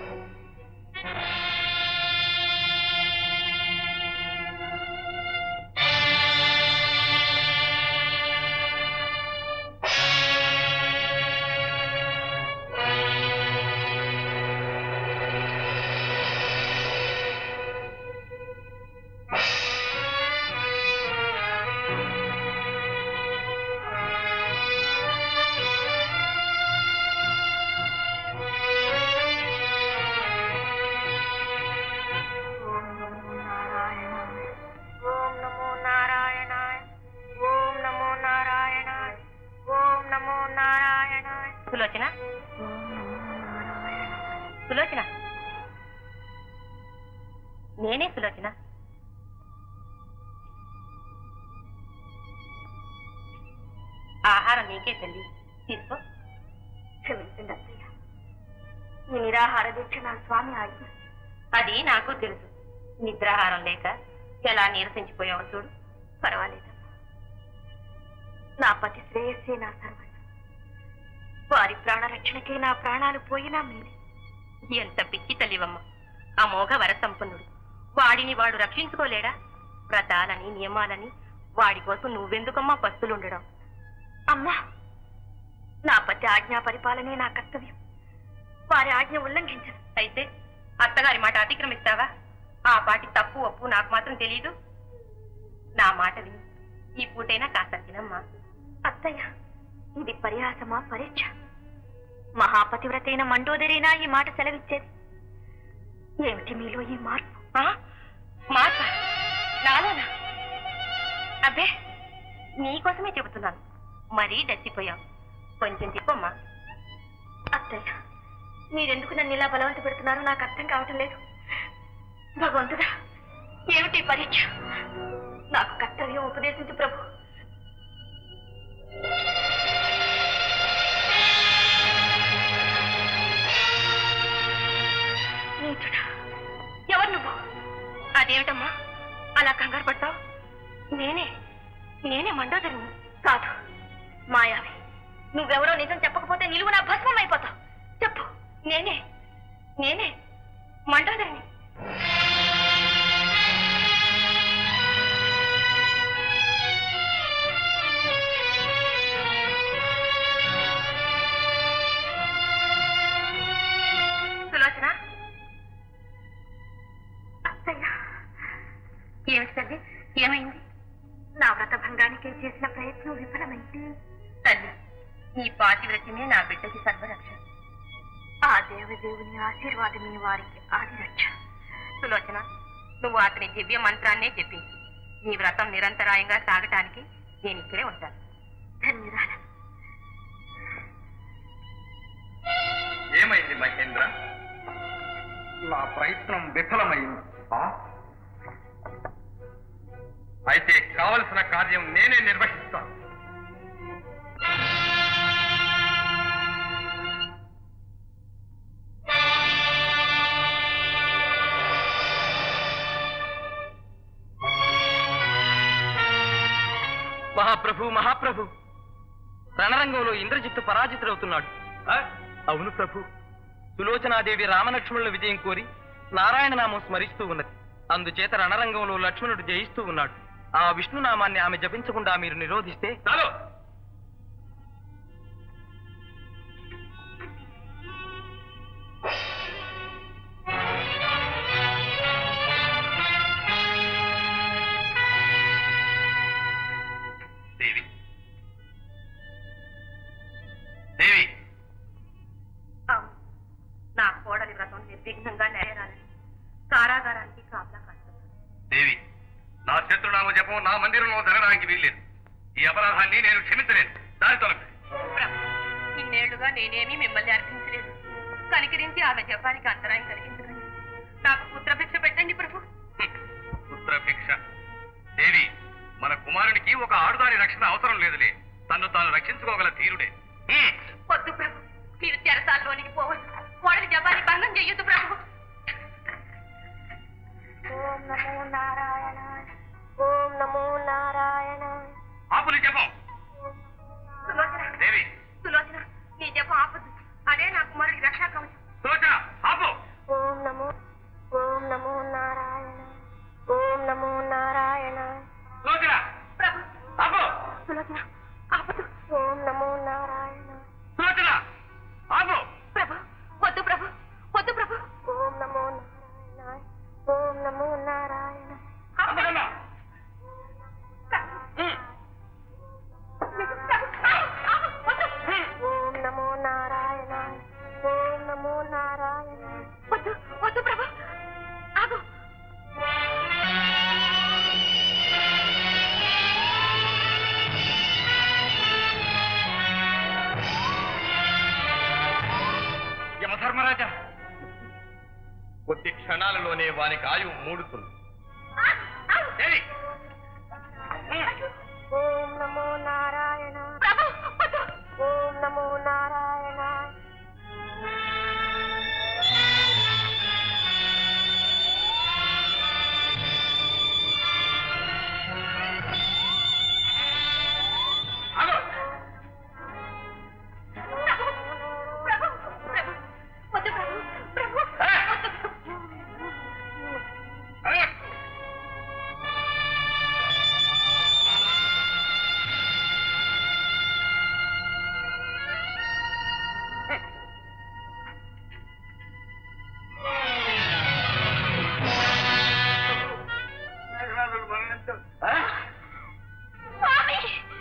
ఓం నమో నారాయణ ఓం నమో నారాయణ ఓం నమో నారాయణ సులోచన సులోచన నేనే సులోచన ఆహారం నీకే తల్లి తీసుకో క్షమించండి అత్తయ్య ఈ నిరాహార దీక్ష నా స్వామి ఆజ్ఞ అది నాకు తెలుసు నిద్రాహారం లేక ఎలా నీరసించిపోయావో చూడు పర్వాలేదమ్మా నా పతి శ్రేయస్సే నా సర్వస్వం వారి ప్రాణరక్షణకే నా ప్రాణాలు పోయినా మేలే ఎంత పిచ్చి తల్లివమ్మ అమోఘ వర సంపన్నుడు వాడిని వాడు రక్షించుకోలేడా వ్రతాలని నియమాలని వాడి కోసం నువ్వెందుకమ్మా పస్తులుండడం అమ్మా నా పతి ఆజ్ఞా పరిపాలనే నా కర్తవ్యం వారి ఆజ్ఞ ఉల్లంఘించదు అయితే అత్తగారి మాట అతిక్రమిస్తావా ఆ పాటి తప్పు ఒప్పు నాకు మాత్రం తెలీదు నా మాట విని ఈ పూటైనా కాస్త తినమ్మా అత్తయ్య ఇది పరిహాసమా పరీక్ష మహాపతివ్రతైన మండోదరేనా ఈ మాట సెలవిచ్చేది ఏమిటి మీలో ఈ మార్పు ఆ? మాట నాలోనా అబ్బే నీకోసమే చెబుతున్నాను మరీ డచ్చిపోయావు కొంచెం తిప్పమ్మా అత్తయ్య మీరెందుకు నన్ను ఇలా బలవంత పెడుతున్నారో నాకు అర్థం కావటం లేదు భగవంతుడా ఏమిటి ఈ పరీక్ష నాకు కర్తవ్యం ఉపదేశించు ప్రభు నీచుడా ఎవరు నువ్వు అదేమిటమ్మా అలా కంగారు పడతావు నేనే నేనే మండోదరిని కాదు మాయావి నువ్వెవరో నిజం చెప్పకపోతే నిలువు నా భస్మం అయిపోతావు చెప్పు నేనే నేనే మండోదరిని సులోచన అత్తయ్య ఏమిటి తల్లి ఏమైంది నా వ్రత భంగానికి చేసిన ప్రయత్నం విఫలమైంది తల్లి ఈ పాతివ్రత్యమే నా బిడ్డకి సర్వరక్ష ఆ దేవదేవుని ఆశీర్వాదమే వారికి ఆదిరక్ష సులోచన నువ్వు అతని దివ్య మంత్రాన్నే చెప్పించు నీ వ్రతం నిరంతరాయంగా సాగటానికి నేను ఇక్కడే ఉంటాను ధన్యురాలు ఏమైంది మహేంద్ర నా ప్రయత్నం విఫలమైంది ఆ? అయితే కావలసిన కార్యం నేనే నిర్వహిస్తాను మహాప్రభు మహాప్రభు రణరంగంలో ఇంద్రజిత్తు పరాజితుడవుతున్నాడు అవును ప్రభు సులోచనాదేవి రామలక్ష్మణుల విజయం కోరి నారాయణ నామం స్మరిస్తూ ఉన్నది అందుచేత రణరంగంలో లక్ష్మణుడు జయిస్తూ ఉన్నాడు ఆ విష్ణునామాన్ని ఆమె జపించకుండా మీరు నిరోధిస్తే చాలు సహస్రనామ జపం నా మందిరంలో జరగడానికి వీల్లేదు ఈ అపరాధాన్ని నేను క్షమించలేను దారి తొలగి ప్రభు ఇన్నేళ్లుగా నేనేమీ మిమ్మల్ని అర్థించలేదు కనికరించి ఆమె జపానికి అంతరాయం కలిగించకండి నాకు పుత్రభిక్ష పెట్టండి ప్రభు పుత్రభిక్ష దేవి మన కుమారునికి ఒక ఆడుదాని రక్షణ అవసరం లేదులే తన్ను తాను రక్షించుకోగల ధీరుడే హ్మ్. వద్దు ప్రభు మీరు చెరసాల్లోనికి పోవద్దు కోడలి జపాన్ని భంగం చెయ్యొద్దు ప్రభు ఓం నమో నారాయణాయ ఓం నమో నారాయణాయ ఆపుని జపం సులోచన దేవి సులోచన నీ జపం ఆపద్దు అదే నా కుమారుడికి రక్షా కవచం సులోచన ఆపు ఓం నమో ఓం నమో నారాయణ ఓం నమో నారాయణాయ సులోచన ప్రభు ఆపు సులోచన ఆపదు ఓం నమో నారాయణ సులోచన ఆపు ప్రభు వద్దు ప్రభు వద్దు ప్రభు ఓం నమో నారాయణాయ ఓం నమో నారాయణ ఆపదమ్మా. ఓం నమో నారాయణాయ ఓం నమో నారాయణాయ వద్దు వద్దు ప్రభు ఆగు యమధర్మరాజా కొద్ది క్షణాలలోనే వానికి ఆయువు మూడుతుంది దేవి ఓం నమో నారాయణ ప్రభు వద్దు ఓం నమో నారాయణ ఆగు. ప్రభు ప్రభు ప్రభు వద్దు ప్రభు ప్రభు వద్దు ఆగు. ఆ? స్వామి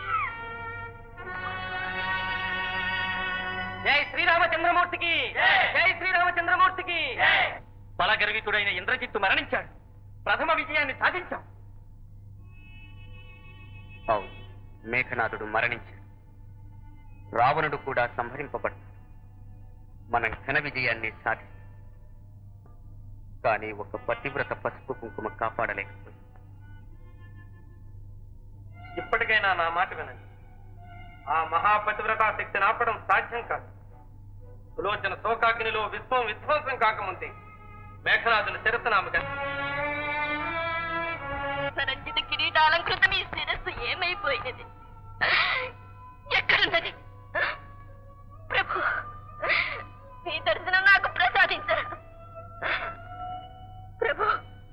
జై శ్రీరామచంద్రమూర్తికి జై శ్రీరామచంద్రమూర్తికి బలగర్వితుడైన ఇంద్రజిత్తు మరణించాడు ప్రథమ విజయాన్ని సాధించాం అవును మేఘనాథుడు మరణించాడు రావణుడు కూడా సంహరింపబడ్డాడు మనం ఘన విజయాన్ని సాధిస్తాం కానీ ఒక పతివ్రత పసుపు కుంకుమ కాపాడలేకపోయింది ఇప్పటికైనా నా మాట వినండి ఆ మహాపతివ్రతా శక్తిని ఆపడం సాధ్యం కాదు సులోచన శోకాగ్నిలో విశ్వం విధ్వంసం కాకముందే మేఘనాథుని శిరస్సునామక సరంజిత కిరీటాలంకృతం ఈ శిరస్సు ఏమైపోయినది ఎక్కడున్నది ప్రభు మీ దర్శనం నాకు ప్రసాదించరా ప్రభు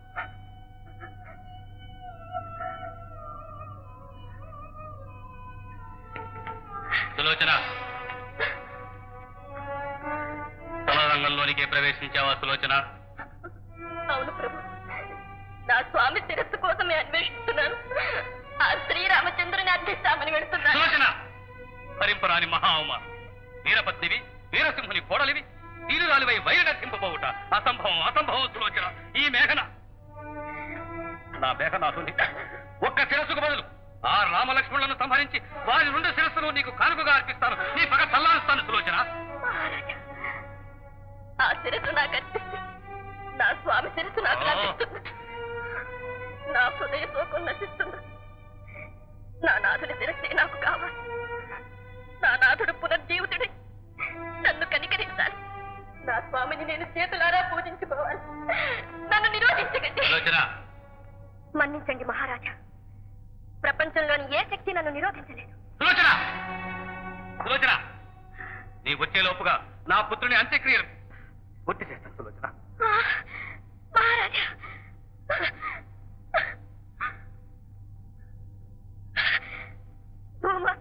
సులోచన రంగంలోనికే ప్రవేశించావా సులోచన అవును ప్రభు నా స్వామి శిరస్సు కోసమే అన్వేషిస్తున్నాను ఆ శ్రీరామచంద్రుని అర్థిస్తామని వెళుతున్నాను సులోచన భరింపరాని మహా అవమానం వీరపత్నివి వీరసింహుని కోడలివి తీరురాలివై వైరి నర్సింపబోవుట అసంభవం అసంభవం సులోచన ఈ మేఘన నా మేఘనాథుని ఒక్క శిరస్సుకు బదులు ఆ రామలక్ష్మణులను సంహరించి వారి రెండు శిరస్సును నీకు కానుకగా అర్పిస్తాను నీ పగ చల్లారుస్తాను సులోచన మహారాజా, ఆ శిరస్సు నాకు అర్పిస్తే నా స్వామి శిరస్సు నాకు ఓ. లభిస్తుంది నా హృదయ శోకం నశిస్తుంది నా నాథుడి శిరస్సే నాకు కావాలి నా నాథుడు పునర్జీవితుడి నన్ను కనికరించాలి నా స్వామిని నేను చేతులారా పూజించుకోవాలి నన్ను నిరోధించకండి సులోచన మన్నించండి మహారాజా ప్రపంచంలోని ఏ శక్తి నన్ను నిరోధించలేదు సులోచన సులోచన నీ వచ్చే లోపుగా నా పుత్రుని అంత్యక్రియలు పూర్తి చేస్తాను సులోచన ఆ, మహారాజా భూమాత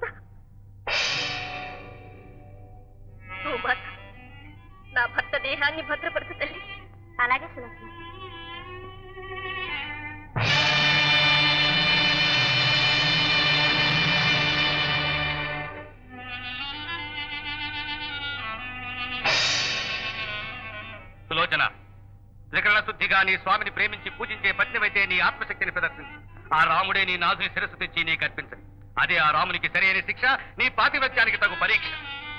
భూమాత నా భర్త దేహాన్ని భద్రపరచు తల్లి అలాగే సులోచన సులోచన త్రికరణ శుద్ధిగా నీ స్వామిని ప్రేమించి పూజించే పత్నివైతే నీ ఆత్మశక్తిని ప్రదర్శించు ఆ రాముడే నీ నాజుని శిరస్సు తెచ్చి నీకు అర్పించని అదే ఆ రామునికి సరైన శిక్ష నీ పాతివత్యానికి తగు పరీక్ష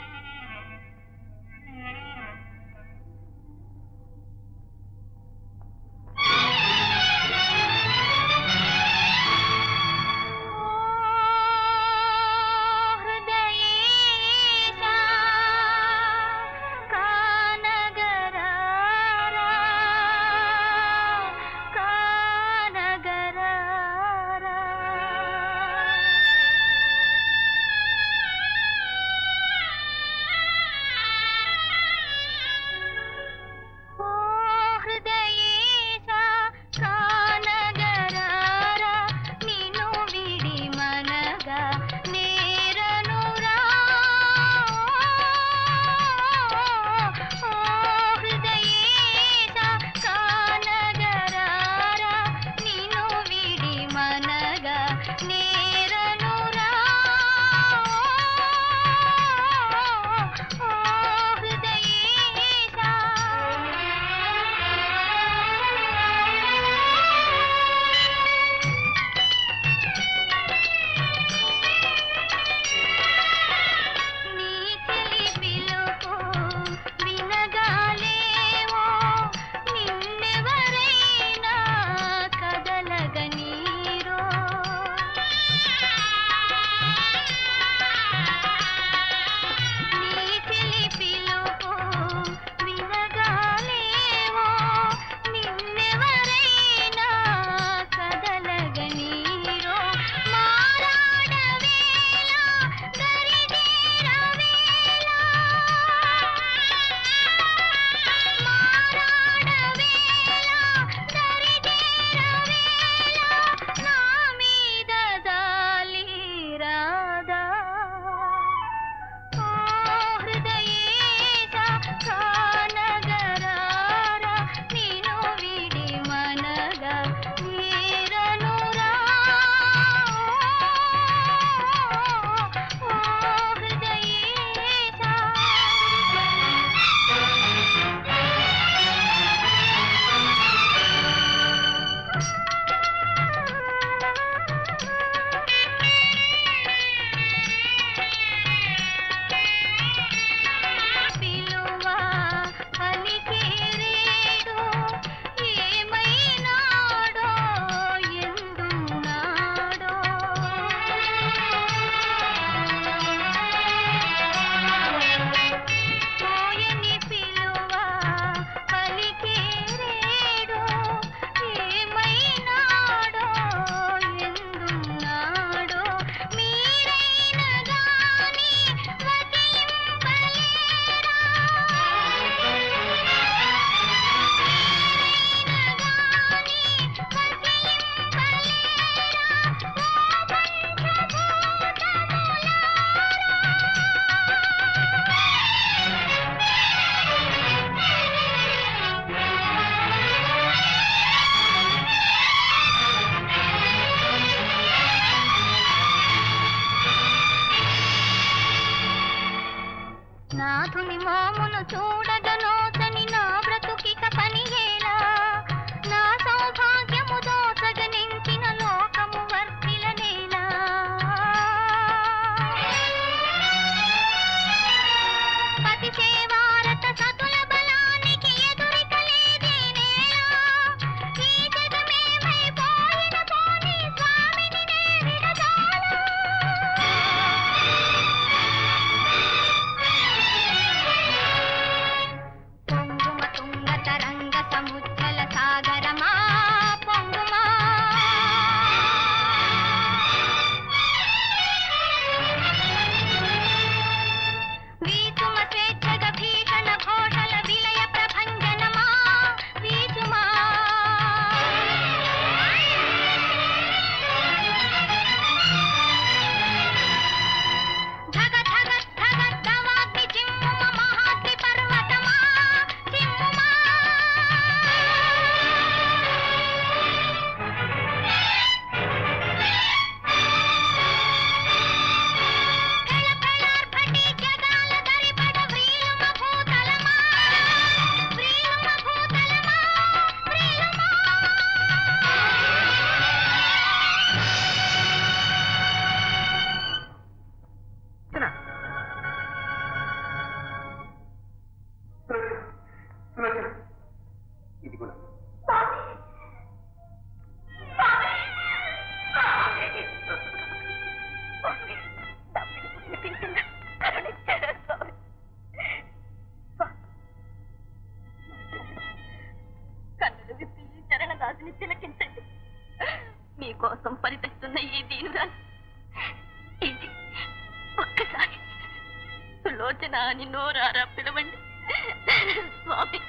నాథుని మోమును చూడగనోచని నా బ్రతుకిక పనియేలా నా సౌభాగ్యము దోచగనించిన లోకము వర్తిలనేలా పతి సేవారత సతుల బలానికి ఎదురిక లేదేనేలా ఈ జగమేమైపోయిన పోనీ స్వామిని నే విడదాలా బాధితురాలు ఇది ఒక్కసారి సులోచన అని నోరారా పిలవండి స్వామి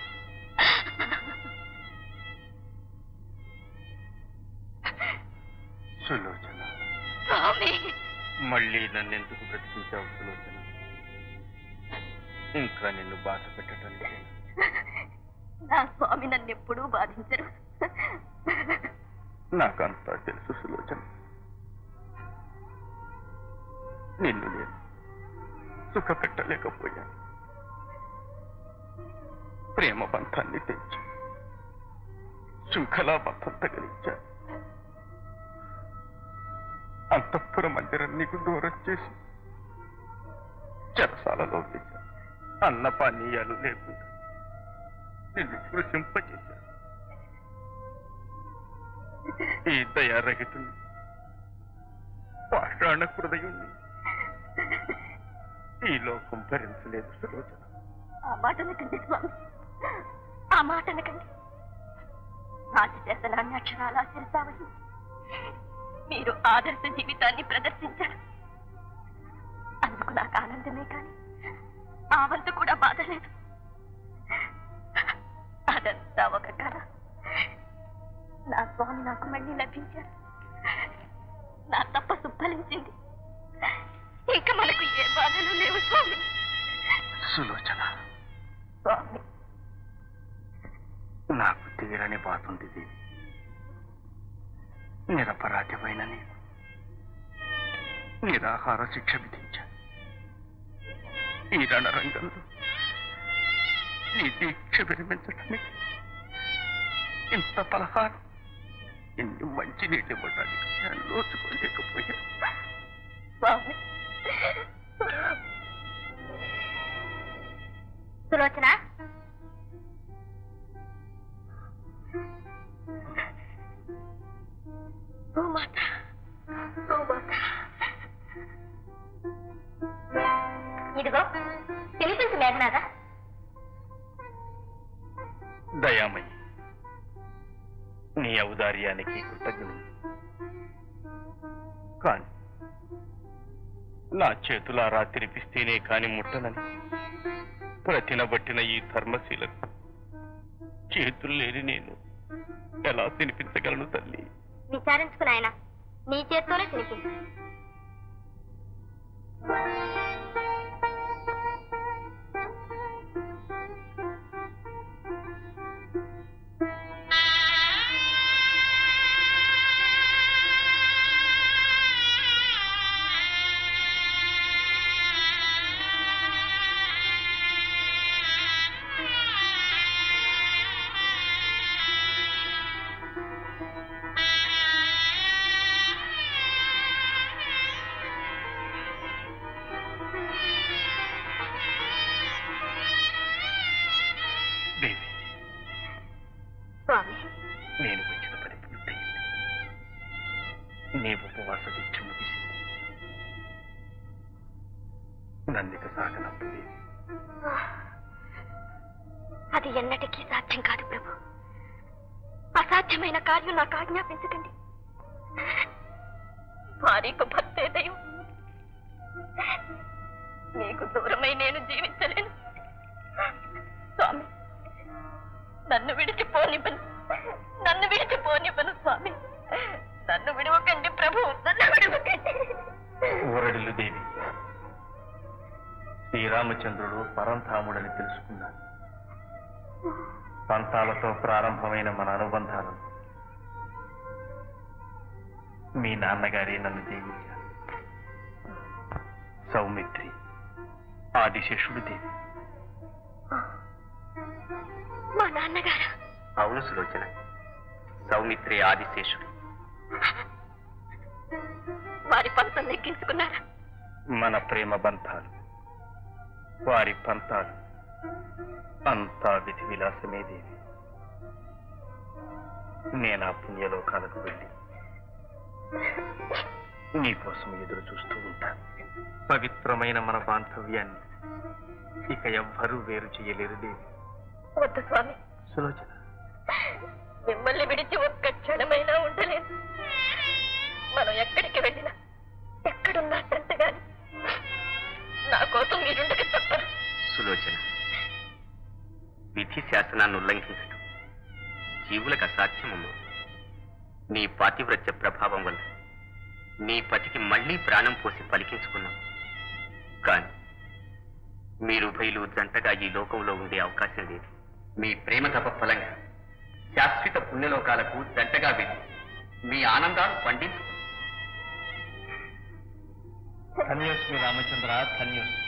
సులోచన స్వామి మళ్ళీ నన్ను ఎందుకు బ్రతికించావు సులోచన ఇంకా నిన్ను బాధ పెట్టడానికి నా స్వామి నన్ను ఎప్పుడూ బాధించరు నాకంతా తెలుసు సులోచన నిన్ను నేను సుఖ పెట్టలేకపోయాను ప్రేమ బంధాన్ని తెచ్చి శృంఖలా బంధం తగిలించాను అంతఃపుర మందిరం నీకు దూరం చేసి చెరసాలలో వేశాను అన్న పానీయాలు లేకుండా నిన్ను కృషింపచేశాను ఈ దయారహితుణ్ణి పాషాణ హృదయుణ్ణి ఈ లోకం భరించలేదు సులోచన ఆ మాట అనకండి స్వామి ఆ మాట అనకండి రాజు చేతనాన్ని అక్షరాలా శిరసావహించి మీరు ఆదర్శ జీవితాన్ని ప్రదర్శించారు అందుకు నాకు ఆనందమే కానీ ఆ వంతు కూడా బాధ లేదు అదంతా ఒక కళ నా స్వామి నాకు మళ్ళీ లభించారు నా తపస్సు ఫలించింది ఇంకా మనకు ఏ బాధలు లేవు స్వామి సులోచన స్వామి నాకు తీరని బాధ ఉంది దేవి నిరపరాధ్యమైన నీకు నిరాహార శిక్ష విధించాను ఈ రణరంగంలో నీ దీక్ష విరమించడానికి ఇంత పలహారం ఇన్ని మంచి నీళ్ళు ఇవ్వడానికి నేను నోచుకోలేకపోయాను స్వామి సులోచన భూమాత భూమాత ఇదిగో పిలిపించు మేఘనాథ దయామయ్యి నీ ఔదార్యానికి కృతజ్ఞుడు కాని నా చేతులారా తిరిపిస్తేనే కాని ముట్టనని ప్రతినబట్టిన ఈ ధర్మశీలకు చేతులు లేని నేను ఎలా తినిపించగలను తల్లి విచారించుకు నాయన నీ చేత్తోనే తినిపించు దేవి స్వామి నేను వచ్చిన పని పూర్తయింది నీ ఉపవాస దీక్ష ముగిసింది నన్నిక సాగనప్పు దేవి అది ఎన్నటికీ సాధ్యం కాదు ప్రభు అసాధ్యమైన కార్యం నాకు ఆజ్ఞాపించకండి భార్యకు భర్తే దయం మీకు దూరమై నేను జీవించలేను స్వామి నన్ను విడిచిపోనివ్వను నన్ను విడిచిపోనివ్వను స్వామి నన్ను విడవకండి ప్రభు నన్ను విడవకండి ఊరడిల్లు దేవి శ్రీరామచంద్రుడు పరంధాముడని తెలుసుకున్నాను పంతాలతో ప్రారంభమైన మన అనుబంధాలను మీ నాన్నగారే నన్ను దీవించారు సౌమిత్రి ఆదిశేషుడు దేవి మా నాన్నగారు అవును సులోచన సౌమిత్రి ఆదిశేషుడు వారి పంతం నెగ్గించుకున్నారా మన ప్రేమ బంధాలు వారి పంతాలు అంతా విధి విలాసమే దేవి నేను ఆ పుణ్యలోకాలకు వెళ్ళి నీకోసం ఎదురు చూస్తూ ఉంటాను పవిత్రమైన మన బాంధవ్యాన్ని ఇక ఎవ్వరూ వేరు చేయలేరు దేవి వద్దు స్వామి సులోచన మిమ్మల్ని విడిచి ఒక్క క్షణమైనా ఉండలేదు మనం ఎక్కడికి వెళ్ళినా శాసనాన్ని ఉల్లంఘించడం జీవులకు అసాధ్యమమ్మా నీ పాతివ్రత్య ప్రభావం వల్ల నీ పతికి మళ్ళీ ప్రాణం పోసి పలికించుకున్నాం కానీ మీరు ఉభయులు జంటగా ఈ లోకంలో ఉండే అవకాశం లేదు మీ ప్రేమ తప ఫలంగా శాశ్వత పుణ్యలోకాలకు జంటగా వెళ్ళి మీ ఆనందాలు పండించుకున్నాం ధన్యోస్మి రామచంద్ర ధన్యోస్మి